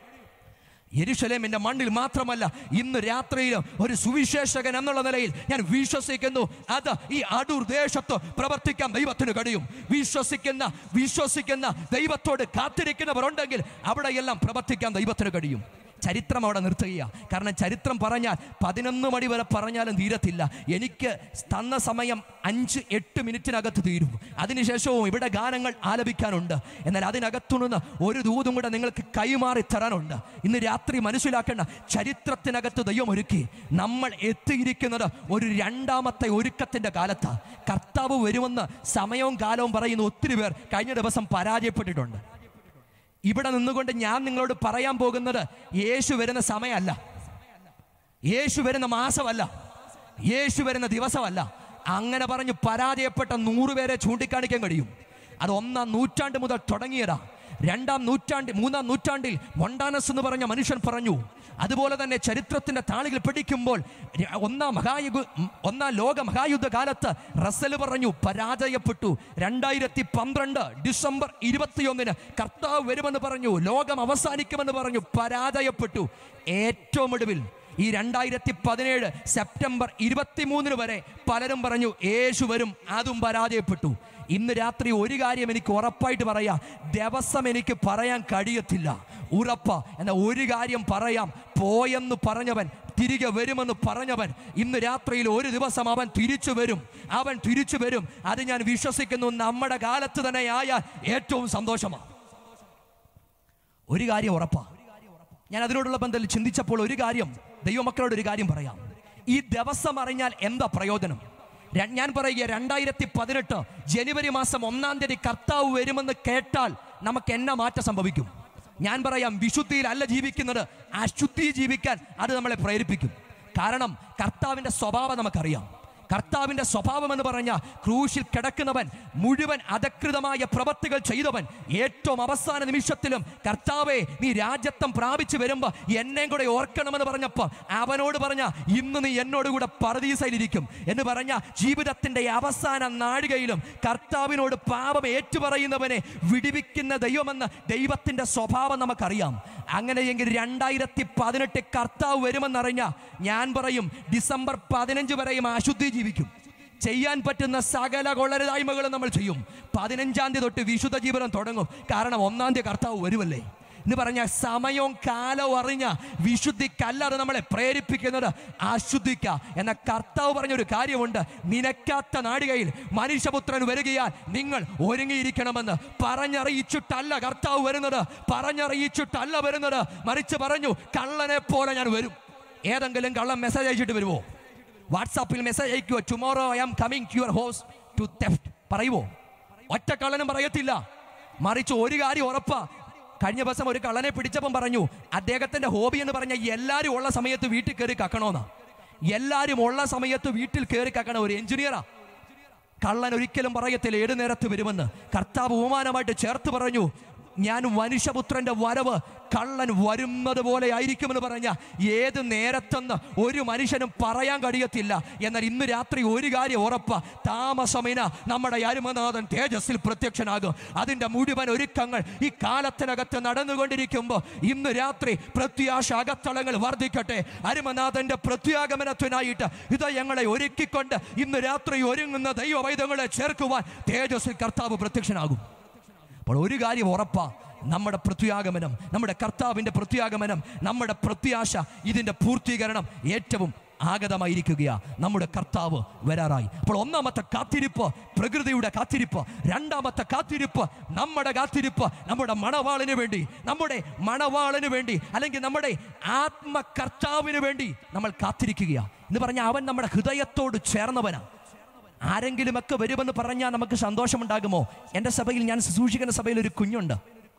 യെരുശലേമിന്റെ മണ്ണിൽ മാത്രമല്ല ഇന്ന് രാത്രിയിലും ഒരു സുവിശേഷകൻ എന്നുള്ള നിലയിൽ ഞാൻ വിശ്വസിക്കുന്നു അത് ഈ അടൂർ ദേശത്ത് പ്രവർത്തിക്കാൻ ദൈവത്തിന് കഴിയും വിശ്വസിക്കുന്ന വിശ്വസിക്കുന്ന ദൈവത്തോട് കാത്തിരിക്കുന്നവരുണ്ടെങ്കിൽ അവിടെയെല്ലാം പ്രവർത്തിക്കാൻ ദൈവത്തിന് കഴിയും ചരിത്രം അവിടെ നിർത്തുക കാരണം ചരിത്രം പറഞ്ഞാൽ പതിനൊന്ന് മണി വരെ പറഞ്ഞാലും തീരത്തില്ല എനിക്ക് തന്ന സമയം അഞ്ച് എട്ട് മിനിറ്റിനകത്ത് തീരും അതിനുശേഷവും ഇവിടെ ഗാനങ്ങൾ ആലപിക്കാനുണ്ട് എന്നാൽ അതിനകത്തുനിന്ന് ഒരു ദൂതും കൂടെ നിങ്ങൾക്ക് കൈമാറി തരാനുണ്ട് ഇന്ന് രാത്രി മനസ്സിലാക്കേണ്ട ചരിത്രത്തിനകത്ത് ദൈവം ഒരുക്കി നമ്മൾ എത്തിയിരിക്കുന്നത് ഒരു രണ്ടാമത്തെ ഒരുക്കത്തിന്റെ കാലത്താണ് കർത്താവ് വരുമെന്ന് സമയവും കാലവും പറയുന്ന ഒത്തിരി പേർ കഴിഞ്ഞ ദിവസം പരാജയപ്പെട്ടിട്ടുണ്ട് ഇവിടെ നിന്നുകൊണ്ട് ഞാൻ നിങ്ങളോട് പറയാൻ പോകുന്നത് യേശു വരുന്ന സമയമല്ല യേശു വരുന്ന മാസമല്ല യേശു വരുന്ന ദിവസമല്ല അങ്ങനെ പറഞ്ഞ് പരാജയപ്പെട്ട നൂറുപേരെ ചൂണ്ടിക്കാണിക്കാൻ കഴിയും അത് ഒന്നാം നൂറ്റാണ്ട് മുതൽ തുടങ്ങിയതാ രണ്ടാം നൂറ്റാണ്ട് മൂന്നാം നൂറ്റാണ്ടിൽ മൊണ്ടാനസ് എന്ന് പറഞ്ഞ മനുഷ്യൻ പറഞ്ഞു അതുപോലെ തന്നെ ചരിത്രത്തിന്റെ താളുകൾ പിടിക്കുമ്പോൾ ര- ഒന്നാം മഹായുഗ ഒന്നാം ലോക മഹായുദ്ധ കാലത്ത് റസൽ പറഞ്ഞു പരാജയപ്പെട്ടു രണ്ടായിരത്തി പന്ത്രണ്ട് ഡിസംബർ ഇരുപത്തിയൊന്നിന് കർത്താവ് വരുമെന്ന് പറഞ്ഞു ലോകം അവസാനിക്കുമെന്ന് പറഞ്ഞു പരാജയപ്പെട്ടു ഏറ്റവും ഒടുവിൽ ഈ രണ്ടായിരത്തി പതിനേഴ് സെപ്റ്റംബർ ഇരുപത്തിമൂന്നിന് വരെ പലരും പറഞ്ഞു യേശു വരും അതും പരാജയപ്പെട്ടു ഇന്ന് രാത്രി ഒരു കാര്യം എനിക്ക് ഉറപ്പായിട്ട് പറയാം ദിവസം എനിക്ക് പറയാൻ കഴിയത്തില്ല ഉറപ്പ എന്ന ഒരു കാര്യം പറയാം പോയെന്ന് പറഞ്ഞവൻ തിരികെ വരുമെന്ന് പറഞ്ഞവൻ ഇന്ന് രാത്രിയിൽ ഒരു ദിവസം അവൻ തിരിച്ചു വരും അവൻ തിരിച്ചു വരും അത് ഞാൻ വിശ്വസിക്കുന്നു നമ്മുടെ കാലത്ത് തന്നെ ആയാൽ ഏറ്റവും സന്തോഷമാണ് ഒരു കാര്യം ഉറപ്പാ ഞാൻ അതിനോടുള്ള ബന്ധത്തിൽ ചിന്തിച്ചപ്പോൾ ഒരു കാര്യം ദൈവമക്കളോട് ഒരു കാര്യം പറയാം ഈ ദിവസം അറിഞ്ഞാൽ എന്താ പ്രയോജനം ര- ഞാൻ പറയുക രണ്ടായിരത്തി പതിനെട്ട് ജനുവരി മാസം ഒന്നാം തീയതി കർത്താവ് വരുമെന്ന് കേട്ടാൽ നമുക്ക് എന്നാ മാറ്റം സംഭവിക്കും ഞാൻ പറയാം വിശുദ്ധിയിലല്ല ജീവിക്കുന്നത് അശുദ്ധി ജീവിക്കാൻ അത് നമ്മളെ പ്രേരിപ്പിക്കും കാരണം കർത്താവിൻ്റെ സ്വഭാവം നമുക്കറിയാം കർത്താവിന്റെ സ്വഭാവം എന്ന് പറഞ്ഞ ക്രൂശിൽ കിടക്കുന്നവൻ മുഴുവൻ അധകൃതമായ പ്രവർത്തികൾ ചെയ്തവൻ ഏറ്റവും അവസാന നിമിഷത്തിലും കർത്താവെ നീ രാജ്യത്വം പ്രാപിച്ചു വരുമ്പോ എന്നെയും കൂടെ ഓർക്കണമെന്ന് പറഞ്ഞപ്പോ അവനോട് പറഞ്ഞ ഇന്ന് നീ എന്നോട് കൂടെ പറദീസയിലിരിക്കും എന്ന് പറഞ്ഞ ജീവിതത്തിന്റെ അവസാന നാഴികയിലും കർത്താവിനോട് പാപം ഏറ്റുപറയുന്നവനെ വിടിവിക്കുന്ന ദൈവമെന്ന് ദൈവത്തിന്റെ സ്വഭാവം നമുക്കറിയാം അങ്ങനെയെങ്കിൽ രണ്ടായിരത്തി പതിനെട്ട് കർത്താവ് വരുമെന്നറിഞ്ഞ ഞാൻ പറയും ഡിസംബർ പതിനഞ്ച് വരെയും അശുദ്ധി ജീവിക്കും ചെയ്യാൻ പറ്റുന്ന സകല കൊള്ളരുതായ്മകളും നമ്മൾ ചെയ്യും പതിനഞ്ചാം തീയതി തൊട്ട് വിശുദ്ധ ജീവിതം തുടങ്ങും കാരണം ഒന്നാം തീയതി കർത്താവ് വരുമല്ലേ എന്ന് പറഞ്ഞ സമയവും കാലവും അറിഞ്ഞ വിശുദ്ധിക്കല്ലാതെ നമ്മളെ പ്രേരിപ്പിക്കുന്നത് അശുദ്ധിക്ക എന്ന കർത്താവ് പറഞ്ഞൊരു കാര്യമുണ്ട് നിനക്കാത്ത നാടികയിൽ മനുഷ്യപുത്രൻ വരികയാൽ നിങ്ങൾ ഒരുങ്ങിയിരിക്കണമെന്ന് പറഞ്ഞറിയിച്ചിട്ടല്ല കർത്താവ് വരുന്നത് പറഞ്ഞറിയിച്ചിട്ടല്ല വരുന്നത് മറിച്ച് പറഞ്ഞു കള്ളനെ പോലെ ഞാൻ വരും ഏതെങ്കിലും കള്ളൻ മെസ്സേജ് അയച്ചിട്ട് വരുമോ വാട്സാപ്പിൽ മെസ്സേജ് അയക്കുമോ tomorrow I am coming to your house to theft പറയുവോ ഒറ്റ കള്ളനും പറയത്തില്ല മറിച്ച് ഒരു കാര്യം ഉറപ്പാ കഴിഞ്ഞ ദിവസം ഒരു കള്ളനെ പിടിച്ചപ്പം പറഞ്ഞു അദ്ദേഹത്തിന്റെ ഹോബി എന്ന് പറഞ്ഞ എല്ലാരും ഉള്ള സമയത്ത് വീട്ടിൽ കയറി കക്കണോന്നാ എല്ലാരും ഉള്ള സമയത്ത് വീട്ടിൽ കയറി കക്കണ ഒരു എഞ്ചിനീയറാ കള്ളൻ ഒരിക്കലും പറയത്തില്ല ഏതു നേരത്ത് വരുമെന്ന് കർത്താവ് ബഹുമാനമായിട്ട് ചേർത്ത് പറഞ്ഞു ഞാൻ മനുഷ്യപുത്രന്റെ വരവ് കള്ളൻ വരുന്നത് പോലെ ആയിരിക്കുമെന്ന് പറഞ്ഞ ഏത് നേരത്തെന്ന് ഒരു മനുഷ്യനും പറയാൻ കഴിയത്തില്ല എന്നാൽ ഇന്ന് രാത്രി ഒരു കാര്യം ഉറപ്പ താമസമിന നമ്മുടെ അരുമനാഥൻ തേജസ്സിൽ പ്രത്യക്ഷനാകും അതിന്റെ മുഴുവൻ ഒരുക്കങ്ങൾ ഈ കാലത്തിനകത്ത് നടന്നുകൊണ്ടിരിക്കുമ്പോൾ ഇന്ന് രാത്രി പ്രത്യാശ അകത്തളങ്ങൾ വർദ്ധിക്കട്ടെ അരുമനാഥന്റെ പ്രത്യാഗമനത്തിനായിട്ട് ഇത് ഞങ്ങളെ ഒരുക്കിക്കൊണ്ട് ഇന്ന് രാത്രി ഒരുങ്ങുന്ന ദൈവവൈദ്യങ്ങളെ ചേർക്കുവാൻ തേജസ്സിൽ കർത്താവ് പ്രത്യക്ഷനാകും അപ്പോൾ ഒരു കാര്യം ഉറപ്പാ നമ്മുടെ പ്രത്യാഗമനം നമ്മുടെ കർത്താവിൻ്റെ പ്രത്യാഗമനം നമ്മുടെ പ്രത്യാശ ഇതിൻ്റെ പൂർത്തീകരണം ഏറ്റവും ആഗതമായിരിക്കുകയാ നമ്മുടെ കർത്താവ് വരാറായി അപ്പോൾ ഒന്നാമത്തെ കാത്തിരിപ്പ് പ്രകൃതിയുടെ കാത്തിരിപ്പ് രണ്ടാമത്തെ കാത്തിരിപ്പ് നമ്മുടെ കാത്തിരിപ്പ് നമ്മുടെ മണവാളിന് വേണ്ടി നമ്മുടെ മണവാളിന് വേണ്ടി അല്ലെങ്കിൽ നമ്മുടെ ആത്മകർത്താവിന് വേണ്ടി നമ്മൾ കാത്തിരിക്കുകയാ എന്ന് പറഞ്ഞാൽ അവൻ നമ്മുടെ ഹൃദയത്തോട് ചേർന്നവനാ ആരെങ്കിലുമൊക്കെ വരുമെന്ന് പറഞ്ഞാൽ നമുക്ക് സന്തോഷമുണ്ടാകുമോ എൻ്റെ സഭയിൽ ഞാൻ സൂക്ഷിക്കുന്ന സഭയിൽ ഒരു കുഞ്ഞുണ്ട്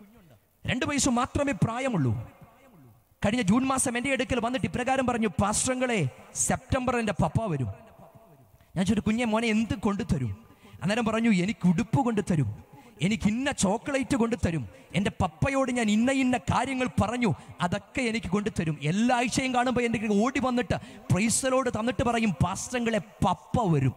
രണ്ട് വയസ്സ് മാത്രമേ പ്രായമുള്ളൂ കഴിഞ്ഞ ജൂൺ മാസം എൻ്റെ അടുക്കൽ വന്നിട്ട് ഇപ്രകാരം പറഞ്ഞു പാസ്റ്റങ്ങളെ സെപ്റ്റംബർ എൻ്റെ പപ്പ വരും ഞാൻ ചോദിച്ചു കുഞ്ഞെ മോനെ എന്ത് കൊണ്ടുതരും അന്നേരം പറഞ്ഞു എനിക്ക് ഉടുപ്പ് കൊണ്ടുതരും എനിക്ക് ഇന്ന ചോക്ലേറ്റ് കൊണ്ടുതരും എൻ്റെ പപ്പയോട് ഞാൻ ഇന്ന ഇന്ന കാര്യങ്ങൾ പറഞ്ഞു അതൊക്കെ എനിക്ക് കൊണ്ടുതരും എല്ലാ ആഴ്ചയും കാണുമ്പോൾ എൻ്റെ ഓടി വന്നിട്ട് പ്രൈസലോട് തന്നിട്ട് പറയും പാസ്റ്റങ്ങളെ പപ്പ വരും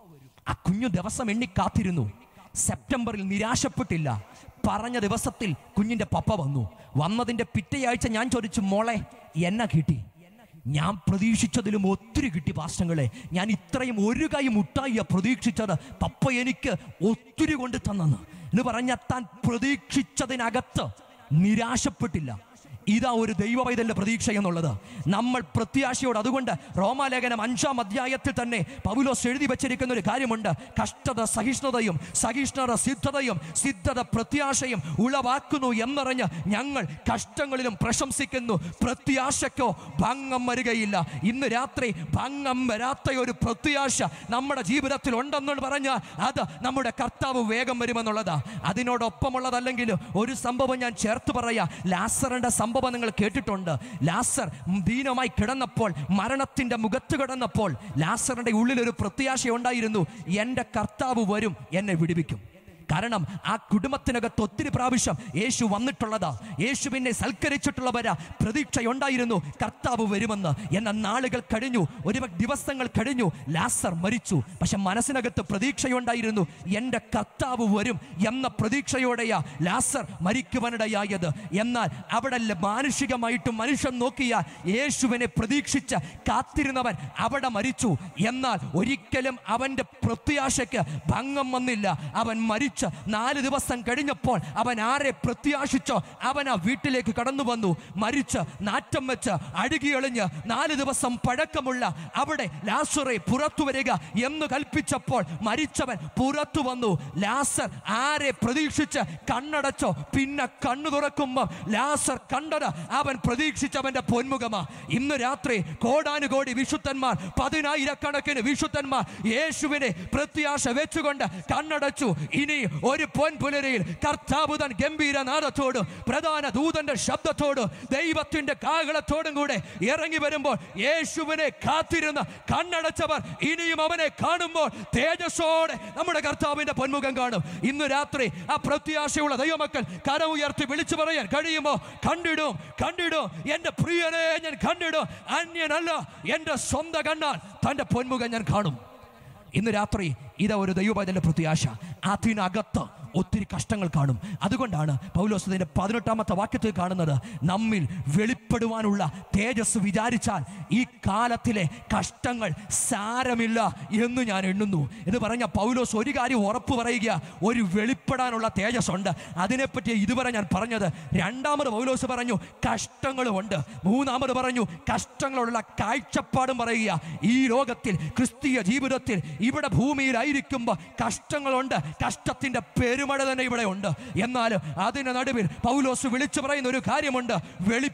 ആ കുഞ്ഞു ദിവസം എണ്ണി കാത്തിരുന്നു സെപ്റ്റംബറിൽ നിരാശപ്പെട്ടില്ല പറഞ്ഞ ദിവസത്തിൽ കുഞ്ഞിന്റെ പപ്പ വന്നു വന്നതിന്റെ പിറ്റേയാഴ്ച ഞാൻ ചോദിച്ചു മോളെ എന്നെ കിട്ടി ഞാൻ പ്രതീക്ഷിച്ചതിലും ഒത്തിരി കിട്ടി പാസ്റ്റങ്ങളെ ഞാൻ ഇത്രയും ഒരു കൈ മുട്ടായിയാ പ്രതീക്ഷിച്ചത് പപ്പ എനിക്ക് ഒത്തിരി കൊണ്ട് തന്നെന്ന് എന്ന് പറഞ്ഞ താൻ പ്രതീക്ഷിച്ചതിനകത്ത് നിരാശപ്പെട്ടില്ല ഇതാ ഒരു ദൈവവൈതലിന്റെ പ്രതീക്ഷ എന്നുള്ളത് നമ്മൾ പ്രത്യാശയോട് അതുകൊണ്ട് റോമാലേഖനം അഞ്ചാം അധ്യായത്തിൽ തന്നെ പൗലോസ് എഴുതി വെച്ചിരിക്കുന്ന ഒരു കാര്യമുണ്ട് കഷ്ടത സഹിഷ്ണുതയും സഹിഷ്ണുത സിദ്ധതയും സിദ്ധത പ്രത്യാശയും ഉളവാക്കുന്നു എന്നറിഞ്ഞ് ഞങ്ങൾ കഷ്ടങ്ങളിലും പ്രശംസിക്കുന്നു പ്രത്യാശയ്ക്കോ ഭംഗം വരികയില്ല ഇന്ന് രാത്രി ഭംഗം വരാത്ത ഒരു പ്രത്യാശ നമ്മുടെ ജീവിതത്തിൽ ഉണ്ടെന്ന് പറഞ്ഞാൽ അത് നമ്മുടെ കർത്താവ് വേഗം വരുമെന്നുള്ളതാ അതിനോടൊപ്പമുള്ളതല്ലെങ്കിൽ ഒരു സംഭവം ഞാൻ ചേർത്ത് പറയാ ലാസറിന്റെ സംഭവം നിങ്ങൾ കേട്ടിട്ടുണ്ട് ലാസർ ദീനമായി കിടന്നപ്പോൾ മരണത്തിന്റെ മുഖത്ത് കിടന്നപ്പോൾ ലാസറിന്റെ ഉള്ളിൽ ഒരു പ്രത്യാശ ഉണ്ടായിരുന്നു എൻ്റെ കർത്താവ് വരും എന്നെ വിടുവിക്കും കാരണം ആ കുടുംബത്തിനകത്ത് ഒത്തിരി പ്രാവശ്യം യേശു വന്നിട്ടുള്ളതാ യേശുവിനെ സൽക്കരിച്ചിട്ടുള്ളവരാ പ്രതീക്ഷയുണ്ടായിരുന്നു കർത്താവ് വരുമെന്ന് എന്ന നാളുകൾ കഴിഞ്ഞു ഒരു ദിവസങ്ങൾ കഴിഞ്ഞു ലാസർ മരിച്ചു പക്ഷെ മനസ്സിനകത്ത് പ്രതീക്ഷയുണ്ടായിരുന്നു എൻ്റെ കർത്താവ് വരും എന്ന പ്രതീക്ഷയോടെയാ ലാസർ മരിക്കുവാനിടയായത് എന്നാൽ അവിടെ ല- മാനുഷികമായിട്ടും മനുഷ്യൻ നോക്കിയാൽ യേശുവിനെ പ്രതീക്ഷിച്ച് കാത്തിരുന്നവൻ അവിടെ മരിച്ചു എന്നാൽ ഒരിക്കലും അവൻ്റെ പ്രത്യാശയ്ക്ക് ഭംഗം വന്നില്ല അവൻ മരിച്ച് നാല് ദിവസം കഴിഞ്ഞപ്പോൾ അവൻ ആരെ പ്രത്യാശിച്ചോ അവൻ ആ വീട്ടിലേക്ക് കടന്നു വന്നു മരിച്ച് നാറ്റം വെച്ച് അഴുകിയെളിഞ്ഞ് നാല് ദിവസം പഴക്കമുള്ള അവിടെ ലാസറെ പുറത്തു വരിക എന്ന് കൽപ്പിച്ചപ്പോൾ മരിച്ചവൻ പുറത്തു വന്നു ലാസർ ആരെ പ്രതീക്ഷിച്ച് കണ്ണടച്ചോ പിന്നെ കണ്ണു തുറക്കുമ്പോൾ ലാസർ കണ്ടത് അവൻ പ്രതീക്ഷിച്ചവന്റെ പൊന്മുഖമാ ഇന്ന് രാത്രി കോടാനുകോടി വിശുദ്ധന്മാർ പതിനായിരക്കണക്കിന് വിശുദ്ധന്മാർ യേശുവിനെ പ്രത്യാശ വെച്ചുകൊണ്ട് കണ്ണടച്ചു ഇനി ഒരു പൊൻപുലരിയിൽ കർത്താവുതൻ ഗംഭീര നാദത്തോടും പ്രധാന ദൂതന്റെ ശബ്ദത്തോടും ദൈവത്തിന്റെ കാഹളത്തോടും കൂടെ ഇറങ്ങി വരുമ്പോൾ യേശുവിനെ കാത്തിരുന്ന് കണ്ണടച്ചവർ ഇനിയും അവനെ കാണുമ്പോൾ തേജസ്സോടെ നമ്മുടെ കർത്താവിന്റെ പൊന്മുഖം കാണും ഇന്ന് രാത്രി ആ പ്രത്യാശയുള്ള ദൈവമക്കൾ കരം ഉയർത്തി വിളിച്ചു പറയാൻ കഴിയുമോ കണ്ടിടും കണ്ടിടും എന്റെ പ്രിയനെ ഞാൻ കണ്ടിടും അന്യനല്ല എന്റെ സ്വന്തം കണ്ണാൽ തന്റെ പൊന്മുഖം ഞാൻ കാണും ഇന്ന് രാത്രി ഇതാ ഒരു ദൈവപൈതന്റെ പ്രത്യാശ അതിനകത്ത് ഒത്തിരി കഷ്ടങ്ങൾ കാണും അതുകൊണ്ടാണ് പൗലോസതിന്റെ പതിനെട്ടാമത്തെ വാക്യത്തിൽ കാണുന്നത് നമ്മിൽ വെളിപ്പെടുവാനുള്ള തേജസ് വിചാരിച്ചാൽ ഈ കാലത്തിലെ കഷ്ടങ്ങൾ സാരമില്ല എന്ന് ഞാൻ എണ്ണുന്നു എന്ന് പറഞ്ഞ പൗലോസ് ഒരു കാര്യം ഉറപ്പ് പറയുക ഒരു വെളിപ്പെടാനുള്ള തേജസ് ഉണ്ട് അതിനെപ്പറ്റി ഇതുവരെ ഞാൻ പറഞ്ഞത് രണ്ടാമത് പൗലോസ് പറഞ്ഞു കഷ്ടങ്ങളുമുണ്ട് മൂന്നാമത് പറഞ്ഞു കഷ്ടങ്ങളുള്ള കാഴ്ചപ്പാടും പറയുക ഈ ലോകത്തിൽ ക്രിസ്തീയ ജീവിതത്തിൽ ഇവിടെ ഭൂമിയിലായിരിക്കുമ്പോൾ കഷ്ടങ്ങളുണ്ട് കഷ്ടത്തിന്റെ പെരുമഴ തന്നെ ഇവിടെ ഉണ്ട് എന്നാൽ അതിന് നടുവിൽ പൗലോസ് വിളിച്ചു പറയുന്ന ഒരു കാര്യമുണ്ട് വെളിപ്പെടുവാൻ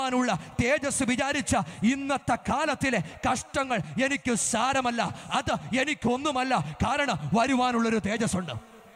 വരുവാനുള്ള തേജസ് വിചാരിച്ച ഇന്നത്തെ കാലത്തിലെ കഷ്ടങ്ങൾ എനിക്ക് സാരമല്ല അത് എനിക്കൊന്നുമല്ല കാരണം വരുവാനുള്ളൊരു തേജസ്സുണ്ട്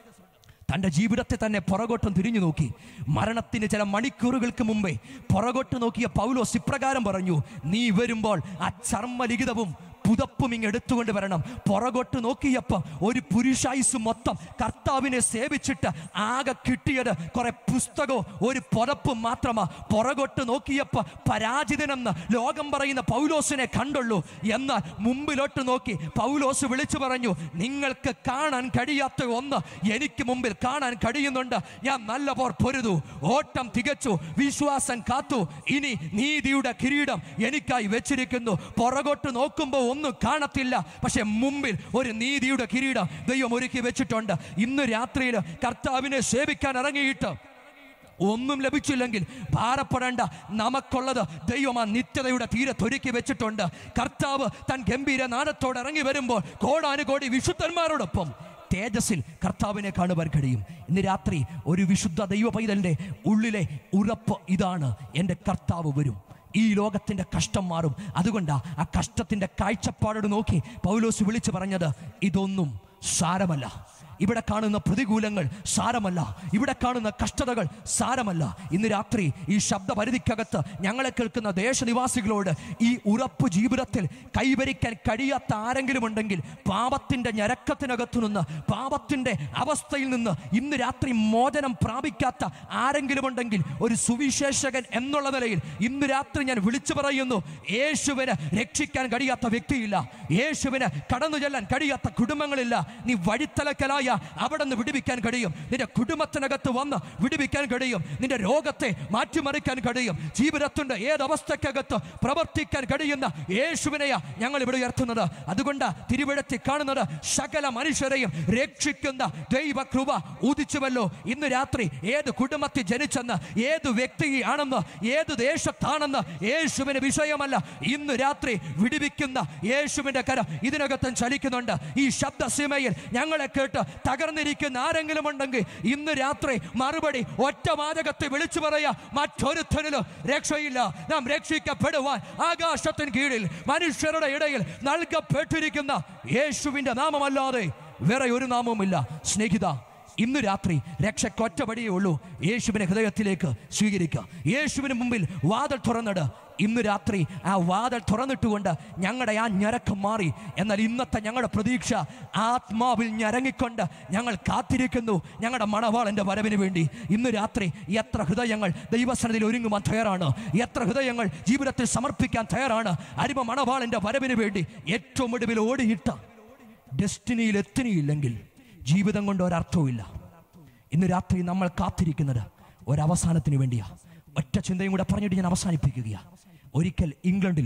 തൻ്റെ ജീവിതത്തെ തന്നെ പുറകോട്ടും തിരിഞ്ഞു നോക്കി മരണത്തിന് ചില മണിക്കൂറുകൾക്ക് മുമ്പേ പുറകോട്ട് നോക്കിയ പൗലോസ് ഇപ്രകാരം പറഞ്ഞു നീ വരുമ്പോൾ ആ ചർമ്മലിഖിതവും പുതപ്പും ഇങ്ങ് എടുത്തുകൊണ്ട് വരണം പുറകോട്ട് നോക്കിയപ്പോൾ ഒരു പുരുഷായുസ് മൊത്തം കർത്താവിനെ സേവിച്ചിട്ട് ആകെ കിട്ടിയത് കുറെ പുസ്തകവും ഒരു പുതപ്പും മാത്രമാ പുറകോട്ട് നോക്കിയപ്പോൾ പരാജിതനെന്ന് ലോകം പറയുന്ന പൗലോസിനെ കണ്ടുള്ളൂ എന്നാൽ മുമ്പിലോട്ട് നോക്കി പൗലോസ് വിളിച്ചു പറഞ്ഞു നിങ്ങൾക്ക് കാണാൻ കഴിയാത്ത ഒന്ന് എനിക്ക് മുമ്പിൽ കാണാൻ കഴിയുന്നുണ്ട് ഞാൻ നല്ല പോർ പൊരുതു ഓട്ടം തികച്ചു വിശ്വാസം കാത്തു ഇനി നീതിയുടെ കിരീടം എനിക്കായി വെച്ചിരിക്കുന്നു പുറകോട്ട് നോക്കുമ്പോൾ ഒന്നും കാണത്തില്ല പക്ഷെ മുമ്പിൽ ഒരു നീതിയുടെ കിരീടം ദൈവം ഒരുക്കി വെച്ചിട്ടുണ്ട് ഇന്ന് രാത്രിയിൽ കർത്താവിനെ സേവിക്കാൻ ഇറങ്ങിയിട്ട് ഒന്നും ലഭിച്ചില്ലെങ്കിൽ ഭാരപ്പെടേണ്ട നമുക്കുള്ളത് ദൈവം ആ നിത്യതയുടെ തീരത്തൊരുക്കി വെച്ചിട്ടുണ്ട് കർത്താവ് തൻ ഗംഭീര നാടത്തോടെ ഇറങ്ങി വരുമ്പോൾ കോടാനുകോടി വിശുദ്ധന്മാരോടൊപ്പം തേജസ്സിൽ കർത്താവിനെ കാണുവാൻ കഴിയും ഇന്ന് രാത്രി ഒരു വിശുദ്ധ ദൈവ പൈതലിൻ്റെ ഉള്ളിലെ ഉറപ്പ് ഇതാണ് എൻ്റെ കർത്താവ് വരും ഈ ലോകത്തിൻ്റെ കഷ്ടം മാറും അതുകൊണ്ടാ ആ കഷ്ടത്തിൻ്റെ കാഴ്ചപ്പാടോട് നോക്കി പൗലോസ് വിളിച്ചു പറഞ്ഞത് ഇതൊന്നും സാരമല്ല ഇവിടെ കാണുന്ന പ്രതികൂലങ്ങൾ സാരമല്ല ഇവിടെ കാണുന്ന കഷ്ടതകൾ സാരമല്ല ഇന്ന് രാത്രി ഈ ശബ്ദ പരിധിക്കകത്ത് ഞങ്ങളെ കേൾക്കുന്ന ദേശനിവാസികളോട് ഈ ഉറപ്പ് ജീവിതത്തിൽ കൈവരിക്കാൻ കഴിയാത്ത ആരെങ്കിലും ഉണ്ടെങ്കിൽ പാപത്തിന്റെ ഞരക്കത്തിനകത്തു നിന്ന് പാപത്തിന്റെ അവസ്ഥയിൽ നിന്ന് ഇന്ന് രാത്രി മോചനം പ്രാപിക്കാത്ത ആരെങ്കിലും ഉണ്ടെങ്കിൽ ഒരു സുവിശേഷകൻ എന്നുള്ള നിലയിൽ ഇന്ന് രാത്രി ഞാൻ വിളിച്ചു പറയുന്നു യേശുവിന് രക്ഷിക്കാൻ കഴിയാത്ത വ്യക്തിയില്ല യേശുവിന് കടന്നു ചെല്ലാൻ കഴിയാത്ത കുടുംബങ്ങളില്ല നീ വഴിത്തലക്കലായ അവിടെ നിന്ന് വിടുവിക്കാൻ കഴിയും നിന്റെ കുടുംബത്തിനകത്ത് വന്ന് വിടുവിക്കാൻ കഴിയും നിന്റെ രോഗത്തെ മാറ്റിമറിക്കാൻ കഴിയും ജീവിതത്തിന്റെ ഏതവസ്ഥക്കകത്ത് പ്രവർത്തിക്കാൻ കഴിയുന്ന യേശുവിനെയാ ഞങ്ങൾ ഇവിടെ ഉയർത്തുന്നത് അതുകൊണ്ട് തിരുവിഴത്തി കാണുന്നത് സകല മനുഷ്യരെയും രക്ഷിക്കുന്ന ദൈവകൃപ ഉദിച്ചുവല്ലോ ഇന്ന് രാത്രി ഏത് കുടുംബത്തിൽ ജനിച്ചെന്ന് ഏത് വ്യക്തിയാണെന്ന് ഏത് ദേശത്താണെന്ന് യേശുവിന് വിഷയമല്ല ഇന്ന് രാത്രി വിടുവിക്കുന്ന യേശുവിന്റെ കരം ഇതിനകത്തും ചലിക്കുന്നുണ്ട് ഈ ശബ്ദസീമയിൽ ഞങ്ങളെ കേട്ട് തകർന്നിരിക്കുന്ന ആരെങ്കിലും ഉണ്ടെങ്കിൽ ഇന്ന് രാത്രി മറുപടി ഒറ്റ വാചകത്തെ വിളിച്ചു പറയാ മറ്റൊരുത്തനിലും രക്ഷയില്ല നാം രക്ഷിക്കപ്പെടുവാൻ ആകാശത്തിന് കീഴിൽ മനുഷ്യരുടെ ഇടയിൽ നൽകപ്പെട്ടിരിക്കുന്ന യേശുവിന്റെ നാമമല്ലാതെ വേറെ ഒരു നാമവുമില്ല സ്നേഹിത ഇന്ന് രാത്രി രക്ഷയ്ക്ക് ഒറ്റപടിയേ ഉള്ളൂ യേശുവിനെ ഹൃദയത്തിലേക്ക് സ്വീകരിക്കുക യേശുവിന് മുമ്പിൽ വാതിൽ തുറന്നിട് ഇന്ന് രാത്രി ആ വാതിൽ തുറന്നിട്ടുകൊണ്ട് ഞങ്ങളുടെ ആ ഞരക്കം മാറി എന്നാൽ ഇന്നത്തെ ഞങ്ങളുടെ പ്രതീക്ഷ ആത്മാവിൽ ഞരങ്ങിക്കൊണ്ട് ഞങ്ങൾ കാത്തിരിക്കുന്നു ഞങ്ങളുടെ മണവാളന്റെ വരവിന് വേണ്ടി ഇന്ന് രാത്രി എത്ര ഹൃദയങ്ങൾ ദൈവസനത്തിൽ ഒരുങ്ങുവാൻ തയ്യാറാണ് എത്ര ഹൃദയങ്ങൾ ജീവിതത്തിൽ സമർപ്പിക്കാൻ തയ്യാറാണ് അരിമ മണവാളന്റെ വരവിന് വേണ്ടി ഏറ്റവും ഒടുവിൽ ഓടിയിട്ട ഡെസ്റ്റിനിയിൽ എത്തിനിയില്ലെങ്കിൽ ജീവിതം കൊണ്ട് ഒരർത്ഥവുമില്ല ഇന്ന് രാത്രി നമ്മൾ കാത്തിരിക്കുന്നത് ഒരവസാനത്തിന് വേണ്ടിയാ ഒറ്റ ചിന്തയും കൂടെ പറഞ്ഞിട്ട് ഞാൻ അവസാനിപ്പിക്കുകയാ ഒരിക്കൽ ഇംഗ്ലണ്ടിൽ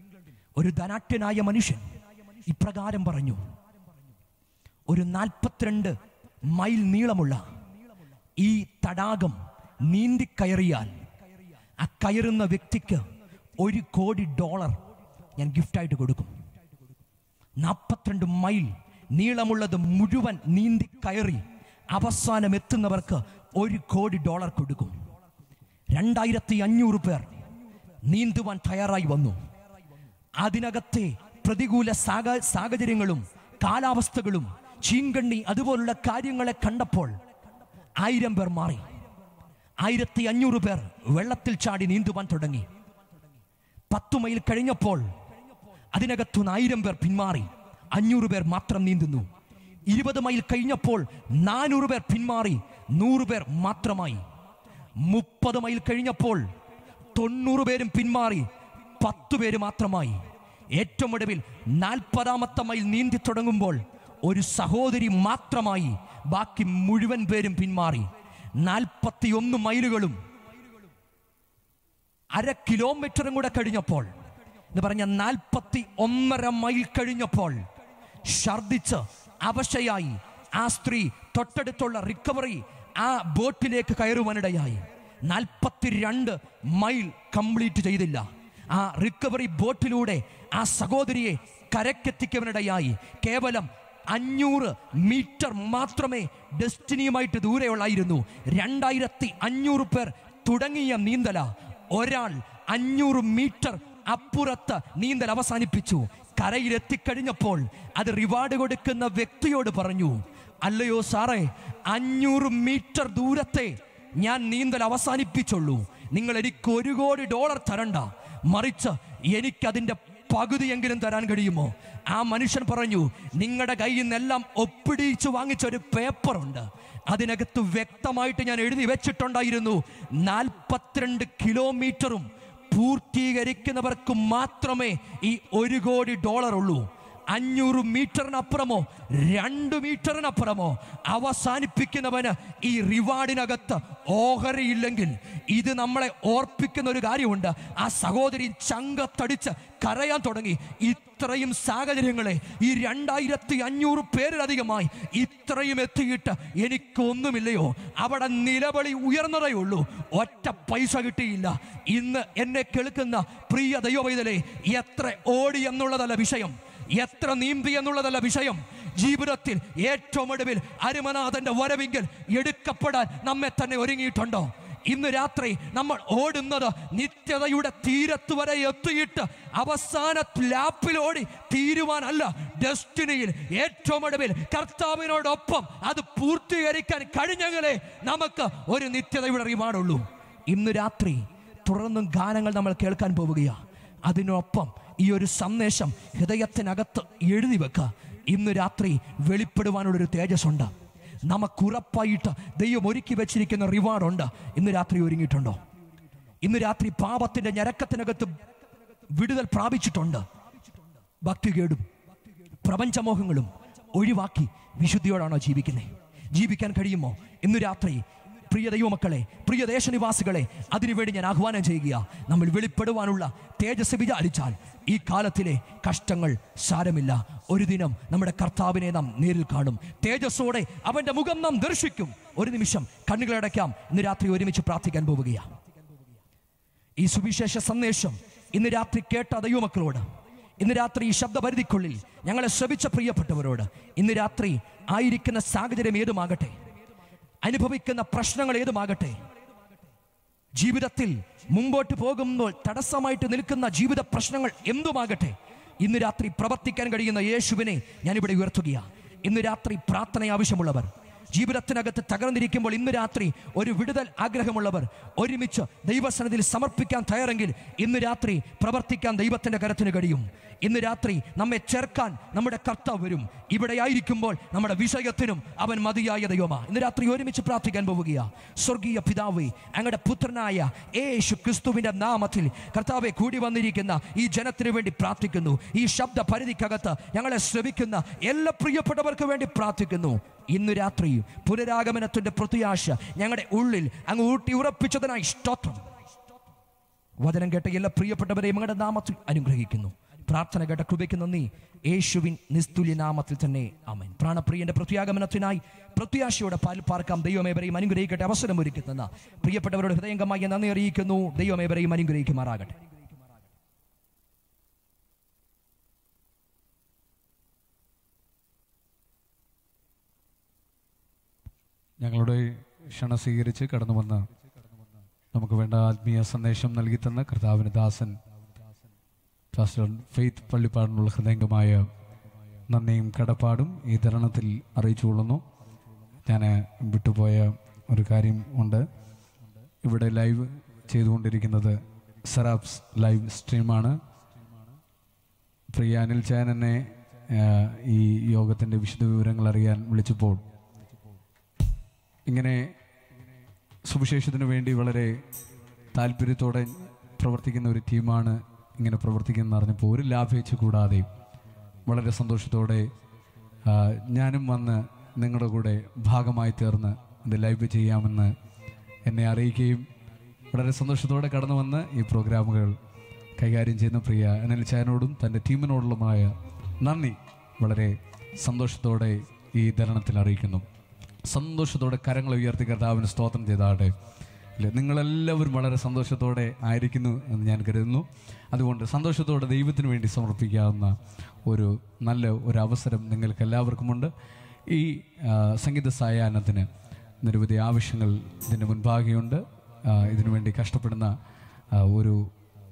ഒരു ധനാട്യനായ മനുഷ്യൻ ഇപ്രകാരം പറഞ്ഞു ഒരു നാൽപ്പത്തിരണ്ട് മൈൽ നീളമുള്ള ഈ തടാകം നീന്തിക്കയറിയാൽ ആ കയറുന്ന വ്യക്തിക്ക് ഒരു കോടി ഡോളർ ഞാൻ ഗിഫ്റ്റായിട്ട് കൊടുക്കും നാൽപ്പത്തിരണ്ട് മൈൽ നീളമുള്ളത് മുഴുവൻ നീന്തി കയറി അവസാനം എത്തുന്നവർക്ക് ഒരു കോടി ഡോളർ കൊടുക്കും രണ്ടായിരത്തി അഞ്ഞൂറ് പേർ നീന്തുവാൻ തയ്യാറായി വന്നു അതിനകത്തെ പ്രതികൂല സാഹ സാഹചര്യങ്ങളും കാലാവസ്ഥകളും ചീങ്കണ്ണി അതുപോലുള്ള കാര്യങ്ങളെ കണ്ടപ്പോൾ ആയിരം പേർ മാറി ആയിരത്തി അഞ്ഞൂറ് പേർ വെള്ളത്തിൽ ചാടി നീന്തുവാൻ തുടങ്ങി പത്തു മൈൽ കഴിഞ്ഞപ്പോൾ അതിനകത്തുനിന്ന് ആയിരം പേർ പിന്മാറി അഞ്ഞൂറ് പേർ മാത്രം നീന്തുന്നു ഇരുപത് മൈൽ കഴിഞ്ഞപ്പോൾ നാനൂറ് പേർ പിന്മാറി നൂറ് പേർ മാത്രമായി മുപ്പത് മൈൽ കഴിഞ്ഞപ്പോൾ തൊണ്ണൂറ് പേരും പിന്മാറി പത്തു പേര് മാത്രമായി ഏറ്റവും ഒടുവിൽ നാൽപ്പതാമത്തെ മൈൽ നീന്തി തുടങ്ങുമ്പോൾ ഒരു സഹോദരി മാത്രമായി ബാക്കി മുഴുവൻ പേരും പിന്മാറി നാൽപ്പത്തിയൊന്ന് മൈലുകളും അര കിലോമീറ്ററും കൂടെ കഴിഞ്ഞപ്പോൾ എന്ന് പറഞ്ഞ നാൽപ്പത്തി ഒന്നര മൈൽ കഴിഞ്ഞപ്പോൾ ഛർദിച്ച് അവശയായി ആ സ്ത്രീ തൊട്ടടുത്തുള്ള റിക്കവറി ആ ബോട്ടിലേക്ക് കയറുവാനിടയായി നാൽപ്പത്തിരണ്ട് മൈൽ കംപ്ലീറ്റ് ചെയ്തില്ല ആ റിക്കവറി ബോട്ടിലൂടെ ആ സഹോദരിയെ കരക്കെത്തിക്കുവാനിടയായി കേവലം അഞ്ഞൂറ് മീറ്റർ മാത്രമേ ഡെസ്റ്റിനിയുമായിട്ട് ദൂരെയുള്ളായിരുന്നു രണ്ടായിരത്തി അഞ്ഞൂറ് പേർ തുടങ്ങിയ നീന്തല ഒരാൾ അഞ്ഞൂറ് മീറ്റർ അപ്പുറത്ത് നീന്തൽ അവസാനിപ്പിച്ചു കരയിലെത്തിക്കഴിഞ്ഞപ്പോൾ അത് റിവാർഡ് കൊടുക്കുന്ന വ്യക്തിയോട് പറഞ്ഞു അല്ലയോ സാറേ അഞ്ഞൂറ് മീറ്റർ ദൂരത്തെ ഞാൻ നീന്തൽ അവസാനിപ്പിച്ചുള്ളൂ നിങ്ങൾ എനിക്ക് ഒരു കോടി ഡോളർ തരണ്ട മറിച്ച് എനിക്കതിൻ്റെ പകുതിയെങ്കിലും തരാൻ കഴിയുമോ ആ മനുഷ്യൻ പറഞ്ഞു നിങ്ങളുടെ കയ്യിൽ നിന്നെല്ലാം ഒപ്പിടിച്ച് വാങ്ങിച്ച ഒരു പേപ്പറുണ്ട് അതിനകത്ത് വ്യക്തമായിട്ട് ഞാൻ എഴുതി വെച്ചിട്ടുണ്ടായിരുന്നു നാൽപ്പത്തിരണ്ട് കിലോമീറ്ററും പൂർത്തീകരിക്കുന്നവർക്ക് മാത്രമേ ഈ ഒരു കോടി ഡോളർ ഉള്ളൂ അഞ്ഞൂറ് മീറ്ററിനപ്പുറമോ രണ്ട് മീറ്ററിനപ്പുറമോ അവസാനിപ്പിക്കുന്നവന് ഈ റിവാർഡിനകത്ത് ഓഹരിയില്ലെങ്കിൽ ഇത് നമ്മളെ ഓർപ്പിക്കുന്ന ഒരു കാര്യമുണ്ട് ആ സഹോദരി ചങ്കത്തടിച്ച് കരയാൻ തുടങ്ങി ഇത്രയും സാഹചര്യങ്ങളെ ഈ രണ്ടായിരത്തി അഞ്ഞൂറ് പേരിലധികമായി ഇത്രയും എത്തിയിട്ട് എനിക്കൊന്നുമില്ലയോ അവിടെ നിലവിളി ഉയർന്നതേ ഉള്ളൂ ഒറ്റ പൈസ കിട്ടിയില്ല ഇന്ന് എന്നെ കേൾക്കുന്ന പ്രിയ ദൈവവൈതലേ എത്ര ഓടി എന്നുള്ളതല്ല വിഷയം എത്ര നീന്തി എന്നുള്ളതല്ല വിഷയം ജീവിതത്തിൽ ഏറ്റവും ഒടുവിൽ അരുമനാഥന്റെ വരവിങ്കിൽ എടുക്കപ്പെടാൻ നമ്മെ തന്നെ ഒരുങ്ങിയിട്ടുണ്ടോ ഇന്ന് രാത്രി നമ്മൾ ഓടുന്നത് നിത്യതയുടെ തീരത്ത് വരെ എത്തിയിട്ട് അവസാന ലാപ്പിൽ ഓടി തീരുവാനല്ല ഡെസ്റ്റിനിയിൽ ഏറ്റവും ഒടുവിൽ കർത്താവിനോടൊപ്പം അത് പൂർത്തീകരിക്കാൻ കഴിഞ്ഞെങ്കിലേ നമുക്ക് ഒരു നിത്യതയുടെ റിവാർഡുള്ളൂ ഇന്ന് രാത്രി തുടർന്നും ഗാനങ്ങൾ നമ്മൾ കേൾക്കാൻ പോവുകയാണ് അതിനൊപ്പം ഈ ഒരു സന്ദേശം ഹൃദയത്തിനകത്ത് എഴുതി വെക്കുക ഇന്ന് രാത്രി വെളിപ്പെടുവാനുള്ളൊരു തേജസ്സുണ്ട് നമുക്കുറപ്പായിട്ട് ദൈവം ഒരുക്കി വെച്ചിരിക്കുന്ന റിവാർഡുണ്ട് ഇന്ന് രാത്രി ഒരുങ്ങിയിട്ടുണ്ടോ ഇന്ന് രാത്രി പാപത്തിന്റെ ഞരക്കത്തിനകത്ത് വിടുതൽ പ്രാപിച്ചിട്ടുണ്ട് ഭക്തികേടും പ്രപഞ്ചമോഹങ്ങളും ഒഴിവാക്കി വിശുദ്ധിയോടാണോ ജീവിക്കുന്നത് ജീവിക്കാൻ കഴിയുമോ ഇന്ന് രാത്രി പ്രിയ ദൈവമക്കളെ പ്രിയ ദേശനിവാസികളെ അതിനുവേണ്ടി ഞാൻ ആഹ്വാനം ചെയ്യുക നമ്മൾ വെളിപ്പെടുവാനുള്ള തേജസ് വിചാരിച്ചാൽ ഈ കാലത്തിലെ കഷ്ടങ്ങൾ സാരമില്ല ഒരു ദിനം നമ്മുടെ കർത്താവിനെ നാം നേരിൽ കാണും തേജസ്സോടെ അവന്റെ മുഖം നാം ദർശിക്കും ഒരു നിമിഷം കണ്ണുകളടയ്ക്കാം ഇന്ന് രാത്രി ഒരുമിച്ച് പ്രാർത്ഥിക്കാൻ പോവുകയാണ് ഈ സുവിശേഷ സന്ദേശം ഇന്ന് രാത്രി കേട്ട ദൈവമക്കളോട് ഇന്ന് രാത്രി ഈ ശബ്ദപരിധിക്കുള്ളിൽ ഞങ്ങളെ ശ്രമിച്ച പ്രിയപ്പെട്ടവരോട് ഇന്ന് രാത്രി ആയിരിക്കുന്ന സാഹചര്യം ഏതുമാകട്ടെ അനുഭവിക്കുന്ന പ്രശ്നങ്ങൾ ഏതുമാകട്ടെ ജീവിതത്തിൽ മുമ്പോട്ട് പോകുമ്പോൾ തടസ്സമായിട്ട് നിൽക്കുന്ന ജീവിത പ്രശ്നങ്ങൾ എന്തുമാകട്ടെ ഇന്ന് രാത്രി പ്രവർത്തിക്കാൻ കഴിയുന്ന യേശുവിനെ ഞാനിവിടെ ഉയർത്തുകയാണ് ഇന്ന് രാത്രി പ്രാർത്ഥന ആവശ്യമുള്ളവർ ജീവിതത്തിനകത്ത് തകർന്നിരിക്കുമ്പോൾ ഇന്ന് രാത്രി ഒരു വിടുതൽ ആഗ്രഹമുള്ളവർ ഒരുമിച്ച് ദൈവസന്നിധിയിൽ സമർപ്പിക്കാൻ തയ്യാറെങ്കിൽ ഇന്ന് രാത്രി പ്രവർത്തിക്കാൻ ദൈവത്തിന്റെ കരത്തിന് കഴിയും ഇന്ന് രാത്രി നമ്മെ ചേർക്കാൻ നമ്മുടെ കർത്താവ് വരും ഇവിടെ ആയിരിക്കുമ്പോൾ നമ്മുടെ വിഷയത്തിനും അവൻ മതിയായ ദൈവമാ ഇന്ന് രാത്രി ഒരുമിച്ച് പ്രാർത്ഥിക്കാൻ പോവുകയാ സ്വർഗീയ പിതാവേ അങ്ങയുടെ പുത്രനായ യേശു ക്രിസ്തുവിന്റെ നാമത്തിൽ കർത്താവെ കൂടി വന്നിരിക്കുന്ന ഈ ജനത്തിന് വേണ്ടി പ്രാർത്ഥിക്കുന്നു ഈ ശബ്ദ പരിധിക്കകത്ത് ഞങ്ങളെ ശ്രമിക്കുന്ന എല്ലാ പ്രിയപ്പെട്ടവർക്ക് വേണ്ടി പ്രാർത്ഥിക്കുന്നു ഇന്ന് രാത്രി പുനരാഗമനത്തിന്റെ പ്രത്യാശ ഞങ്ങളുടെ ഉള്ളിൽ അങ്ങ് ഊട്ടി ഉറപ്പിച്ചതിനായി സ്തോത്രം വചനം കേട്ട എല്ലാ പ്രിയപ്പെട്ടവരെയും ഞങ്ങളുടെ നാമത്തിൽ അനുഗ്രഹിക്കുന്നു പ്രാർത്ഥന കേട്ട കൃപയ്ക്ക് നന്ദി യേശുവിൻ നിസ്തുല്യ നാമത്തിൽ തന്നെ ആമൻ പ്രാണപ്രിയന്റെ പ്രത്യാഗമനത്തിനായി പ്രത്യാശയോടെ പാൽ പാർക്കാം ദൈവമേവരെയും അനുഗ്രഹിക്കട്ടെ അവസരം ഒരുക്കി തന്ന പ്രിയപ്പെട്ടവരുടെ ഹൃദയംഗമായി നന്ദി അറിയിക്കുന്നു ദൈവമേവരെയും അനുഗ്രഹിക്കുമാറാകട്ടെ ഞങ്ങളുടെ ക്ഷണ സ്വീകരിച്ച് കടന്നു വന്ന നമുക്ക് വേണ്ട ആത്മീയ സന്ദേശം നൽകി തന്ന കർത്താവിന് ദാസൻ പാസ്റ്റർ ഫെയ്ത്ത് പള്ളിപ്പാടിനുള്ള ഹൃദയംഗമായ നന്ദിയും കടപ്പാടും ഈ തരണത്തിൽ അറിയിച്ചുകൊള്ളുന്നു ഞാൻ വിട്ടുപോയ ഒരു കാര്യം ഉണ്ട് ഇവിടെ ലൈവ് ചെയ്തുകൊണ്ടിരിക്കുന്നത് സെറാപ്സ് ലൈവ് സ്ട്രീമാണ് പ്രിയ അനിൽ ചാൻ എന്നെ ആ, ഈ യോഗത്തിൻ്റെ വിശദ വിവരങ്ങൾ അറിയാൻ വിളിച്ചപ്പോൾ ഇങ്ങനെ സുവിശേഷത്തിന് വേണ്ടി വളരെ താല്പര്യത്തോടെ പ്രവർത്തിക്കുന്ന ഒരു ടീമാണ് ഇങ്ങനെ പ്രവർത്തിക്കുന്നത് അറിഞ്ഞപ്പോൾ ഒരു ലാഭേച്ഛ കൂടാതെ വളരെ സന്തോഷത്തോടെ ആ, ഞാനും വന്ന് നിങ്ങളുടെ കൂടെ ഭാഗമായി തീർന്ന് ഇത് ലൈവ് ചെയ്യാമെന്ന് എന്നെ അറിയിക്കുകയും വളരെ സന്തോഷത്തോടെ കടന്നു വന്ന് ഈ പ്രോഗ്രാമുകൾ കൈകാര്യം ചെയ്യുന്ന പ്രിയ അനിൽ ചായനോടും തൻ്റെ ടീമിനോടുള്ളമായ നന്ദി വളരെ സന്തോഷത്തോടെ ഈ ധരണത്തിൽ അറിയിക്കുന്നു സന്തോഷത്തോടെ കരങ്ങൾ ഉയർത്തി കർത്താവിന് സ്തോത്രം ചെയ്താട്ടെ ഇല്ലേ, നിങ്ങളെല്ലാവരും വളരെ സന്തോഷത്തോടെ ആയിരിക്കുന്നു എന്ന് ഞാൻ കരുതുന്നു അതുകൊണ്ട് സന്തോഷത്തോടെ ദൈവത്തിന് വേണ്ടി സമർപ്പിക്കാവുന്ന ഒരു നല്ല ഒരു അവസരം നിങ്ങൾക്ക് എല്ലാവർക്കുമുണ്ട് ഈ ആ, സംഗീത സായാഹ്നത്തിന് നിരവധി ആവശ്യങ്ങൾ ഇതിന് മുൻപാകെയുണ്ട് ആ, ഇതിനുവേണ്ടി കഷ്ടപ്പെടുന്ന ആ, ഒരു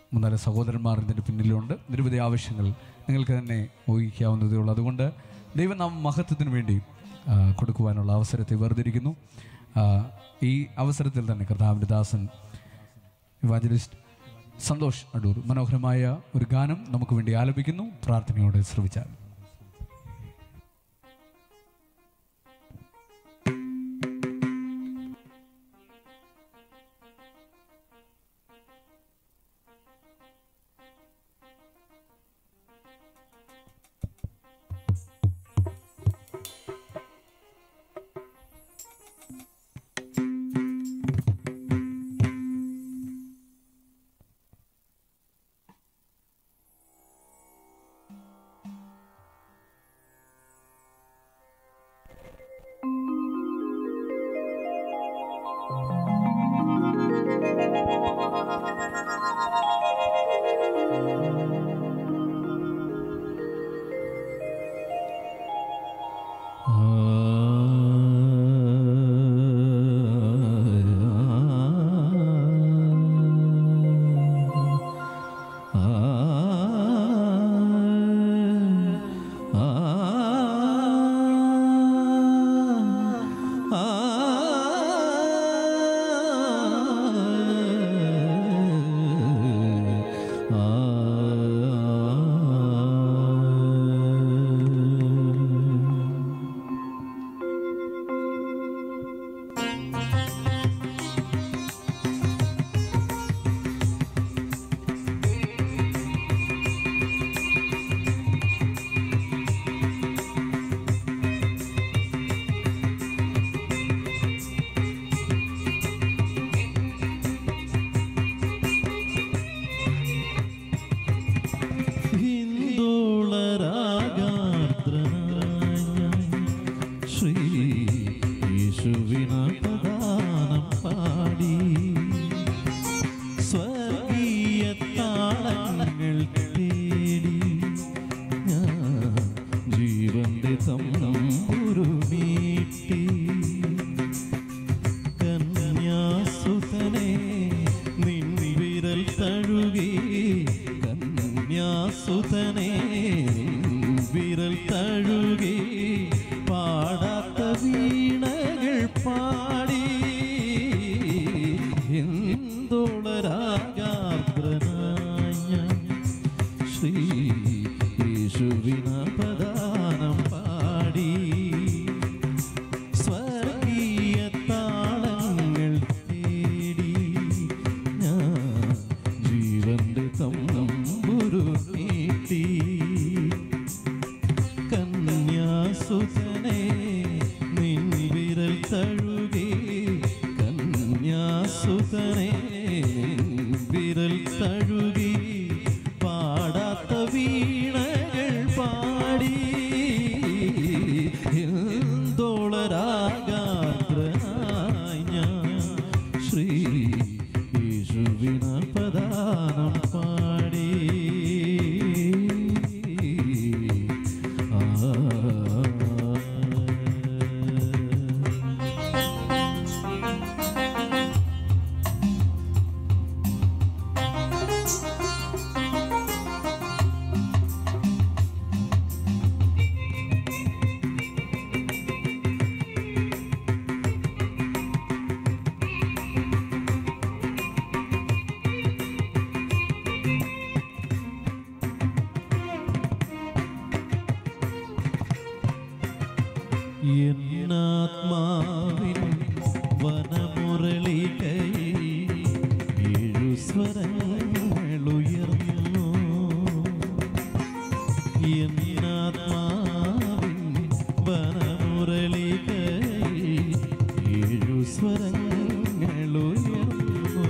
മൂന്നാല് സഹോദരന്മാർ ഇതിൻ്റെ പിന്നിലുണ്ട് നിരവധി ആവശ്യങ്ങൾ നിങ്ങൾക്ക് തന്നെ ഊഹിക്കാവുന്നതേ ഉള്ളൂ അതുകൊണ്ട് ദൈവം നാം മഹത്വത്തിന് വേണ്ടി ആ, കൊടുക്കുവാനുള്ള അവസരത്തെ വേർതിരിക്കുന്നു ആ, ഈ അവസരത്തിൽ തന്നെ കർത്താവിൻ്റെ ദാസൻ ഇവാഞ്ചലിസ്റ്റ് സന്തോഷ് അടൂർ മനോഹരമായ ഒരു ഗാനം നമുക്ക് വേണ്ടി ആലപിക്കുന്നു പ്രാർത്ഥനയോടെ ശ്രമിച്ചാൽ ശ്രീ യേശുവിന പ്രധാനം പാടി സ്വർഗീയ താളങ്ങൾ തേടി ഞാൻ ജീവന്റെ തമ്നം ഉരുമീട്ടി കന്യാസുതനെ നിൻ വിരൽ തഴുകി കന്യാസുതനെ നിൻ വിരൽ തഴുകി പാടാത്ത വീണകൾ പാടി എന്തുളരാഗാർദ്രനായ ഞാൻ ശ്രീ യേശുവിന പ്രധാനം പാടി സ്വർഗീയ താളങ്ങൾ തേടി ഞാൻ ജീവന്റെ തമ്പുരു നീട്ടി കന്യാസുതനെ നിൻ വിരൽ തഴുകി കന്യാസുതനെ നിൻ വിരൽ തഴുകി പാടാത്ത വീണകൾ പാടി എന്തോളരാഗാർദ്രനായി ഞാൻ ശ്രീ യേശുവിന പ്രധാനം പാടി ആ എന്നാത്മാവിൻ വനമുരളികയിൽ ഏഴു സ്വരങ്ങൾ ഉയർന്നു എന്നാത്മാവിൻ വനമുരളികയിൽ ഏഴു സ്വരങ്ങൾ ഉയർന്നു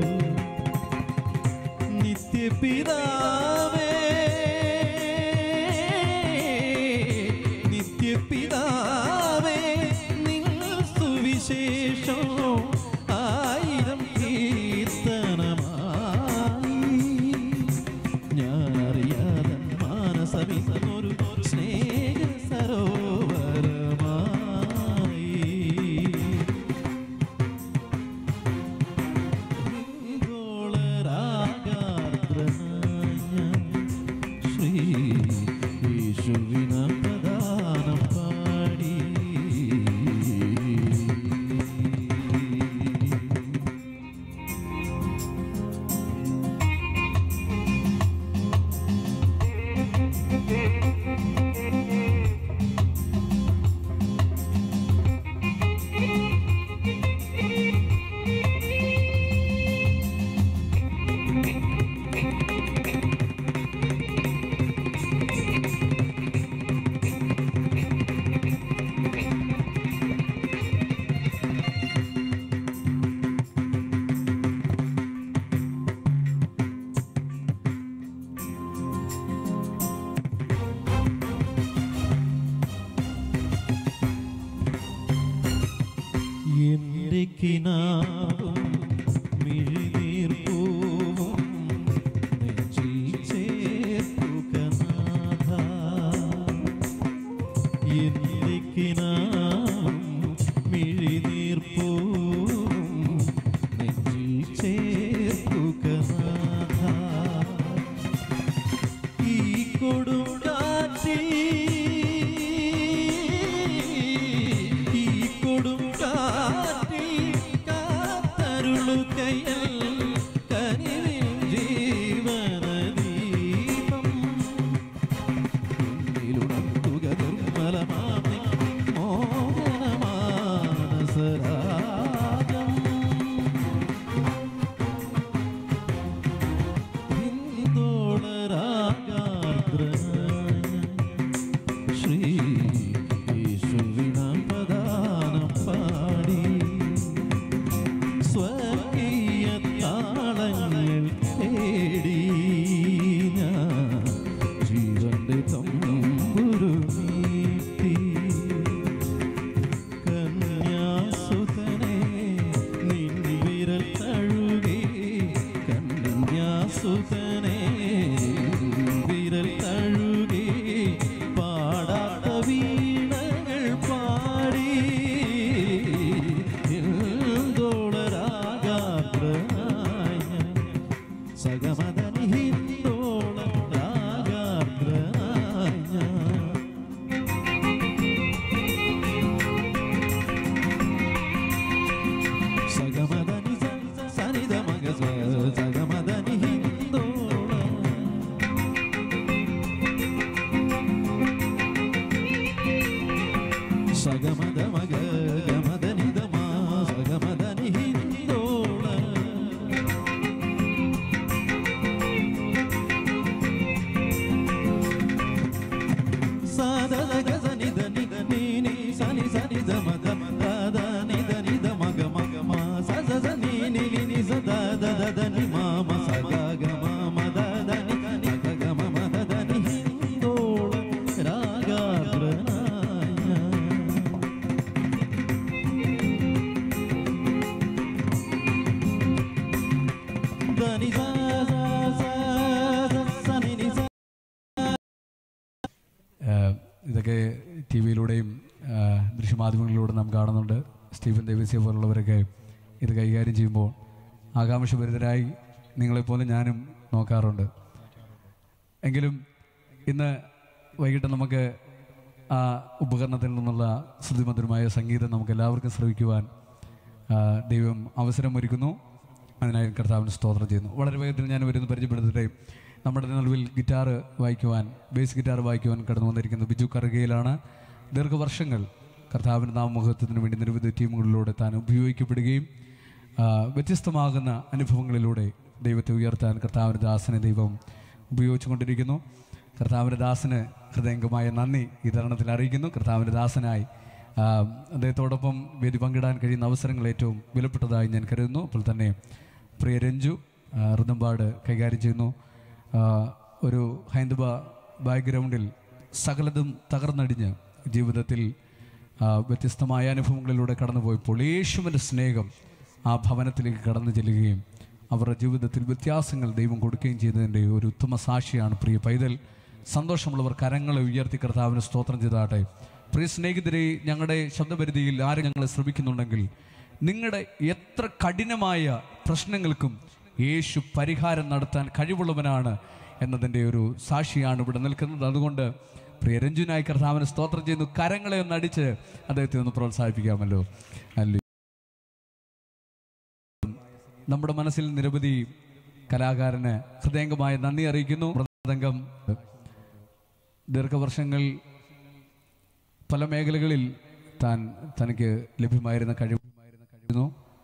നിത്യപിതാവേ നിത്യപിതാവേ നിങ്ങൾ സുവിശേഷം ആയിരം കീർത്തനമായി എന്റെ കിനാവും മിഴിനീർപ്പൂവും നെഞ്ചിൽ ചേർക്കുക നാഥ എന്റെ കിനാവും മിഴിനീർപ്പൂവും നെഞ്ചിൽ ചേർക്കുക നാഥ ഈ കൊടുങ്കാറ്റിൽ ഈ കൊടുങ്കാറ്റിൽ കാത്തരുളുകയൽ കനിവിൻ ജീവനദീപം എന്നിലുണർത്തുക നിർമ്മലമാമി മോഹനമാനസരാഗം ശ്രീ യേശുവിനാം പ്രധാനം പാടി സ്വർഗീയ താളങ്ങൾ തേടി ഞാൻ ജീവന്റെ തമ്പുരു നീട്ടി കന്യാസുതനെ നിൻ വിരൽ തഴുകി കന്യാസുതനെ നിൻ വിരൽ തഴുകി പാടാത്ത വീണകൾ പാടി ഹിന്ദോളരാഗാത്രനായ സഗമദനി ഹിന്ദോളരാഗാത്രനായ സഗമദനി സനിത മഗ സഗമദനി ഹിന്ദോള സഗമദ മഗ ഗമദനി ദമാ സഗമദനി ഹിന്ദോള സാദ ഗ സനി ധ നി ധ നി നി സനി സനി ധ മ ധ മ ധ ധ നി ധ നി ധ മ ഗ മ ഗ മ സ സ സ നി നി നി നി സ ധ ധ ധ ധ നി മ മ സ ഗ ഗ മ മ ധ ധ നി ധ നി ഗ ഗ മ മ ധ ധ നി ഹിന്ദോള രാഗാഗ്രനായ ധനി സ സ സ സ സ നി നി സ ഏഹ് ഇതൊക്കെ ടി വിയിലൂടെയും ദൃശ്യമാധ്യമങ്ങളിലൂടെ നാം കാണുന്നുണ്ട് സ്റ്റീഫൻ ദേവസ്യ പോലുള്ളവരൊക്കെ ഇത് കൈകാര്യം ചെയ്യുമ്പോൾ ആകാംക്ഷഭരിതരായി നിങ്ങളെപ്പോലെ ഞാനും നോക്കാറുണ്ട് എങ്കിലും ഇന്ന് വൈകിട്ട് നമുക്ക് ആ ഉപകരണത്തിൽ നിന്നുള്ള ശ്രുതിമധുരമായ സംഗീതം നമുക്ക് എല്ലാവർക്കും ശ്രവിക്കുവാൻ ആ, ദൈവം അവസരമൊരുക്കുന്നു അതിനായി കർത്താവിന് സ്തോത്രം ചെയ്യുന്നു വളരെ വേഗത്തിൽ ഞാൻ വരുന്ന പരിചയപ്പെടുത്തട്ടെ നമ്മുടെ നിലവിൽ ഗിറ്റാർ വായിക്കുവാൻ ബേസ് ഗിറ്റാർ വായിക്കുവാൻ കടന്നു വന്നിരിക്കുന്ന ബിജു കറുകയിലാണ് ദീർഘവർഷങ്ങൾ കർത്താവിൻ്റെ നാമമുഖത്തിന് വേണ്ടി നിരവധി ടീമുകളിലൂടെ താൻ ഉപയോഗിക്കപ്പെടുകയും ആ, വ്യത്യസ്തമാകുന്ന അനുഭവങ്ങളിലൂടെ ദൈവത്തെ ഉയർത്താൻ കർത്താവിൻ്റെ ദാസനെ ദൈവം ഉപയോഗിച്ചുകൊണ്ടിരിക്കുന്നു കർത്താവിൻ്റെ ദാസന് ഹൃദയംഗമായ നന്ദി ഈ തരുണത്തിൽ അറിയിക്കുന്നു കർത്താവിൻ്റെ ദാസനായി ആ, അദ്ദേഹത്തോടൊപ്പം വേദി പങ്കിടാൻ കഴിയുന്ന അവസരങ്ങൾ ഏറ്റവും വിലപ്പെട്ടതായി ഞാൻ കരുതുന്നു അപ്പോൾ തന്നെ പ്രിയ രഞ്ജു ആ, ഋതംപാട് കൈകാര്യം ചെയ്യുന്നു ആ, ഒരു ഹൈന്ദവ ബാക്ക്ഗ്രൗണ്ടിൽ സകലതും തകർന്നടിഞ്ഞ് ജീവിതത്തിൽ ആ, വ്യത്യസ്തമായ അനുഭവങ്ങളിലൂടെ കടന്നുപോയപ്പോൾ യേശുവിൻ്റെ സ്നേഹം ആ ഭവനത്തിലേക്ക് കടന്നു ചെല്ലുകയും അവരുടെ ജീവിതത്തിൽ വ്യത്യാസങ്ങൾ ദൈവം കൊടുക്കുകയും ചെയ്തതിൻ്റെ ഒരു ഉത്തമ സാക്ഷിയാണ് പ്രിയ പൈതൽ സന്തോഷമുള്ളവർ കരങ്ങളെ ഉയർത്തി കർത്താവിന് സ്തോത്രം ചെയ്താട്ടെ പ്രിയ സ്നേഹിതരെ ഞങ്ങളുടെ ശബ്ദപരിധിയിൽ ആരും ഞങ്ങളെ ശ്രമിക്കുന്നുണ്ടെങ്കിൽ നിങ്ങളുടെ എത്ര കഠിനമായ പ്രശ്നങ്ങൾക്കും യേശു പരിഹാരം നടത്താൻ കഴിവുള്ളവനാണ് എന്നതിൻ്റെ ഒരു സാക്ഷിയാണ് ഇവിടെ നിൽക്കുന്നത് അതുകൊണ്ട് പ്രിയ രഞ്ജുനായി കർത്താവിന് സ്തോത്രം ചെയ്യുന്നു കരങ്ങളെ ഒന്ന് അടിച്ച് അദ്ദേഹത്തെ ഒന്ന് പ്രോത്സാഹിപ്പിക്കാമല്ലോ അല്ലേ നമ്മുടെ മനസ്സിൽ നിരവധി കലാകാരന് ഹൃദയംഗമായ നന്ദി അറിയിക്കുന്നു മൃദംഗം ദീർഘവർഷങ്ങൾ പല മേഖലകളിൽ താൻ തനിക്ക് ലഭ്യമായിരുന്ന കഴിവ് കഴിയുന്നു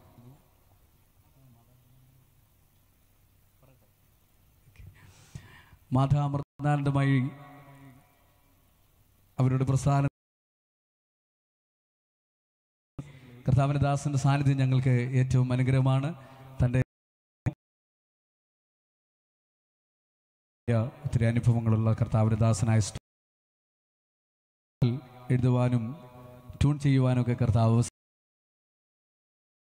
മാതാമൃതാനന്ദമായി അവരുടെ പ്രസ്ഥാനം കർത്താവിന്റെ ദാസന്റെ സാന്നിധ്യം ഞങ്ങൾക്ക് ഏറ്റവും അനുഗ്രഹമാണ് തൻ്റെ ഒത്തിരി അനുഭവങ്ങളുള്ള കർത്താവിന്റെ ദാസനായ സ്റ്റ- എഴുതുവാനും ട്യൂൺ ചെയ്യുവാനും ഒക്കെ കർത്താവ്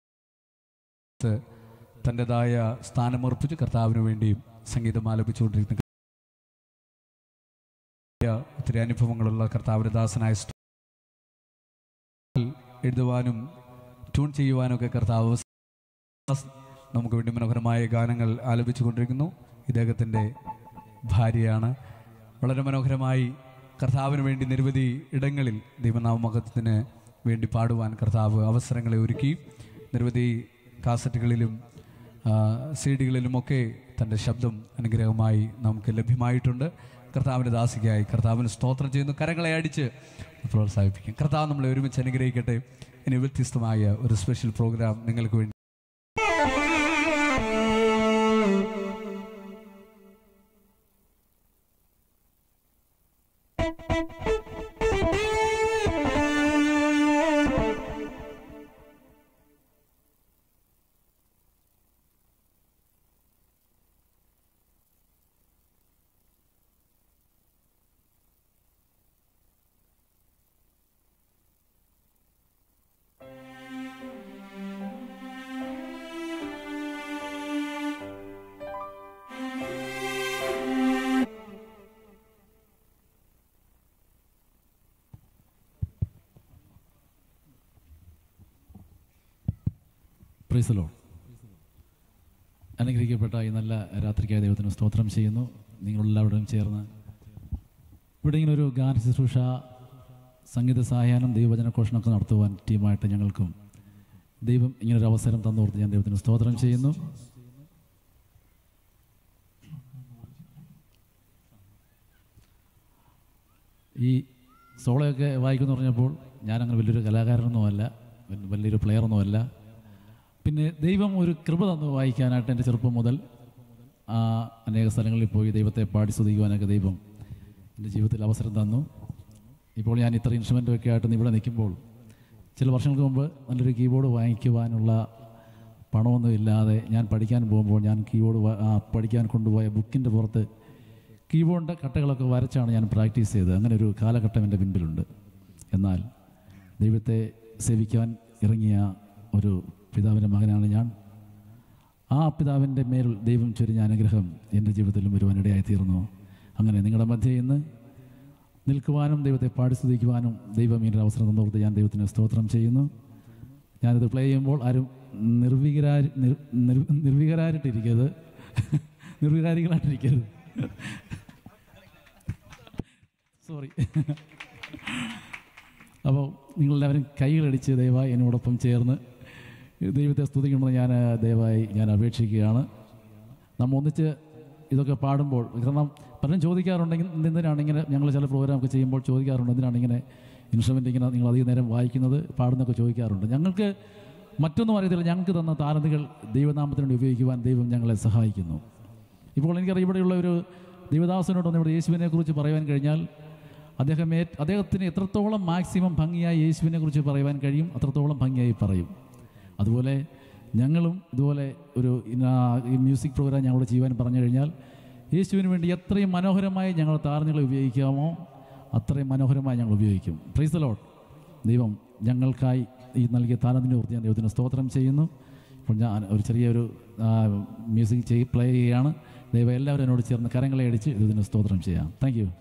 തൻ്റെതായ സ്ഥാനമർപ്പിച്ച് കർത്താവിന് വേണ്ടിയും സംഗീതം ആലപിച്ചുകൊണ്ടിരിക്കുന്ന ഒത്തിരി അനുഭവങ്ങളുള്ള കർത്താവിൻ്റെ ദാസനായ സ്റ്റോ- എഴുതുവാനും ട്യൂൺ ചെയ്യുവാനും ഒക്കെ കർത്താവ് നമുക്ക് വേണ്ടി മനോഹരമായ ഗാനങ്ങൾ ആലപിച്ചുകൊണ്ടിരിക്കുന്നു ഇദ്ദേഹത്തിൻ്റെ ഭാര്യയാണ് വളരെ മനോഹരമായി കർത്താവിന് വേണ്ടി നിരവധി ഇടങ്ങളിൽ ദൈവനാമമഹത്വത്തിന് വേണ്ടി പാടുവാൻ കർത്താവ് അവസരങ്ങളെ ഒരുക്കി നിരവധി കാസറ്റുകളിലും സി ഡികളിലുമൊക്കെ തൻ്റെ ശബ്ദം അനുഗ്രഹമായി നമുക്ക് ലഭ്യമായിട്ടുണ്ട് കർത്താവിൻ്റെ ദാസികയായി കർത്താവിന് സ്തോത്രം ചെയ്യുന്നു കരങ്ങളെ അടിച്ച് പ്രോത്സാഹിപ്പിക്കും കർത്താവ് നമ്മളെ ഒരുമിച്ച് അനുഗ്രഹിക്കട്ടെ ഇനി വ്യത്യസ്തമായ ഒരു സ്പെഷ്യൽ പ്രോഗ്രാം നിങ്ങൾക്ക് വേണ്ടി പ്രൈസലോ അനുഗ്രഹിക്കപ്പെട്ട ഈ നല്ല രാത്രിക്കായ ദൈവത്തിന് സ്തോത്രം ചെയ്യുന്നു നിങ്ങളെല്ലാവരുടെയും ചേർന്ന് ഇവിടെ ഇങ്ങനെ ഒരു ഗാന ശുശ്രൂഷ സംഗീത സഹായാനം ദൈവവചനഘോഷണമൊക്കെ നടത്തുവാൻ ടീമായിട്ട് ഞങ്ങൾക്കും ദൈവം ഇങ്ങനൊരു അവസരം തന്നോർത്ത് ഞാൻ ദൈവത്തിന് സ്തോത്രം ചെയ്യുന്നു ഈ സോളയൊക്കെ വായിക്കുമെന്ന് പറഞ്ഞപ്പോൾ ഞാനങ്ങനെ വലിയൊരു കലാകാരനൊന്നുമല്ല വൽ- വലിയൊരു പ്ലെയറൊന്നുമല്ല പിന്നെ ദൈവം ഒരു കൃപ തന്നു വായിക്കാനായിട്ട് എൻ്റെ ചെറുപ്പം മുതൽ ആ അനേക സ്ഥലങ്ങളിൽ പോയി ദൈവത്തെ പാടി സ്തുതിക്കുവാനൊക്കെ ദൈവം എൻ്റെ ജീവിതത്തിൽ അവസരം തന്നു ഇപ്പോൾ ഞാൻ ഇത്ര ഇൻസ്ട്രുമെൻ്റൊക്കെ ആയിട്ട് ഇവിടെ നിൽക്കുമ്പോൾ ചില വർഷങ്ങൾക്ക് മുമ്പ് നല്ലൊരു കീബോർഡ് വാങ്ങിക്കുവാനുള്ള പണമൊന്നും ഇല്ലാതെ ഞാൻ പഠിക്കാൻ പോകുമ്പോൾ ഞാൻ കീബോർഡ് വാ- ആ, പഠിക്കാൻ കൊണ്ടുപോയ ബുക്കിൻ്റെ പുറത്ത് കീബോർഡിൻ്റെ കട്ടകളൊക്കെ വരച്ചാണ് ഞാൻ പ്രാക്ടീസ് ചെയ്തത് അങ്ങനെ ഒരു കാലഘട്ടം എൻ്റെ പിൻപിലുണ്ട് എന്നാൽ ദൈവത്തെ സേവിക്കാൻ ഇറങ്ങിയ ഒരു പിതാവിൻ്റെ മകനാണ് ഞാൻ ആ പിതാവിൻ്റെ മേൽ ദൈവം ചൊരിഞ്ഞ അനുഗ്രഹം എൻ്റെ ജീവിതത്തിലും വരുവാനിടയായി തീർന്നു അങ്ങനെ നിങ്ങളുടെ മധ്യയിൽ നിന്ന് നിൽക്കുവാനും ദൈവത്തെ പാടി സ്തുതിക്കുവാനും ദൈവം ഈ ഒരു അവസരം തന്നോർത്ത് ഞാൻ ദൈവത്തിന് സ്തോത്രം ചെയ്യുന്നു ഞാനിത് പ്ലേ ചെയ്യുമ്പോൾ ആരും നിർവികരാരി നിർ- നിർ- നിർവികരായിട്ടിരിക്കരുത് നിർവികാരികളായിട്ടിരിക്കരുത് സോറി അപ്പോൾ നിങ്ങളെല്ലാവരും കൈകളടിച്ച് ദയവായി എന്നോടൊപ്പം ചേർന്ന് ദൈവത്തെ സ്തുതിക്കണമെന്ന് ഞാൻ ആ, ദയവായി ഞാൻ അപേക്ഷിക്കുകയാണ് നമ്മൾ ഒന്നിച്ച് ഇതൊക്കെ പാടുമ്പോൾ കാരണം പലരും ചോദിക്കാറുണ്ടെങ്കിൽ എന്തിനാണ് ഇങ്ങനെ ഞങ്ങൾ ചില പ്രോഗ്രാമൊക്കെ ചെയ്യുമ്പോൾ ചോദിക്കാറുണ്ട് എന്തിനാണ് ഇങ്ങനെ ഇൻസ്ട്രുമെൻ്റ് ഇങ്ങനെ നിങ്ങൾ അധികം നേരം വായിക്കുന്നത് പാടുന്നൊക്കെ ചോദിക്കാറുണ്ട് ഞങ്ങൾക്ക് മറ്റൊന്നും അറിയത്തില്ല ഞങ്ങൾക്ക് തന്ന താരതകൾ ദൈവനാമത്തിന് വേണ്ടി ഉപയോഗിക്കുവാൻ ദൈവം ഞങ്ങളെ സഹായിക്കുന്നു ഇപ്പോൾ എനിക്കറിയാം ഇവിടെയുള്ള ഒരു ദൈവദാസനോടൊന്ന് ഇവിടെ യേശുവിനെ കുറിച്ച് പറയുവാൻ കഴിഞ്ഞാൽ അദ്ദേഹം ഏ അദ്ദേഹത്തിന് എത്രത്തോളം മാക്സിമം ഭംഗിയായി യേശുവിനെ കുറിച്ച് പറയുവാൻ കഴിയും അത്രത്തോളം ഭംഗിയായി പറയും അതുപോലെ ഞങ്ങളും ഇതുപോലെ ഒരു ഇന്ന- ഈ മ്യൂസിക് പ്രോഗ്രാം ഞങ്ങളോട് ചെയ്യുവാൻ പറഞ്ഞു കഴിഞ്ഞാൽ യേശുവിന് വേണ്ടി എത്രയും മനോഹരമായി ഞങ്ങൾ താരങ്ങളെ ഉപയോഗിക്കാമോ അത്രയും മനോഹരമായി ഞങ്ങൾ ഉപയോഗിക്കും പ്രൈസ് ദ ലോഡ് ദൈവം ഞങ്ങൾക്കായി ഈ നൽകിയ താരത്തിൻ്റെ ഓർത്ത് ഞാൻ ദൈവത്തിന് സ്തോത്രം ചെയ്യുന്നു ഇപ്പോൾ ഞാൻ ഒരു ചെറിയൊരു ആ, മ്യൂസിക് ചെയ് പ്ലേ ചെയ്യുകയാണ് ദൈവം എല്ലാവരും എന്നോട് ചേർന്ന് കരങ്ങളെ അടിച്ച് ദൈവത്തിന് സ്തോത്രം ചെയ്യാം താങ്ക് യു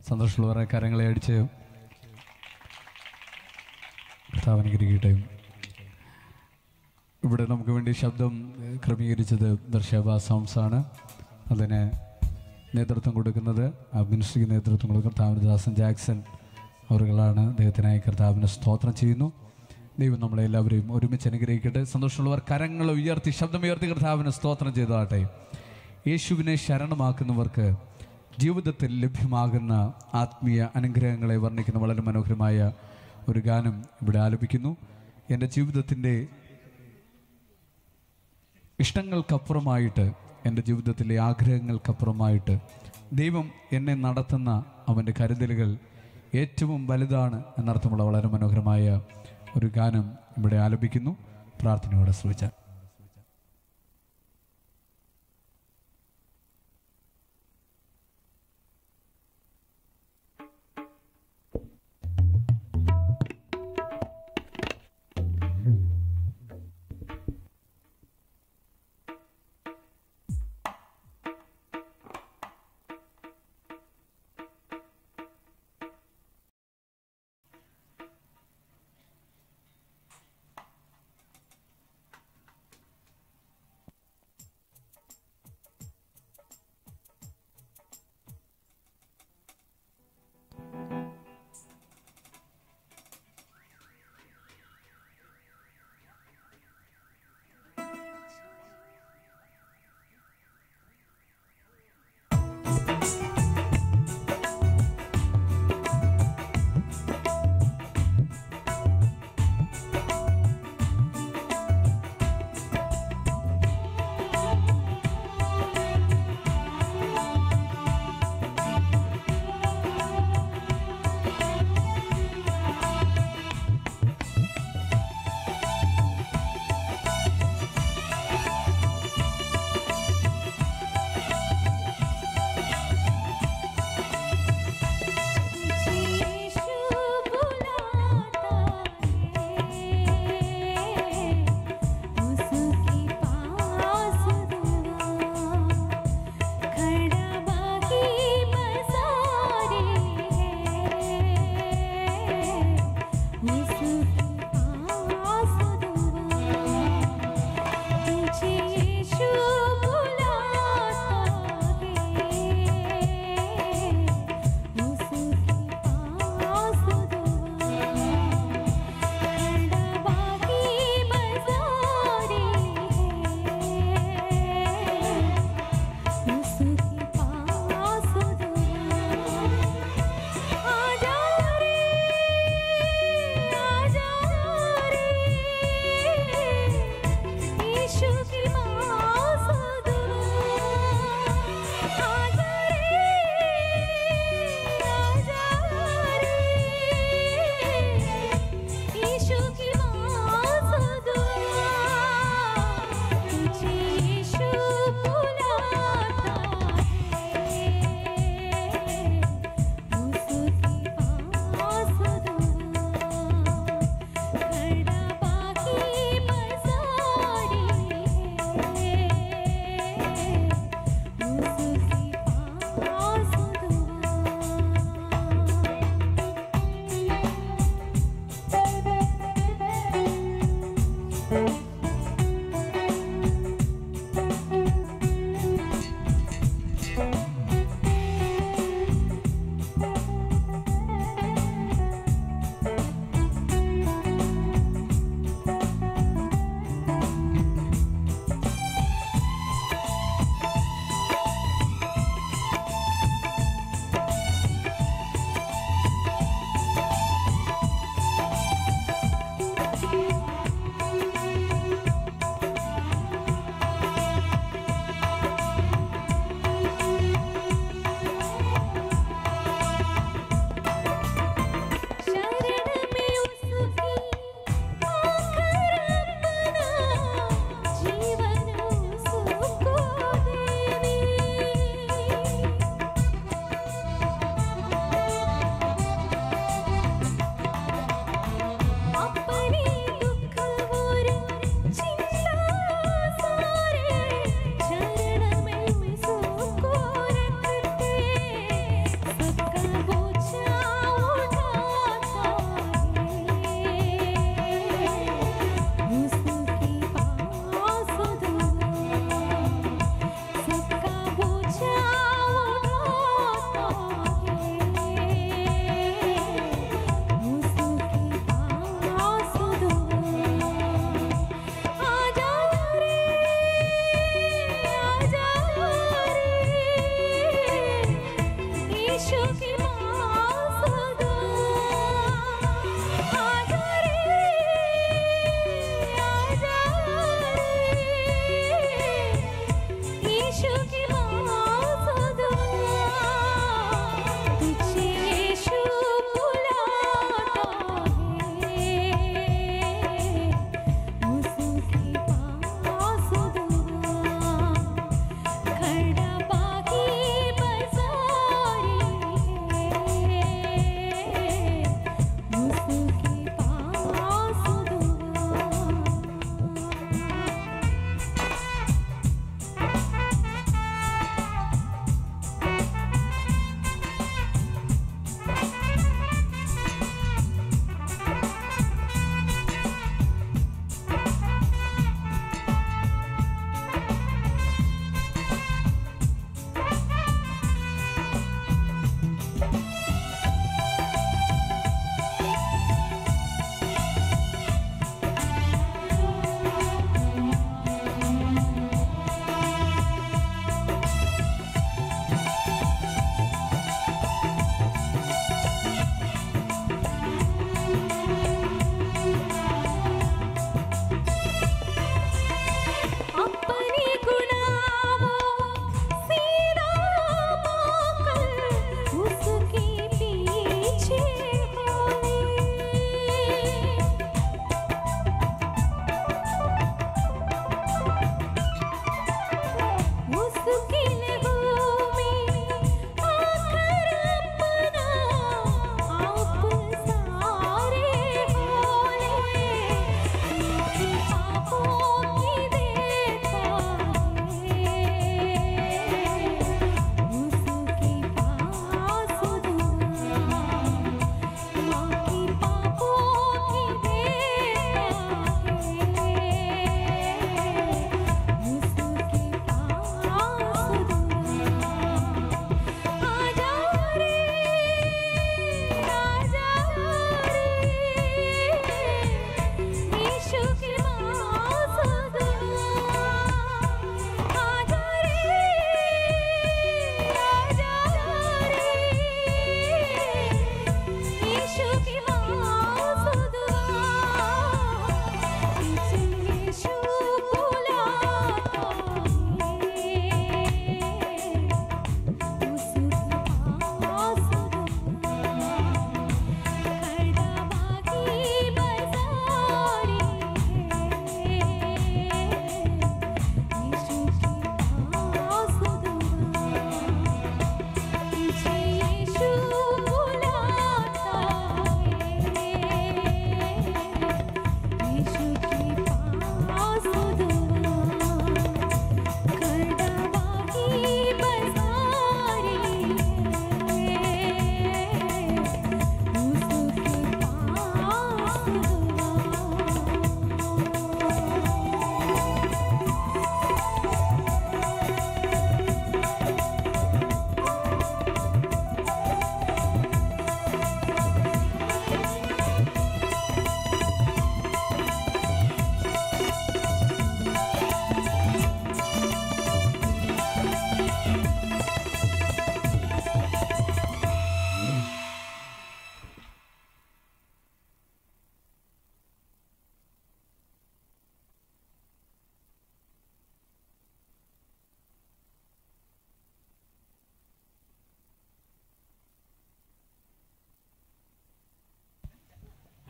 സന്തോഷമുള്ളവരെ കരങ്ങളെ അടിച്ച് കർത്താവ് അനുഗ്രഹിക്കട്ടെ ഇവിടെ നമുക്ക് വേണ്ടി ശബ്ദം ഏഹ്, ക്രമീകരിച്ചത് ദർശാബ സൗണ്ട്സ് ആണ് അതിന് നേതൃത്വം കൊടുക്കുന്നത് ആ മിനിസ്ട്രിക്ക് നേതൃത്വം കൊടുക്കുന്ന കർത്താവിനദാസൻ ജാക്സൺ അവരുകളാണ് അദ്ദേഹത്തിനായി കർത്താവിനെ സ്തോത്രം ചെയ്യുന്നു ദൈവം നമ്മളെ എല്ലാവരെയും ഒരുമിച്ച് അനുഗ്രഹിക്കട്ടെ സന്തോഷമുള്ളവർ കരങ്ങൾ ഉയർത്തി ശബ്ദം ഉയർത്തി കർത്താവിനെ സ്തോത്രം ചെയ്തതാട്ടെ യേശുവിനെ ശരണമാക്കുന്നവർക്ക് ജീവിതത്തിൽ ലഭ്യമാകുന്ന ആത്മീയ അനുഗ്രഹങ്ങളെ വർണ്ണിക്കുന്ന വളരെ മനോഹരമായ ഒരു ഗാനം ഇവിടെ ആലപിക്കുന്നു എൻ്റെ ജീവിതത്തിൻ്റെ ഇഷ്ടങ്ങൾക്കപ്പുറമായിട്ട് എൻ്റെ ജീവിതത്തിലെ ആഗ്രഹങ്ങൾക്കപ്പുറമായിട്ട് ദൈവം എന്നെ നടത്തുന്ന അവൻ്റെ കരുതലുകൾ ഏറ്റവും വലുതാണ് എന്നർത്ഥമുള്ള വളരെ മനോഹരമായ ഒരു ഗാനം ഇവിടെ ആലപിക്കുന്നു പ്രാർത്ഥനയോടെ ശ്രമിച്ചാൽ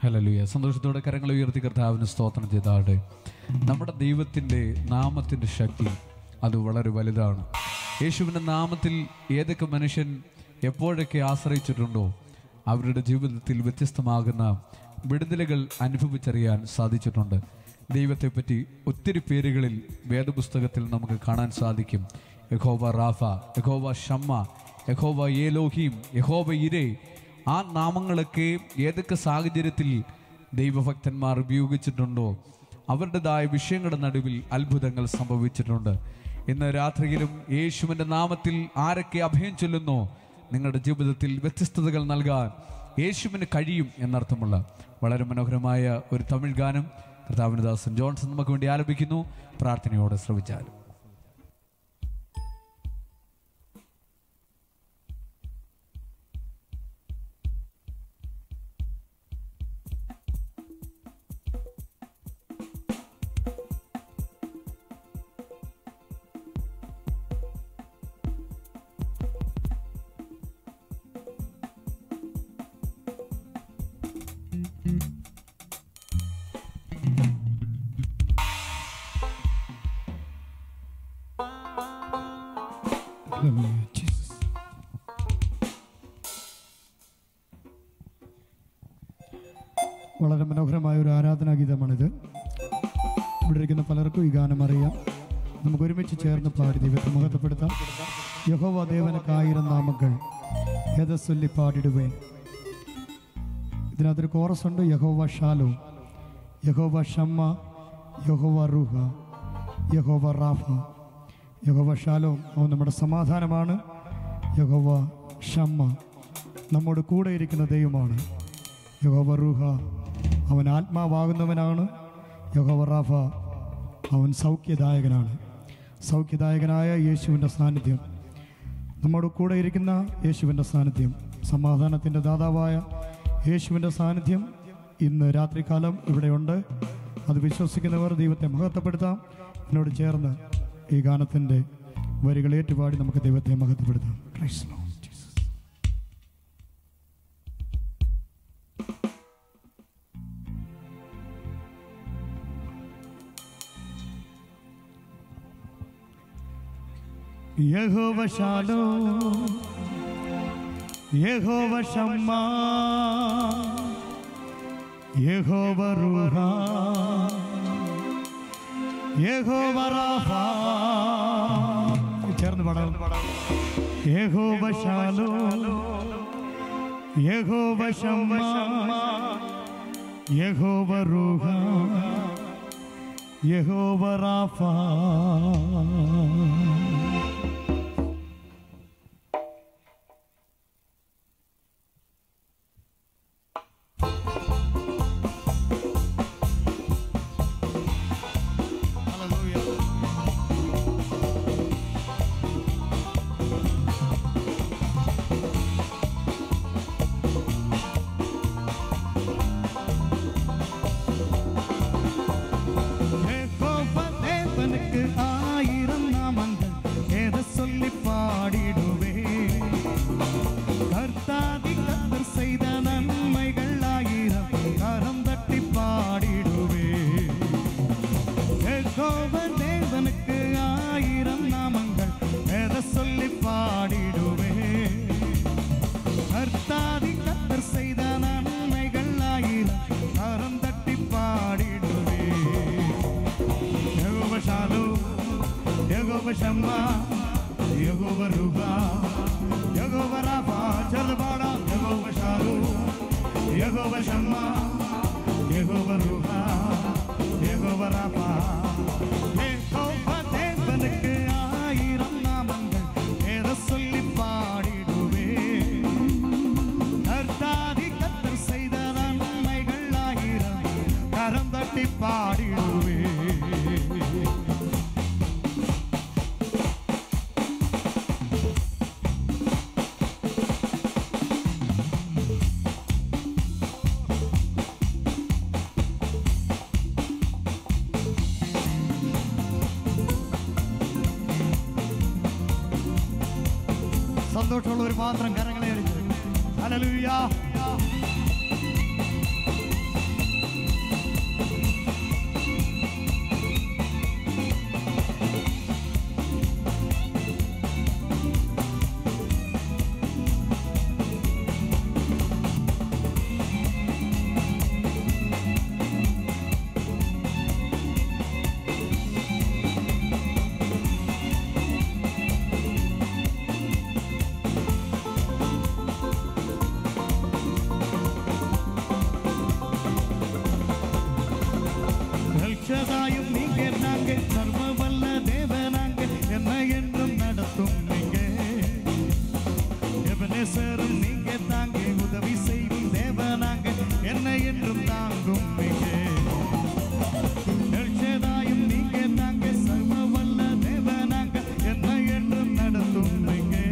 ഹലലുയ സന്തോഷത്തോടെ കരങ്ങൾ ഉയർത്തി കർത്താവിന് സ്തോത്രം ചെയ്താട്ടെ നമ്മുടെ ദൈവത്തിൻ്റെ നാമത്തിൻ്റെ ശക്തി അത് വളരെ വലുതാണ് യേശുവിൻ്റെ നാമത്തിൽ ഏതൊക്കെ മനുഷ്യൻ എപ്പോഴൊക്കെ ആശ്രയിച്ചിട്ടുണ്ടോ അവരുടെ ജീവിതത്തിൽ വ്യത്യസ്തമാകുന്ന വിടുതലുകൾ അനുഭവിച്ചറിയാൻ സാധിച്ചിട്ടുണ്ട് ദൈവത്തെപ്പറ്റി ഒത്തിരി പേരുകളിൽ വേദപുസ്തകത്തിൽ നമുക്ക് കാണാൻ സാധിക്കും യഹോവ റാഫ യഹോവ ഷമ്മ യഹോവ ഏലോഹീം യഹോവ ഇരേ ആ നാമങ്ങളൊക്കെ ഏതൊക്കെ സാഹചര്യത്തിൽ ദൈവഭക്തന്മാർ ഉപയോഗിച്ചിട്ടുണ്ടോ അവരുടേതായ വിഷയങ്ങളുടെ നടുവിൽ അത്ഭുതങ്ങൾ സംഭവിച്ചിട്ടുണ്ട് ഇന്ന് രാത്രിയിലും യേശുവിൻ്റെ നാമത്തിൽ ആരൊക്കെ അഭയം ചൊല്ലുന്നോ നിങ്ങളുടെ ജീവിതത്തിൽ വ്യത്യസ്തതകൾ നൽകാൻ യേശുവിന് കഴിയും എന്നർത്ഥമുള്ള വളരെ മനോഹരമായ ഒരു തമിഴ് ഗാനം കർത്താവിന് ദാസൻ ജോൺസൺ നമുക്ക് വേണ്ടി ആലപിക്കുന്നു പ്രാർത്ഥനയോടെ ശ്രവിച്ചാലും Hallelujah, Jesus. വളരെ മനോഹരമായ ഒരു ആരാധനാ ഗീതമാണിത് ഇവിടെ ഇരിക്കുന്ന പലർക്കും ഈ ഗാനം അറിയാം നമുക്ക് ഒരുമിച്ച് ചേർന്ന് പാടി ദൈവത്തെ മഹത്വപ്പെടുത്താം യഹോവ ദേവനക്കായിരം നാമങ്ങൾ ഏതസ്വല്ലി പാടിടുവേ ഇതിനകത്തൊരു കോറസ് ഉണ്ട് യഹോവ ഷാലോ യഹോവ ഷമ്മ യഹോവ റൂഹ യഹോവ റാഫ യഹോവ ഷാലോ അവൻ നമ്മുടെ സമാധാനമാണ് യഹോവ ഷമ്മ നമ്മോട് കൂടെ ഇരിക്കുന്ന ദൈവമാണ് യഹോവ റൂഹ അവൻ ആത്മാവാകുന്നവനാണ് യഹോവ റാഫ അവൻ സൗഖ്യദായകനാണ് സൗഖ്യദായകനായ യേശുവിൻ്റെ സാന്നിധ്യം നമ്മോട് കൂടെ ഇരിക്കുന്ന യേശുവിൻ്റെ സാന്നിധ്യം സമാധാനത്തിൻ്റെ ദാതാവായ യേശുവിൻ്റെ സാന്നിധ്യം ഇന്ന് രാത്രികാലം ഇവിടെയുണ്ട് അത് വിശ്വസിക്കുന്നവർ ദൈവത്തെ മഹത്വപ്പെടുത്താം എന്നോട് ചേർന്ന് ഈ ഗാനത്തിൻ്റെ വരികൾ ഏറ്റുപാടി നമുക്ക് ദൈവത്തെ മഹത്വപ്പെടുത്താം Praise the Lord, Jesus. Jehovah Shalom Jehovah Shammah യഹോവ റൂഹ യഹോവ റാഫ ചേർന്ന് പാടാം യഹോവ ഷാലോ യഹോവ ഷമ്മ യഹോവ റൂഹ യഹോവ റാഫ யெகோவா தேவனுக்கு ஆயிரம் நாமங்கள் எதை சொல்லி பாடிடுவே கர்த்தாதி கத்தர் செய்த நன்மைகள் ஆயிரம் கரம் தட்டி பாடிடுவே யெகோவா தேவனுக்கு ஆயிரம் நாமங்கள் எதை சொல்லி பாடிடுவே கர்த்தாதி கத்தர் செய்த நன்மைகள் ஆயிரம் கரம் தட்டி பாடிடுவே Jehovah Shalom Jehovah Shammah Jehovah Rohi Jehovah Rapha ஜல்பாடா Jehovah Shalom Jehovah Shammah Jehovah Rohi Jehovah Rapha Jehovah தேவனுக்கு ஆயிரம் நாமங்கள் எதை சொல்லி பாடிடுவே கர்த்தாதி கத்தர் செய்த நன்மைகள் ஆயிரம் கரம் தட்டி பாடிடுவே സന്തോഷമുള്ള ഒരു മാത്രം കരങ്ങളെ അടിച്ച് ഹല്ലേലൂയ தாங்கும் இங்கே எல்ஷதாயும் நீங்க தாங்க சர்வ வல்ல தேவனாங்க என்ன என்றும் நடத்தும் இங்கே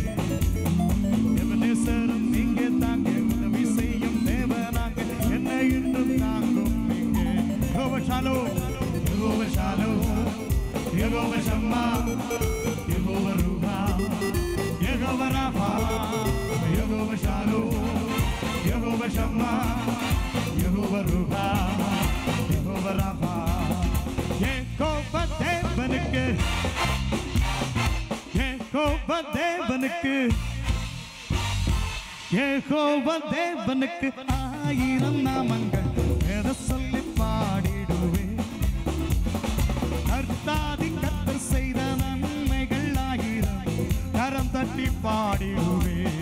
எவனேசரும் நீங்க தாங்க உதவி செய்யும் தேவனாங்க என்ன என்றும் தாங்கும் இங்கே Jehovah Shalom Jehovah Shalom Jehovah Shammah Jehovah Rohi Jehovah Rapha Jehovah Shalom Jehovah Shammah Jehovah Rohi Jehovah Rapha Jehovah தேவனுக்கு யெகோவா தேவனுக்கு யெகோவா தேவனுக்கு ஆயிரம் நாமங்கள் எதை சொல்லி பாடிடுவேன் கர்த்தாதி கத்தர் செய்த நன்மைகள் ஆயிரம் கரம் தட்டி பாடிடுவேன்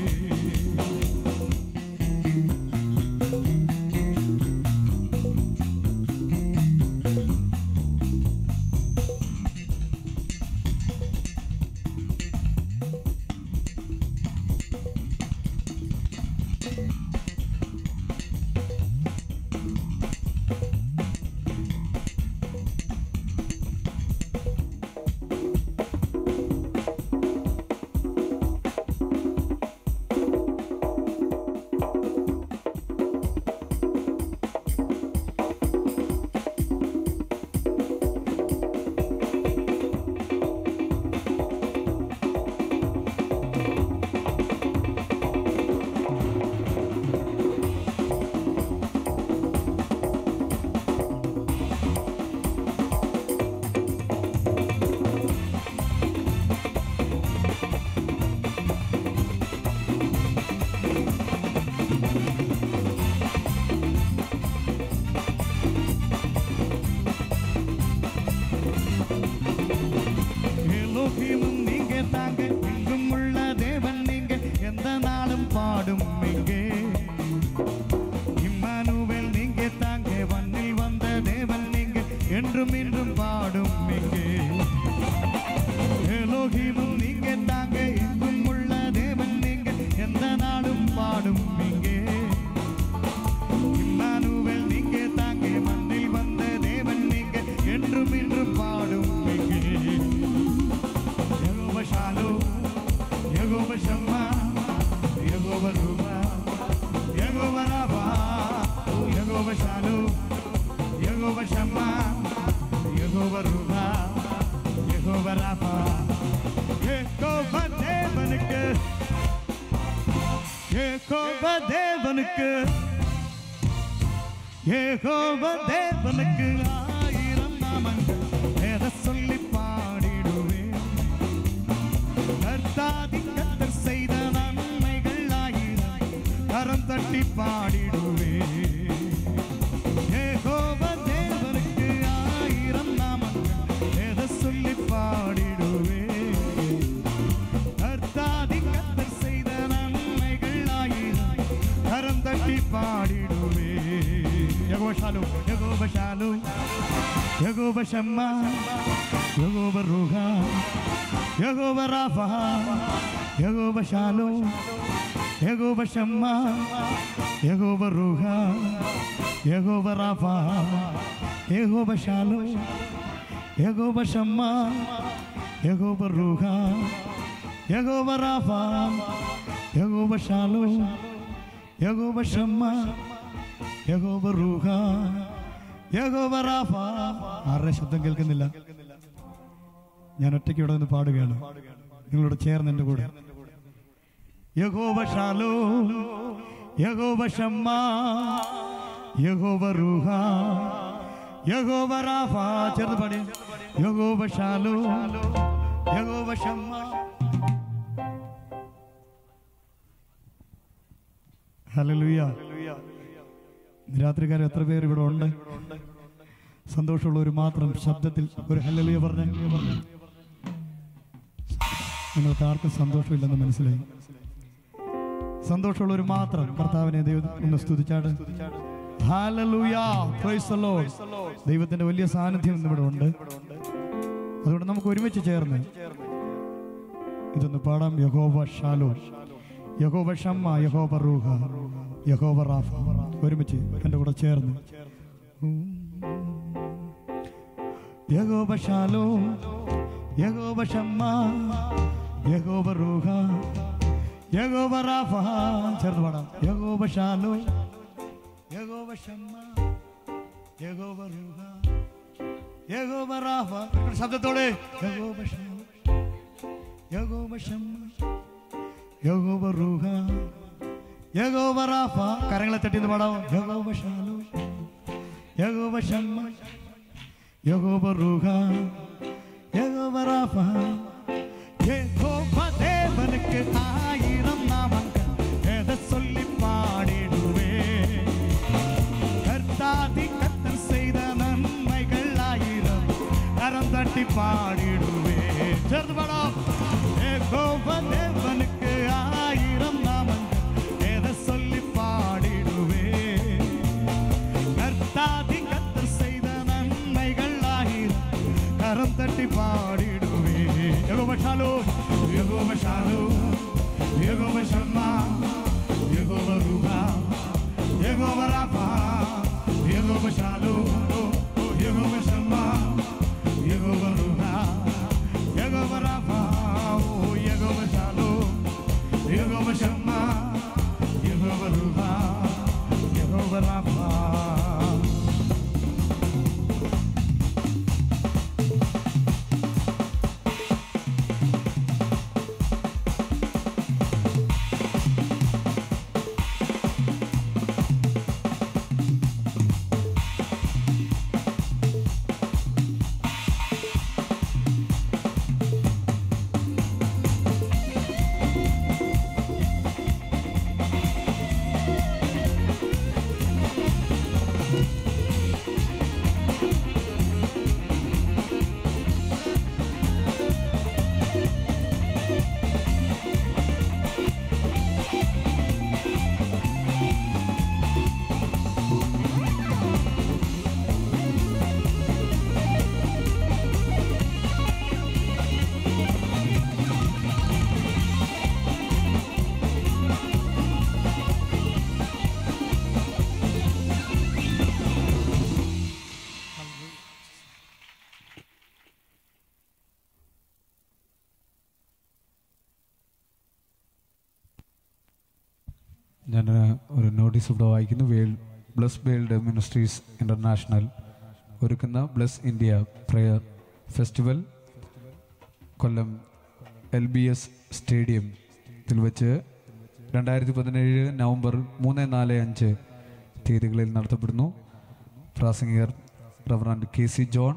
எலோகிமும் நீங்க தாங்க எங்கும் உள்ள தேவன் நீங்க எந்த நாளும் பாடும் இங்கே இம்மானுவேல் நீங்க தாங்க வன்னில் வந்த தேவன் நீங்க என்றும் இன்றும் பாடும் இங்கே எலோகிமும் நீங்க தாங்க எங்கும் உள்ள தேவன் நீங்க எந்த நாளும் பாடும் இங்கே இம்மானுவேல் நீங்க தாங்க மண்ணில் வந்த தேவன் நீங்க என்றும் இன்றும் பாடும் இங்கே Jehovah Shalom Jehovah Shammah Jehovah Rohi Jehovah Rapha Jehovah Shalom Jehovah Shammah Jehovah Rohi Jehovah Rapha Jehovah தேவனுக்கு யெகோவா தேவனுக்கு யெகோவா தேவனுக்கு ஆயிரம் நாமங்கள் எதை சொல்லி பாடிடுவேன் கர்த்தாதி கத்தர் செய்த நன்மைகள் ஆயிரம் கரம் தட்டி பாடிடுவேன் யெகோவா தேவனுக்கு ஆயிரம் நாமங்கள் எதை சொல்லி பாடிடுவேன் கர்த்தாதி கத்தர் செய்த நன்மைகள் ஆயிரம் கரம் தட்டி பாடிடுவே யகோஷாலு யகோபஷாலு யகோபஷம்மா யகோப ருகா யகோப Rafah யகோபஷாலு யகோபஷம்மா யகோப ருகா யகோப Rafah யகோபஷாலு Jehovah Shammah Jehovah Rohi Jehovah Rapha Jehovah Shalom Jehovah Shammah Jehovah Rohi Jehovah Rafah ആരുടെ ശബ്ദം കേൾക്കുന്നില്ല ഞാൻ ഒറ്റയ്ക്ക് ഇവിടെ നിന്ന് പാടുകയാണ് നിങ്ങളോട് ചേർന്ന് എൻ്റെ കൂടെ യഹോബ Shalom Jehovah Shammah Jehovah Rohi Jehovah Rapha ചേർന്ന് പാടി Jehovah Shalom Jehovah Shammah hallelujah രാത്രികാലം എത്ര പേർ ഇവിടെ ഉണ്ട് സന്തോഷമുള്ളവർ മാത്രം ശബ്ദത്തിൽ ഒരു ഹല്ലേലൂയ പറഞ്ഞ നിങ്ങൾക്ക് ആർക്കും സന്തോഷമില്ലെന്ന് മനസ്സിലായി സന്തോഷമുള്ളവർ മാത്രം കർത്താവിനെ ദൈവം ഒന്ന് സ്തുതിച്ചാട് ഹല്ലേലൂയ പ്രൈസ് ദി ലോർഡ് ദൈവത്തിന്റെ വലിയ സാന്നിധ്യം ഇന്ന് ഇവിടെ ഉണ്ട് അതുകൊണ്ട് നമുക്ക് ഒരുമിച്ച് ചേർന്ന് ഇതൊന്ന് പാടാം യഹോവ ഷാലോ യഹോവ ഷമ്മ യഹോവ റൂഹ യഹോവ റാഫ ഒരുമിച്ച് എൻ്റെ കൂടെ ചേർന്ന് യഹോബ Shalom യഹോബ Shammah Jehovah Rohi Jehovah Rapha ചേർന്ന് പാടാം യഹോബ Shalom യഹോബ Shammah Jehovah Rohi Jehovah Rafah ഒരു ശബ്ദത്തോടെ യഹോബ Shalom യഹോബ Shammah Jehovah Rohi Jehovah Rafah കരങ്ങളെ തട്ടിന്ന് പാടാം യഹോബ Shalom യഹോബ Shammah Jehovah Rohi Jehovah Rapha യഹോബ ദേവനുക്ക് ആയിരം നാമങ്ങൾ എதை சொல்லி பாடிடுவே கர்த்தாதி கத்தர் செய்த நன்மைகள் ஆயிரம் கரம் தட்டி பாடிடுவே சேர்ந்து பாடம் யெகோவ தேவனுக்கு ஆயிரம் நாமங்கள் எதை சொல்லி பாடிடுவே கர்த்தாதி கத்தர் செய்த நன்மைகள் ஆயிரம் கரம் தட்டி பாடிடுவே Jehovah Shalom Jehovah Shalom Jehovah Shammah Jehovah Rohi Jehovah Rapha Jehovah Shalom Jehovah Shammah Jehovah Rohi Jehovah Rapha Jehovah Shalom Jehovah Shammah Jehovah Rohi Jehovah Rapha ഞാൻ ഒരു നോട്ടീസ് ഇവിടെ വായിക്കുന്നു world bless world ministries international ഒരുക്കുന്ന bless India prayer festival Kollam L B S സ്റ്റേഡിയത്തിൽ വെച്ച് രണ്ടായിരത്തി പതിനേഴ് November മൂന്ന് നാല് അഞ്ച് തീയതികളിൽ നടത്തപ്പെടുന്നു പ്രാസംഗികർ reverend K C John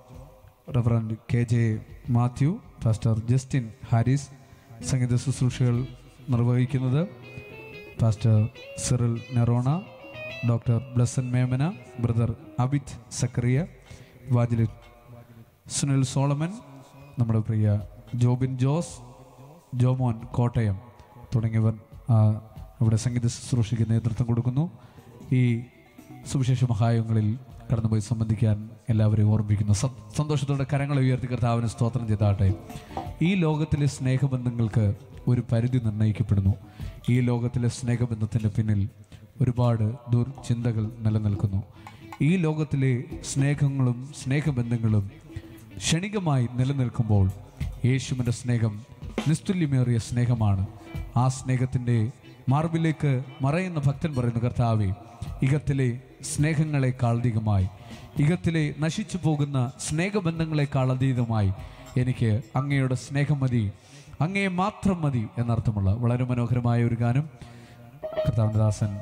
reverend K J Mathew pastor Justin Harris സംഗീത ശുശ്രൂഷകൾ നിർവഹിക്കുന്നത് pastor Cyril Nerona doctor Blesson Memana brother Abith Zacharia വാജിലി സുനിൽ സോളമൻ നമ്മുടെ പ്രിയ ജോബിൻ ജോസ് ജോമോൻ കോട്ടയം തുടങ്ങിയവർ ആ, അവിടെ സംഗീത ശുശ്രൂഷയ്ക്ക് നേതൃത്വം കൊടുക്കുന്നു ഈ സുവിശേഷ മഹായങ്ങളിൽ കടന്നുപോയി സംബന്ധിക്കാൻ എല്ലാവരെയും ഓർമ്മിക്കുന്നു സ- സന്തോഷത്തോടെ കരങ്ങളെ ഉയർത്തി കർത്താവിന് സ്തോത്രം ചെയ്താട്ടെ ഈ ലോകത്തിലെ സ്നേഹബന്ധങ്ങൾക്ക് ഒരു പരിധി നിർണ്ണയിക്കപ്പെടുന്നു ഈ ലോകത്തിലെ സ്നേഹബന്ധത്തിൻ്റെ പിന്നിൽ ഒരുപാട് ദുർചിന്തകൾ നിലനിൽക്കുന്നു ഈ ലോകത്തിലെ സ്നേഹങ്ങളും സ്നേഹബന്ധങ്ങളും ക്ഷണികമായി നിലനിൽക്കുമ്പോൾ യേശുവിൻ്റെ സ്നേഹം നിസ്തുല്യമേറിയ സ്നേഹമാണ് ആ സ്നേഹത്തിൻ്റെ മാർബിലേക്ക് മറയുന്ന ഭക്തൻ പറയുന്നു കർത്താവെ ഇകത്തിലെ സ്നേഹങ്ങളെക്കാൾ അധികമായി ഇകത്തിലെ നശിച്ചു പോകുന്ന സ്നേഹബന്ധങ്ങളെക്കാൾ അതീതമായി എനിക്ക് അങ്ങയുടെ സ്നേഹം മതി അങ്ങയെ മാത്രം മതി എന്നർത്ഥമുള്ള വളരെ മനോഹരമായ ഒരു ഗാനം കർത്താവിൻ്റെ ദാസൻ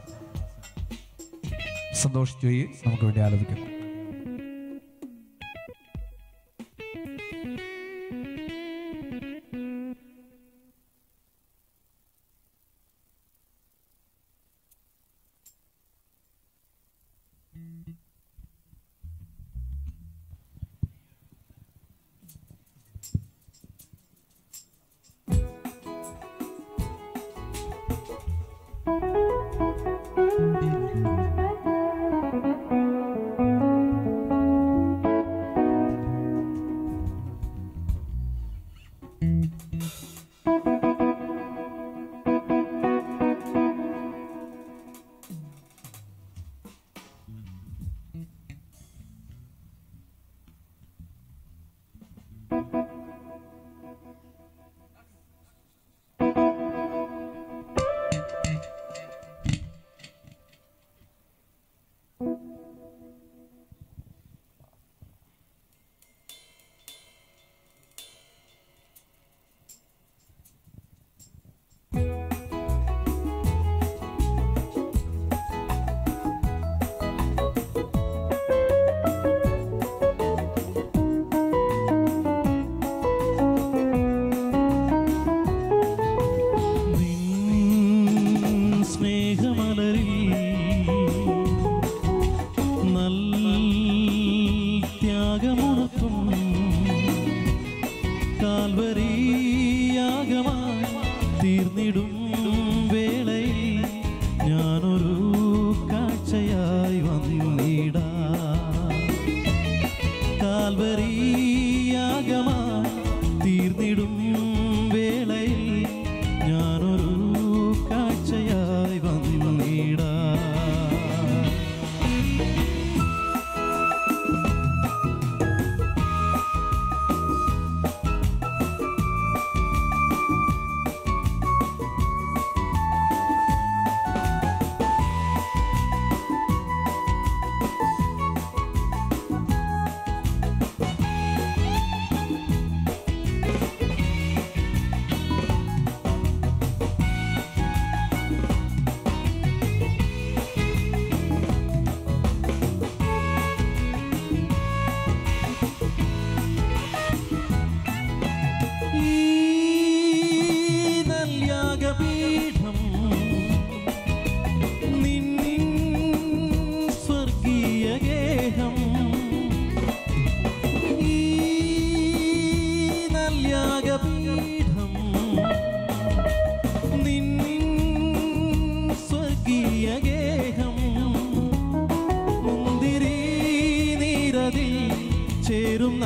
സന്തോഷ് ജോയി നമുക്ക് വേണ്ടി ആലപിക്കാം യേശുവേ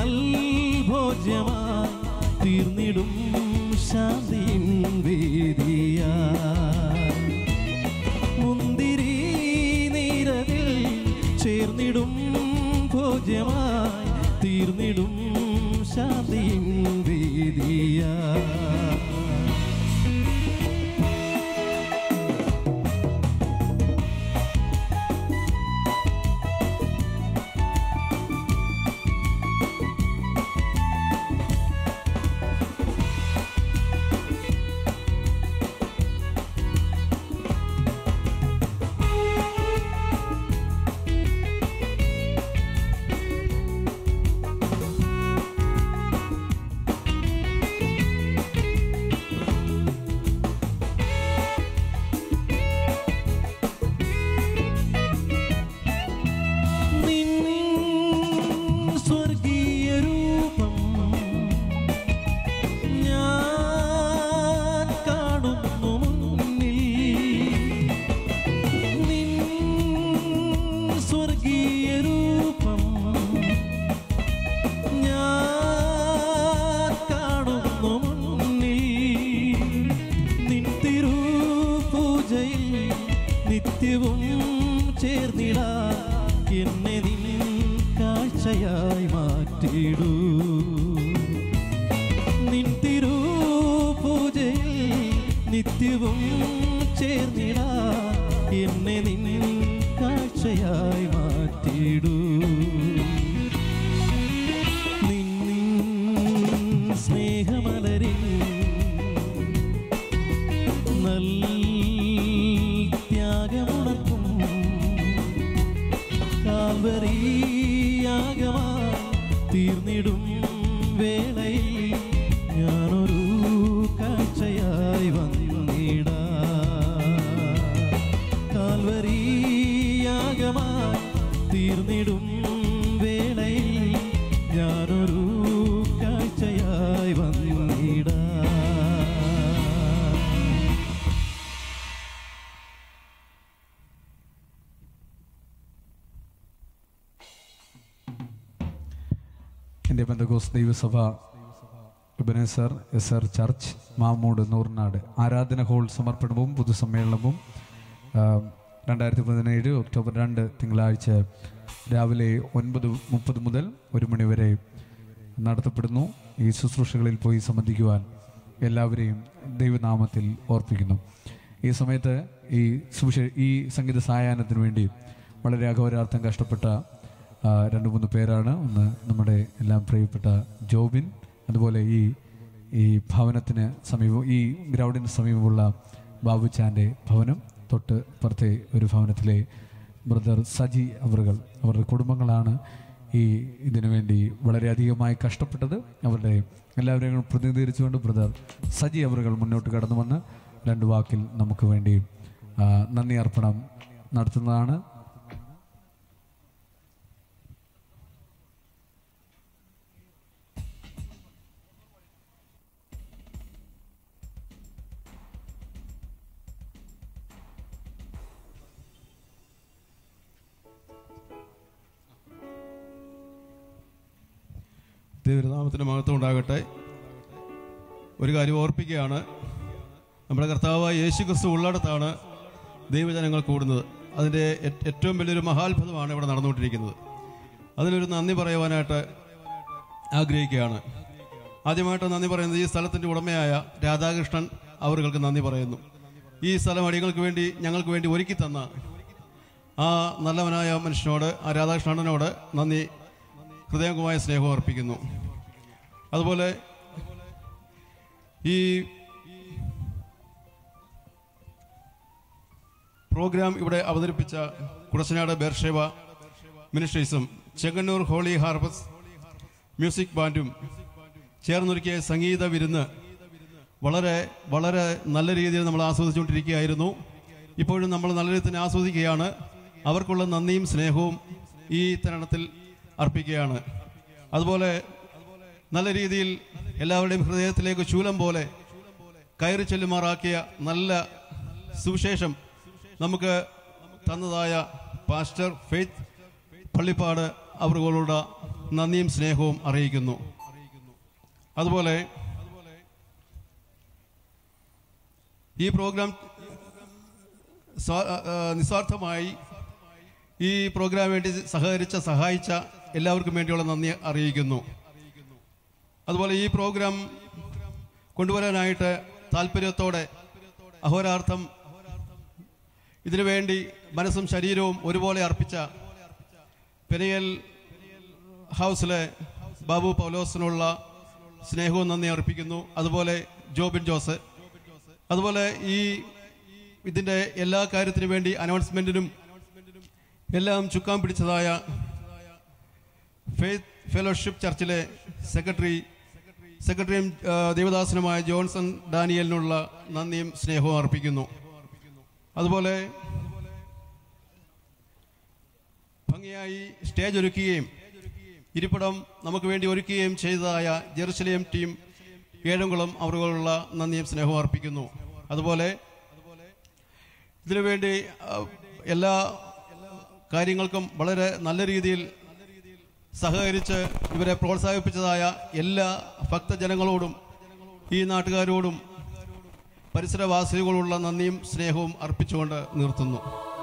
നൽഭോജ്യമായി തീർന്നിടും ശാന്തിയിൻ വേദിയ മുന്തിരി നീരതിൽ ചേർന്നിടും ഭോജ്യമായി തീർന്നിടും ശാന്തിയിൻ വേദിയ നിൻ സ്വർഗീയ രൂപം ഞാൻ കാണുന്നു മുന്നിൽ നിൻ സ്വർഗീയ രൂപം ഞാൻ കാണുന്നു മുന്നിൽ നിൻ തിരുപൂജയിൽ നിത്യവും ചേർന്നിടാ എന്നെ നിൻ കാഴ്ചയായി മാറ്റിടൂ നിൻ തിരുപൂജയിൽ നിത്യവും ചേർന്നിടാ എന്നെ നിൻ കാഴ്ചയായി മാറ്റിടൂ നിൻ സ്നേഹമലരിൻ നൽ ത്യാഗമുണർത്തും കാൽവരിയാകമായി തീർന്നിടും വേളയിൽ ഞാനൊരു കാഴ്ചയായി വന്നിടാ കാൽവരിയാകമായി തീർന്നിടും വേളയിൽ ഞാനൊരു കാഴ്ചയായി വന്നിടാ എൻ്റെ ബന്ധകോസ് ദൈവസഭ Ebenezer S R church Mamood Noornad ആരാധന ഹോൾ സമർപ്പണവും പൊതുസമ്മേളനവും രണ്ടായിരത്തി പതിനേഴ് ഒക്ടോബർ രണ്ട് തിങ്കളാഴ്ച രാവിലെ ഒൻപത് മുപ്പത് മുതൽ ഒരു മണിവരെ നടത്തപ്പെടുന്നു ഈ ശുശ്രൂഷകളിൽ പോയി സംബന്ധിക്കുവാൻ എല്ലാവരെയും ദൈവനാമത്തിൽ ഓർപ്പിക്കുന്നു ഈ സമയത്ത് ഈ സുവിശേ ഈ സംഗീത സായാഹ്നത്തിന് വേണ്ടി വളരെ അഘോരാർത്ഥം കഷ്ടപ്പെട്ട ആ, രണ്ട് മൂന്ന് പേരാണ് ഒന്ന് നമ്മുടെ എല്ലാം പ്രിയപ്പെട്ട ജോബിൻ അതുപോലെ ഈ ഈ ഭവനത്തിന് സമീപം ഈ ഗ്രൗണ്ടിന് സമീപമുള്ള ബാബുച്ചാൻ്റെ ഭവനം തൊട്ട് പുറത്തെ ഒരു ഭവനത്തിലെ ബ്രദർ സജി അവറുകൾ അവരുടെ കുടുംബങ്ങളാണ് ഈ ഇതിനു വേണ്ടി വളരെയധികമായി കഷ്ടപ്പെട്ടത് അവരുടെ എല്ലാവരെയും പ്രതിനിധീകരിച്ചുകൊണ്ട് ബ്രദർ സജി അവറുകൾ മുന്നോട്ട് കടന്നു വന്ന് രണ്ട് വാക്കിൽ നമുക്ക് വേണ്ടി ആ, നന്ദി അർപ്പണം നടത്തുന്നതാണ് ദൈവനാമത്തിന് മഹത്വം ഉണ്ടാകട്ടെ ഒരു കാര്യം ഓർപ്പിക്കുകയാണ് നമ്മുടെ കർത്താവായ യേശു ക്രിസ്തു ഉള്ളിടത്താണ് ദൈവജനങ്ങൾ കൂടുന്നത് അതിൻ്റെ ഏ- ഏറ്റവും വലിയൊരു മഹാത്ഭുതമാണ് ഇവിടെ നടന്നുകൊണ്ടിരിക്കുന്നത് അതിനൊരു നന്ദി പറയുവാനായിട്ട് ആഗ്രഹിക്കുകയാണ് ആദ്യമായിട്ട് നന്ദി പറയുന്നത് ഈ സ്ഥലത്തിൻ്റെ ഉടമയായ രാധാകൃഷ്ണൻ അവർക്ക് നന്ദി പറയുന്നു ഈ സ്ഥലം അടികൾക്ക് വേണ്ടി ഞങ്ങൾക്ക് വേണ്ടി ഒരുക്കി തന്ന ആ നല്ലവനായ മനുഷ്യനോട് ആ രാധാകൃഷ്ണനോട് നന്ദി ഹൃദയംഗമായ സ്നേഹം അർപ്പിക്കുന്നു അതുപോലെ ഈ പ്രോഗ്രാം ഇവിടെ അവതരിപ്പിച്ച കുടശനാട് ബേർഷേവ മിനിസ്ട്രീസും ചെങ്ങന്നൂർ ഹോളി ഹാർബസ് മ്യൂസിക് ബാൻഡും ചേർന്നൊരുക്കിയ സംഗീത വിരുന്ന് വളരെ വളരെ നല്ല രീതിയിൽ നമ്മൾ ആസ്വദിച്ചുകൊണ്ടിരിക്കുകയായിരുന്നു ഇപ്പോഴും നമ്മൾ നല്ല രീതിയിൽ തന്നെ ആസ്വദിക്കുകയാണ് അവർക്കുള്ള നന്ദിയും സ്നേഹവും ഈ തരണത്തിൽ അർപ്പിക്കുകയാണ് അതുപോലെ നല്ല രീതിയിൽ എല്ലാവരുടെയും ഹൃദയത്തിലേക്ക് ശൂലം പോലെ കയറി ചെല്ലുമാറാക്കിയ നല്ല സുവിശേഷം നമുക്ക് തന്നതായ പാസ്റ്റർ ഫെയ്ത്ത് പള്ളിപ്പാട് അവരോടുള്ള നന്ദിയും സ്നേഹവും അറിയിക്കുന്നു അതുപോലെ ഈ പ്രോഗ്രാം സ്വാ- ആ, നിസ്വാർത്ഥമായി ഈ പ്രോഗ്രാം വേണ്ടി സഹകരിച്ച സഹായിച്ച എല്ലാവർക്കും വേണ്ടിയുള്ള നന്ദി അറിയിക്കുന്നു അതുപോലെ ഈ പ്രോഗ്രാം കൊണ്ടുവരാനായിട്ട് താല്പര്യത്തോടെ അഹോരാർത്ഥം ഇതിനു വേണ്ടി മനസ്സും ശരീരവും ഒരുപോലെ അർപ്പിച്ച പെരിയൽ ഹൗസിലെ ബാബു പൗലോസിനുള്ള സ്നേഹവും നന്ദി അർപ്പിക്കുന്നു അതുപോലെ ജോബിൻ ജോസ് അതുപോലെ ഈ ഇതിൻ്റെ എല്ലാ കാര്യത്തിനു വേണ്ടി അനൗൺസ്മെൻറ്റിനും എല്ലാം ചുക്കാൻ പിടിച്ചതായ ഫെയ്ത്ത് ഫെലോഷിപ്പ് ചർച്ചിലെ സെക്രട്ടറി സെക്രട്ടറിയും ആ, ദേവദാസനുമായ ജോൺസൺ ഡാനിയലിനുള്ള നന്ദിയും സ്നേഹവും അർപ്പിക്കുന്നു അതുപോലെ ഭംഗിയായി സ്റ്റേജ് ഒരുക്കുകയും ഇരിപ്പിടം നമുക്ക് വേണ്ടി ഒരുക്കുകയും ചെയ്തതായ ജെറുസലേം ടീം ഏഴംകുളം അവர்களுള്ള നന്ദിയും സ്നേഹവും അർപ്പിക്കുന്നു അതുപോലെ ഇതിനുവേണ്ടി ആ, എല്ലാ കാര്യങ്ങൾക്കും വളരെ നല്ല രീതിയിൽ സഹകരിച്ച് ഇവരെ പ്രോത്സാഹിപ്പിച്ചതായ എല്ലാ ഭക്തജനങ്ങളോടും ഈ നാട്ടുകാരോടും പരിസരവാസികളോടുള്ള നന്ദിയും സ്നേഹവും അർപ്പിച്ചുകൊണ്ട് നിർത്തുന്നു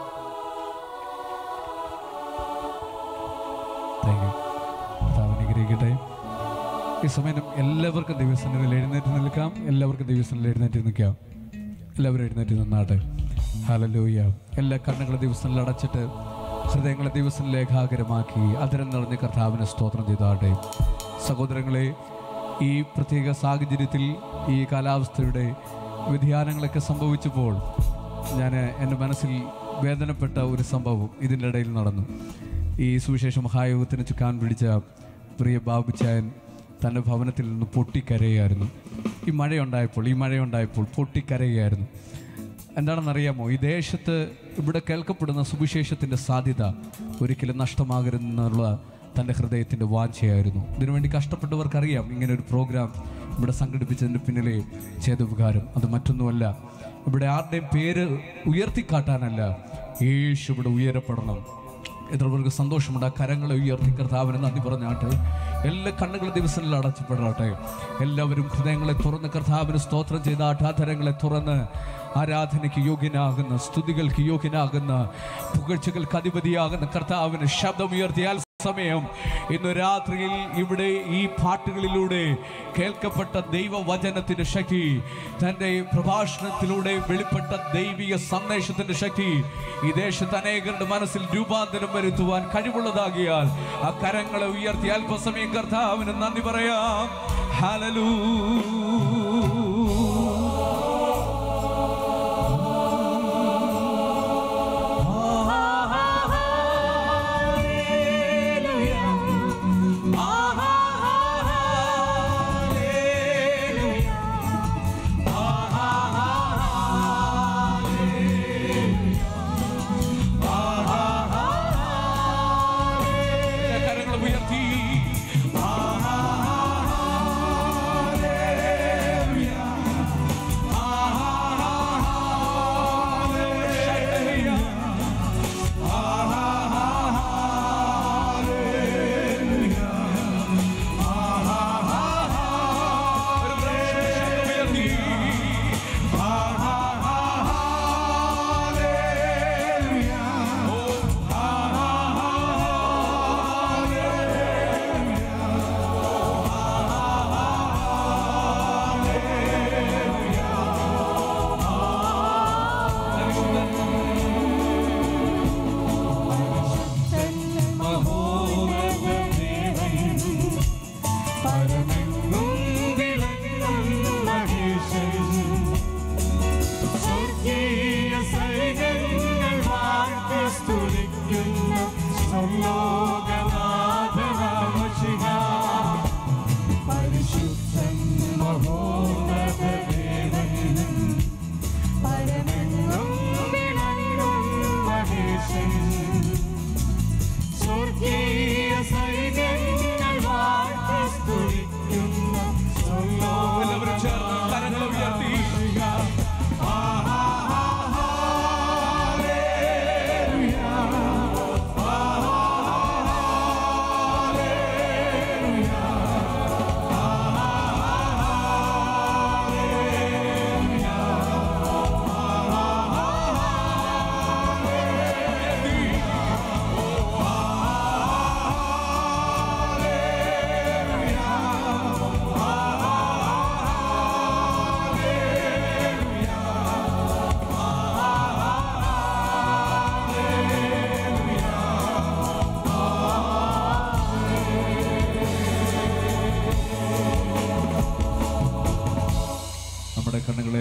താങ്ക് യു കർത്താവ് അനുഗ്രഹിക്കട്ടെ ഈ സമയം എല്ലാവർക്കും ദിവസങ്ങളിൽ എഴുന്നേറ്റ് നിൽക്കാം എല്ലാവർക്കും ദിവസങ്ങളിൽ എഴുന്നേറ്റ് നിൽക്കാം എല്ലാവരും എഴുന്നേറ്റ് നിന്നാട്ടെ ഹലലൂയ എല്ലാ കണ്ണുകളും ദിവസങ്ങളിൽ അടച്ചിട്ട് ഹൃദയങ്ങളെ ദിവസങ്ങളിൽ ഏകാഗ്രമാക്കി അതിരം നിറഞ്ഞ് കർത്താവിനെ സ്തോത്രം ചെയ്താട്ടെ സഹോദരങ്ങളെ ഈ പ്രത്യേക സാഹചര്യത്തിൽ ഈ കാലാവസ്ഥയുടെ വ്യതിയാനങ്ങളൊക്കെ സംഭവിച്ചപ്പോൾ ഞാൻ എൻ്റെ മനസ്സിൽ വേദനപ്പെട്ട ഒരു സംഭവം ഇതിൻ്റെ ഇടയിൽ നടന്നു ഈ സുവിശേഷ മഹായോഗത്തിന് ചുക്കാൻ പിടിച്ച പ്രിയ ബാബുച്ചായൻ തൻ്റെ ഭവനത്തിൽ നിന്ന് പൊട്ടിക്കരയായിരുന്നു ഈ മഴയുണ്ടായപ്പോൾ ഈ മഴയുണ്ടായപ്പോൾ പൊട്ടിക്കരയായിരുന്നു എന്താണെന്നറിയാമോ ഈ ദേശത്ത് ഇവിടെ കേൾക്കപ്പെടുന്ന സുവിശേഷത്തിൻ്റെ സാധ്യത ഒരിക്കലും നഷ്ടമാകരുതെന്നുള്ള തൻ്റെ ഹൃദയത്തിൻ്റെ വാഞ്ചയായിരുന്നു ഇതിനുവേണ്ടി കഷ്ടപ്പെട്ടവർക്കറിയാം ഇങ്ങനെ ഒരു പ്രോഗ്രാം ഇവിടെ സംഘടിപ്പിച്ചതിൻ്റെ പിന്നിലെ ചേതുപകാരം അത് മറ്റൊന്നുമല്ല ഇവിടെ ആരുടെയും പേര് ഉയർത്തിക്കാട്ടാനല്ല യേശു ഇവിടെ ഉയരപ്പെടണം എത്രപേർക്ക് സന്തോഷമുണ്ട് ആ കരങ്ങളെ ഉയർത്തി കർത്താവിന് നന്ദി പറഞ്ഞാട്ടെ എല്ലാ കണ്ണുകളും ദിവസങ്ങളിൽ അടച്ചപ്പെടാട്ടെ എല്ലാവരും ഹൃദയങ്ങളെ തുറന്ന് കർത്താവിന് സ്തോത്രം ചെയ്താട്ടെ ആ തരങ്ങളെ തുറന്ന് ആരാധനയ്ക്ക് യോഗ്യനാകുന്ന സ്തുതികൾക്ക് യോഗ്യനാകുന്ന പുകഴ്ചകൾക്ക് അധിപതിയാകുന്ന കർത്താവിന് ശബ്ദമുയർത്തിയാൽ സമയം ഇന്ന് രാത്രിയിൽ ഇവിടെ ഈ പാട്ടുകളിലൂടെ കേൾക്കപ്പെട്ട ദൈവവചനത്തിന്റെ ശക്തി തന്റെ പ്രഭാഷണത്തിലൂടെ വെളിപ്പെട്ട ദൈവിക സന്ദേശത്തിന്റെ ശക്തി ഈ ദേശത്ത് അനേകരുടെ മനസ്സിൽ രൂപാന്തരം വരുത്തുവാൻ കഴിവുള്ളതാകിയാൽ ആ കരങ്ങളെ ഉയർത്തി അല്പസമയം കർത്താവിന് നന്ദി പറയാം ഹലലൂ കരങ്ങൾ ഉയർത്തി എല്ലാവരും ചേർന്ന് കരങ്ങൾ ഉയർത്തി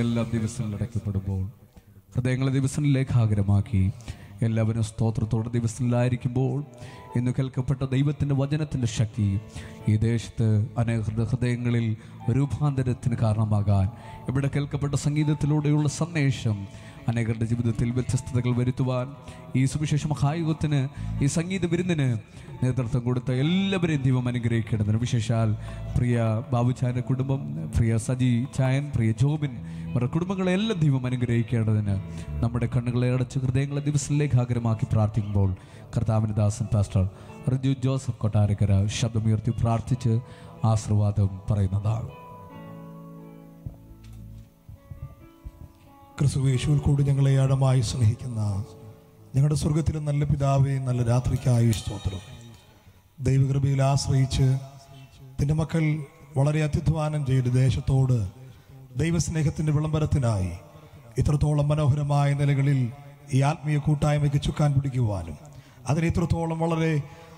ഹൃദയങ്ങളെല്ലാം ദിവസങ്ങളിൽ അടയ്ക്കപ്പെടുമ്പോൾ ഹൃദയങ്ങളെ ദിവസങ്ങളിലേക്ക് ആഗ്രഹമാക്കി എല്ലാവരും സ്തോത്രത്തോടെ ദിവസങ്ങളിലായിരിക്കുമ്പോൾ ഇന്ന് കേൾക്കപ്പെട്ട ദൈവത്തിൻ്റെ വചനത്തിൻ്റെ ശക്തി ഈ ദേശത്ത് അനേക ഹൃദയങ്ങളിൽ രൂപാന്തരത്തിന് കാരണമാകാൻ ഇവിടെ കേൾക്കപ്പെട്ട സംഗീതത്തിലൂടെയുള്ള സന്ദേശം അനേകരുടെ ജീവിതത്തിൽ വ്യത്യസ്തതകൾ വരുത്തുവാൻ ഈ സുവിശേഷ മഹായുഗത്തിന് ഈ സംഗീത വിരുന്നിന് നേതൃത്വം കൊടുത്ത എല്ലാവരെയും ദൈവം അനുഗ്രഹിക്കേണ്ടതിന് വിശേഷാൽ പ്രിയ ബാബു ചായൻ്റെ കുടുംബം പ്രിയ സജി ചായൻ പ്രിയ ജോബിൻ അവരുടെ കുടുംബങ്ങളെ എല്ലാം ദൈവം അനുഗ്രഹിക്കേണ്ടതിന് നമ്മുടെ കണ്ണുകളെ അടച്ച് ഹൃദയങ്ങളെ ദിവസത്തിലേക്ക് ആഗ്രഹമാക്കി പ്രാർത്ഥിക്കുമ്പോൾ കർത്താവിന് ദാസൻ പാസ്റ്റർ റിജു ജോസഫ് കൊട്ടാരക്കര ശബ്ദമുയർത്തി പ്രാർത്ഥിച്ച് ആശീർവാദം പറയുന്നതാണ് ക്രിസ്തുവേശുവിൽ കൂടി ഞങ്ങളെ ആഴമായി സ്നേഹിക്കുന്ന ഞങ്ങളുടെ സ്വർഗത്തിലെ നല്ല പിതാവേ നല്ല രാത്രിക്കായി സ്തോത്രം ദൈവകൃപയിൽ ആശ്രയിച്ച് നിന്റെ മക്കൾ വളരെ അത്യുധ്വാനം ചെയ്ത് ദേശത്തോട് ദൈവസ്നേഹത്തിൻ്റെ വിളംബരത്തിനായി ഇത്രത്തോളം മനോഹരമായ നിലകളിൽ ഈ ആത്മീയ കൂട്ടായ്മയ്ക്ക് ചുക്കാൻ പിടിക്കുവാനും അതിന് ഇത്രത്തോളം വളരെ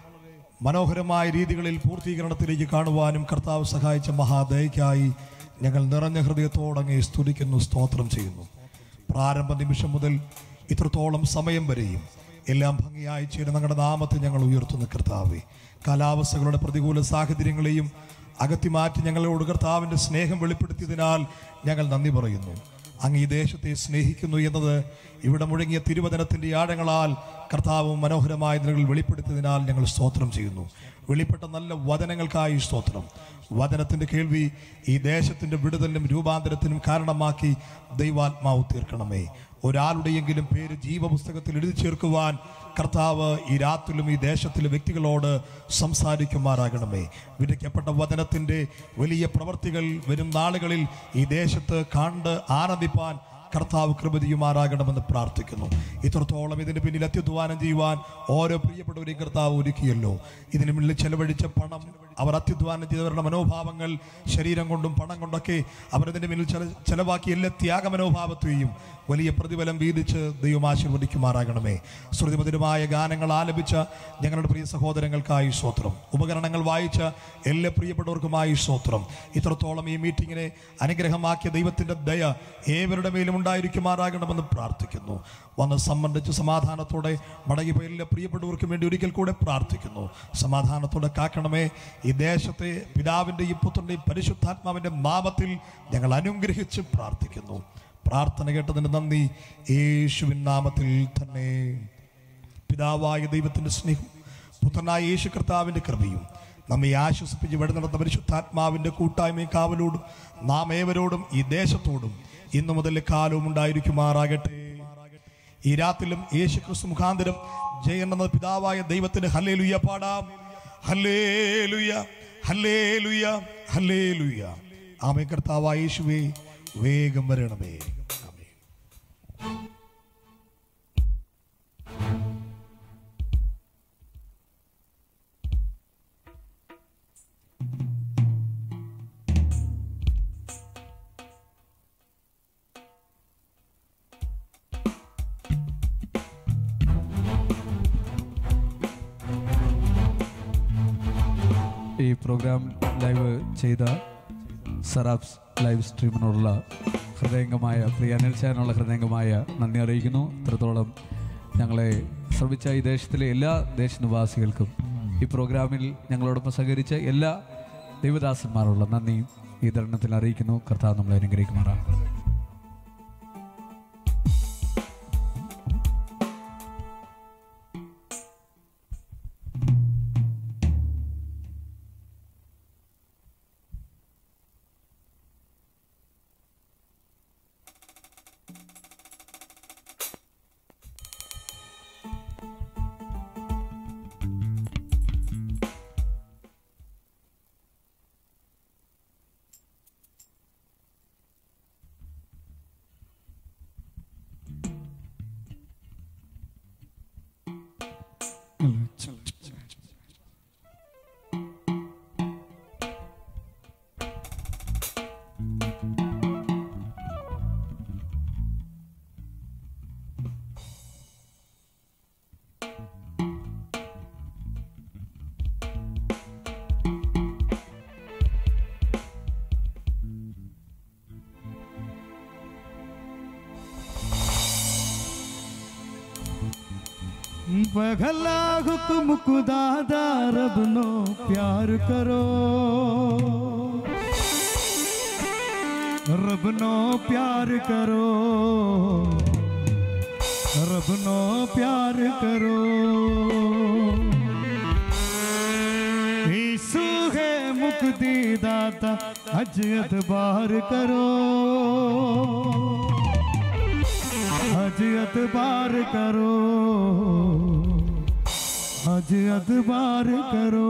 മനോഹരമായ രീതികളിൽ പൂർത്തീകരണത്തിലേക്ക് കാണുവാനും കർത്താവ് സഹായിച്ച മഹാദയക്കായി ഞങ്ങൾ നിറഞ്ഞ ഹൃദയത്തോടങ്ങെ സ്തുതിക്കുന്നു സ്തോത്രം ചെയ്യുന്നു പ്രാരംഭ നിമിഷം മുതൽ ഇത്രത്തോളം സമയം വരെയും എല്ലാം ഭംഗിയായി ചെയ്യുന്ന ഞങ്ങളുടെ നാമത്തെ ഞങ്ങൾ ഉയർത്തുന്ന കർത്താവെ കാലാവസ്ഥകളുടെ പ്രതികൂല സാഹചര്യങ്ങളെയും അകത്തി മാറ്റി ഞങ്ങളോട് കർത്താവിൻ്റെ സ്നേഹം വെളിപ്പെടുത്തിയതിനാൽ ഞങ്ങൾ നന്ദി പറയുന്നു അങ്ങ് ഈ ദേശത്തെ സ്നേഹിക്കുന്നു എന്നത് ഇവിടെ മുഴങ്ങിയ തിരുവചനത്തിൻ്റെ ആഴങ്ങളാൽ കർത്താവും മനോഹരമായ നിലകൾ വെളിപ്പെടുത്തിയതിനാൽ ഞങ്ങൾ സ്തോത്രം ചെയ്യുന്നു വെളിപ്പെട്ട നല്ല വചനങ്ങൾക്കായി സ്തോത്രം വചനത്തിൻ്റെ കേൾവി ഈ ദേശത്തിൻ്റെ വിടുതലിനും രൂപാന്തരത്തിനും കാരണമാക്കി ദൈവാത്മാവ് തീർക്കണമേ ഒരാളുടെയെങ്കിലും പേര് ജീവപുസ്തകത്തിൽ എഴുതി ചേർക്കുവാൻ കർത്താവ് ഈ രാത്രിയിലും ഈ ദേശത്തിലെ വ്യക്തികളോട് സംസാരിക്കുമാറാകണമേ വിധിക്കപ്പെട്ട വചനത്തിൻ്റെ വലിയ പ്രവർത്തികൾ വരും നാളുകളിൽ ഈ ദേശത്ത് കണ്ട് ആനന്ദിപ്പാൻ കർത്താവ് കൃപതിയുമാറാകണമെന്ന് പ്രാർത്ഥിക്കുന്നു ഇത്രത്തോളം ഇതിന് പിന്നിൽ അത്യുദ്ധാനം ചെയ്യുവാൻ ഓരോ പ്രിയപ്പെട്ടവരെയും കർത്താവ് ഒരുക്കിയല്ലോ ഇതിന് മുന്നിൽ ചെലവഴിച്ച പണം അവർ അത്യുദ്ധാനം ചെയ്തവരുടെ മനോഭാവങ്ങൾ ശരീരം കൊണ്ടും പണം കൊണ്ടൊക്കെ അവരതിൻ്റെ മുന്നിൽ ചെല ചെലവാക്കിയ എല്ലാ ത്യാഗ മനോഭാവത്തെയും വലിയ പ്രതിഫലം വീതിച്ച് ദൈവം ആശീർവദിക്കുമാറാകണമേ ശ്രുതിമധുരമായ ഗാനങ്ങൾ ആലപിച്ച ഞങ്ങളുടെ പ്രിയ സഹോദരങ്ങൾക്കായി സ്തോത്രം ഉപകരണങ്ങൾ വായിച്ച എല്ലാ പ്രിയപ്പെട്ടവർക്കുമായി സ്തോത്രം ഇത്രത്തോളം ഈ മീറ്റിങ്ങിനെ അനുഗ്രഹമാക്കിയ ദൈവത്തിൻ്റെ ദയ ഏവരുടെ മേലും ഉണ്ടായിരിക്കുമാറാകണമെന്ന് പ്രാർത്ഥിക്കുന്നു വന്ന് സംബന്ധിച്ച് സമാധാനത്തോടെ മടങ്ങിപ്പോയ എല്ലാ പ്രിയപ്പെട്ടവർക്കും വേണ്ടി ഒരിക്കൽ കൂടെ പ്രാർത്ഥിക്കുന്നു സമാധാനത്തോടെ കാക്കണമേ ഈ ദേശത്തെ പിതാവിൻ്റെയും പുത്രൻ്റെയും പരിശുദ്ധാത്മാവിൻ്റെ നാമത്തിൽ ഞങ്ങൾ അനുഗ്രഹിച്ച് പ്രാർത്ഥിക്കുന്നു പ്രാർത്ഥന കേട്ടതിന് നന്ദി യേശുവിൻ നാമത്തിൽ തന്നെ പിതാവായ ദൈവത്തിൻ്റെ സ്നേഹം പുത്രനായ യേശു കർത്താവിൻ്റെ കൃപയും നമ്മെ ആശ്വസിപ്പിച്ച് വഴി നടന്ന പരിശുദ്ധാത്മാവിൻ്റെ കൂട്ടായ്മയും കാവലോടും നാം ഏവരോടും ഈ ദേശത്തോടും ഇന്നു മുതൽ കാലവും ഉണ്ടായിരിക്കുമാറാകട്ടെ ഈ രാത്രിയിലും യേശു ക്രിസ്തു മുഖാന്തരം ജയനെന്ന പിതാവായ ദൈവത്തിന് ഹല്ലേലുയ്യ പാടാം ഹല്ലേലുയ്യ ഹല്ലേലുയ്യ ഹല്ലേലുയ്യ ആമേ കർത്താവായ യേശുവേ വേഗം വരണമേ ആമേൻ. ഈ പ്രോഗ്രാം ലൈവ് ചെയ്ത സറാബ്സ് ലൈവ് സ്ട്രീമിനോടുള്ള ഹൃദയംഗമായ പ്രിയ അനിൽ ചാനുള്ള ഹൃദയംഗമായ നന്ദി അറിയിക്കുന്നു ഇത്രത്തോളം ഞങ്ങളെ ശ്രമിച്ച ഈ ദേശത്തിലെ എല്ലാ ദേശനിവാസികൾക്കും ഈ പ്രോഗ്രാമിൽ ഞങ്ങളോടൊപ്പം സഹകരിച്ച എല്ലാ ദൈവദാസന്മാരുള്ള നന്ദി ഈ തരുണത്തിൽ അറിയിക്കുന്നു കർത്താവ് നമ്മളെ അനുഗ്രഹിക്കുമാറാണ് पहला हुक्म खुदा दा रब नो प्यार करो रब नो प्यार करो रब नो प्यार करो यीशु है मुक्ति दाता अज एतबार करो अज एतबार करो अज एतबार करो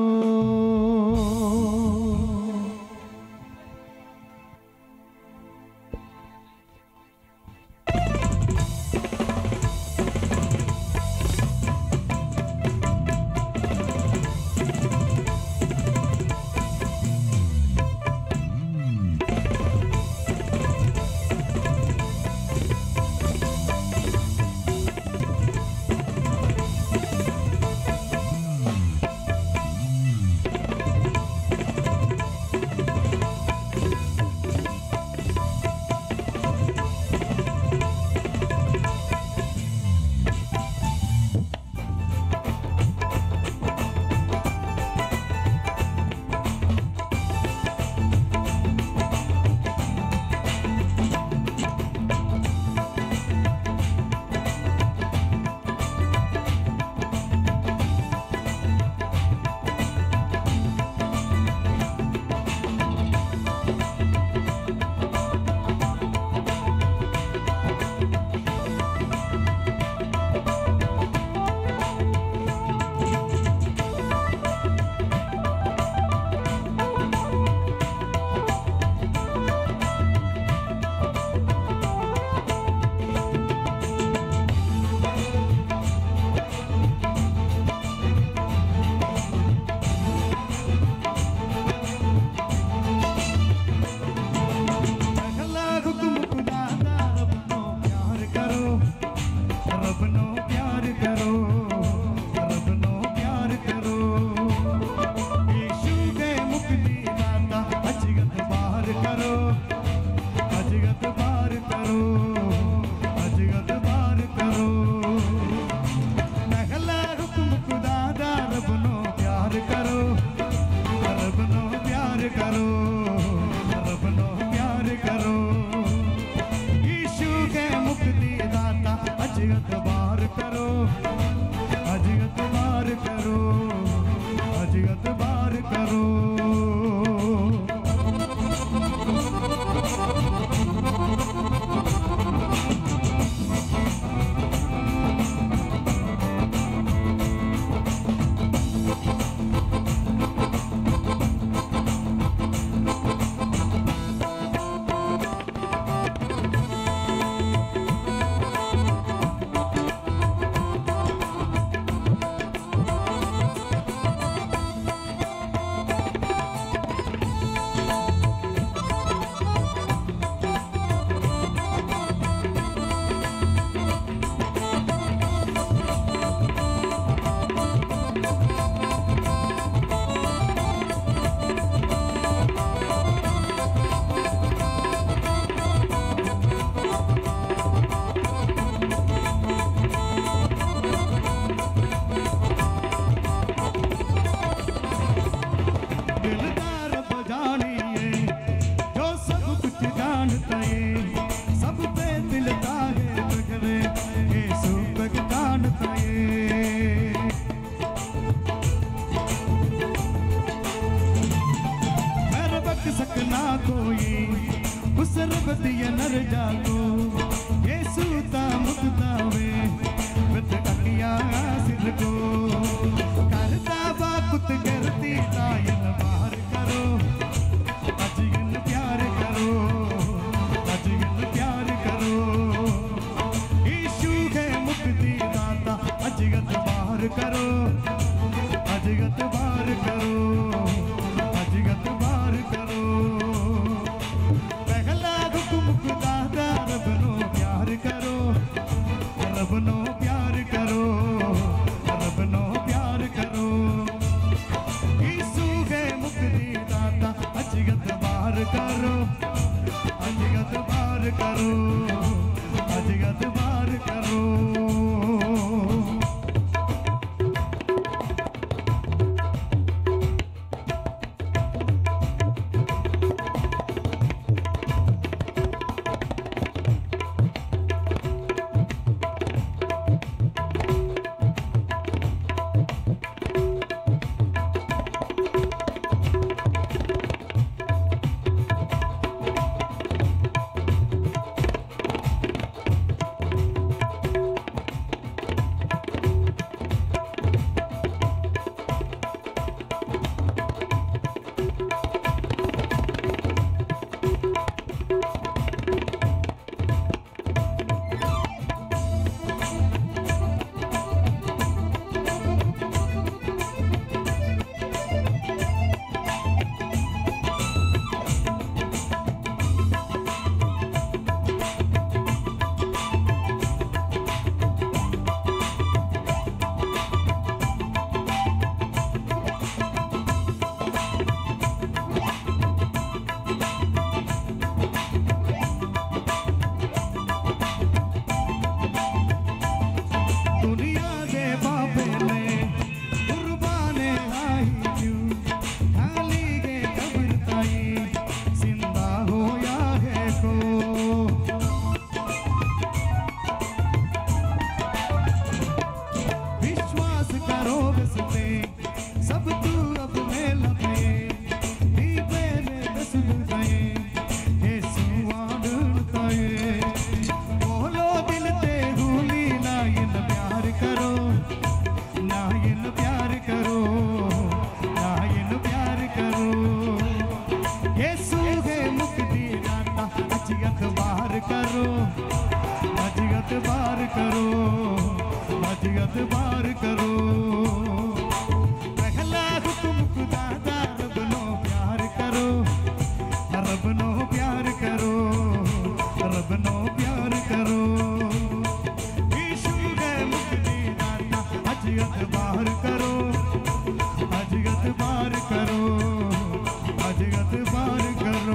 पहला हुक्म खुदा दा रब नो प्यार करो रब नो प्यार करो रब नो प्यार करो यीशु के मुक्ति दाता अजगत बाहर करो अजगत बाहर करो अजगत बाहर करो पहला हुक्म खुदा दा रब नो प्यार करो रब नो प्यार करो रब नो प्यार करो यीशु के मुक्ति दाता अजगत बार करो अजगत बार करो अजगत बार करो दिलदार बजानिए जो सब कुछ जानता है सब पे दिलता है बगरे यीशु पहचानता है मैं बक सकना कोई उस रब दिए नर जागो यीशु ता मुक्ता वे वित टकिया सिर को करता बाकुत करती तायन बाहर करो अजगन प्यार करो अजगन प्यार करो यीशु है मुक्ति दाता अजगत बाहर करो अजगत बाहर करो अजगत बाहर करो पहला हुक्म खुदा दा रब नो प्यार करो रब नो प्यार करो रब नो प्यार करो यीशु है मुक्ति दाता अजगत बाहर करो अजगत बाहर करो अजगत बाहर करो एतबार करो पहला हुक्म खुदा दा रब नो प्यार करो रब नो प्यार करो रब नो प्यार करो यीशु है मुक्ति दाता अज एतबार करो अज एतबार करो अज एतबार करो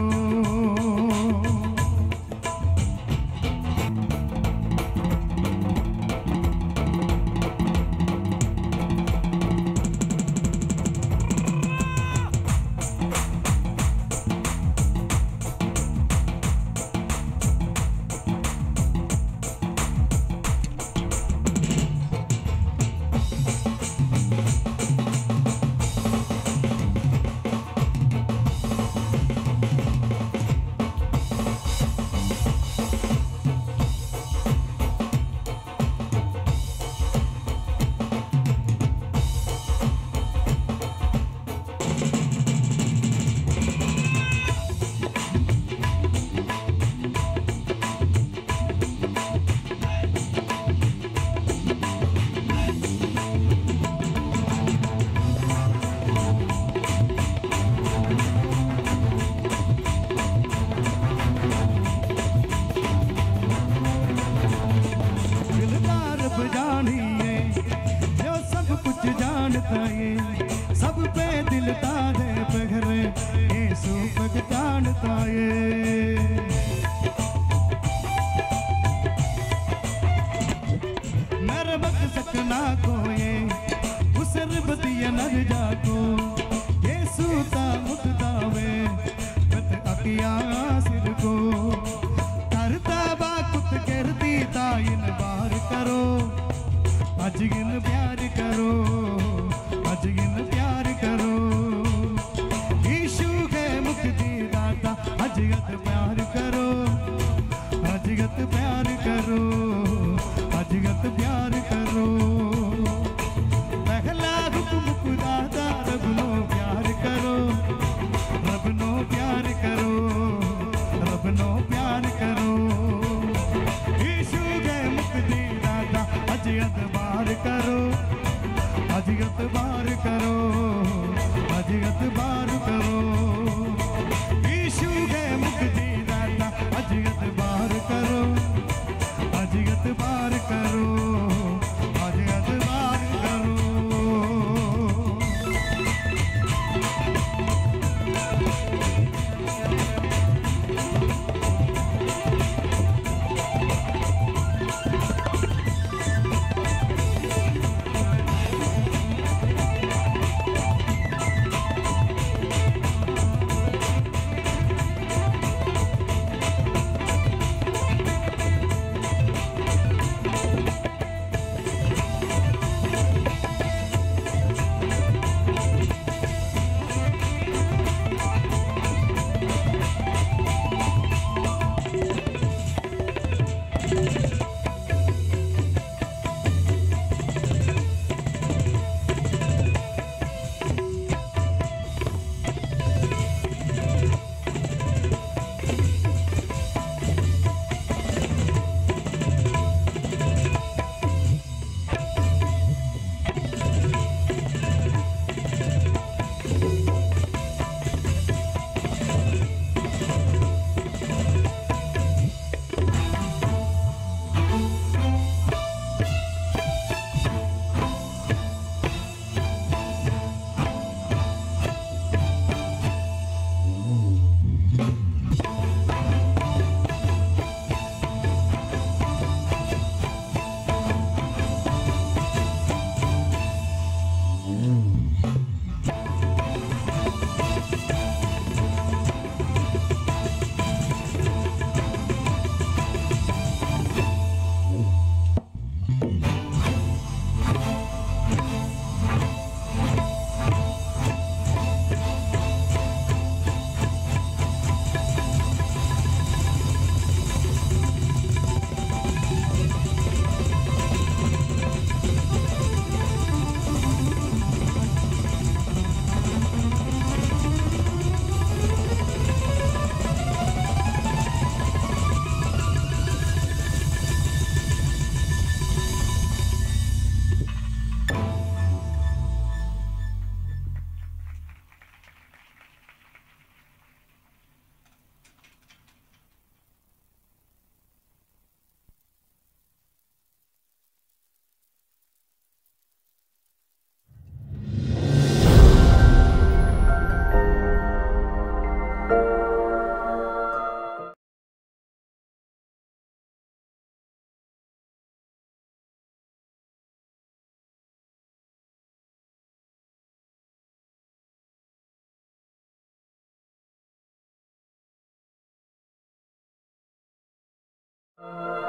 Thank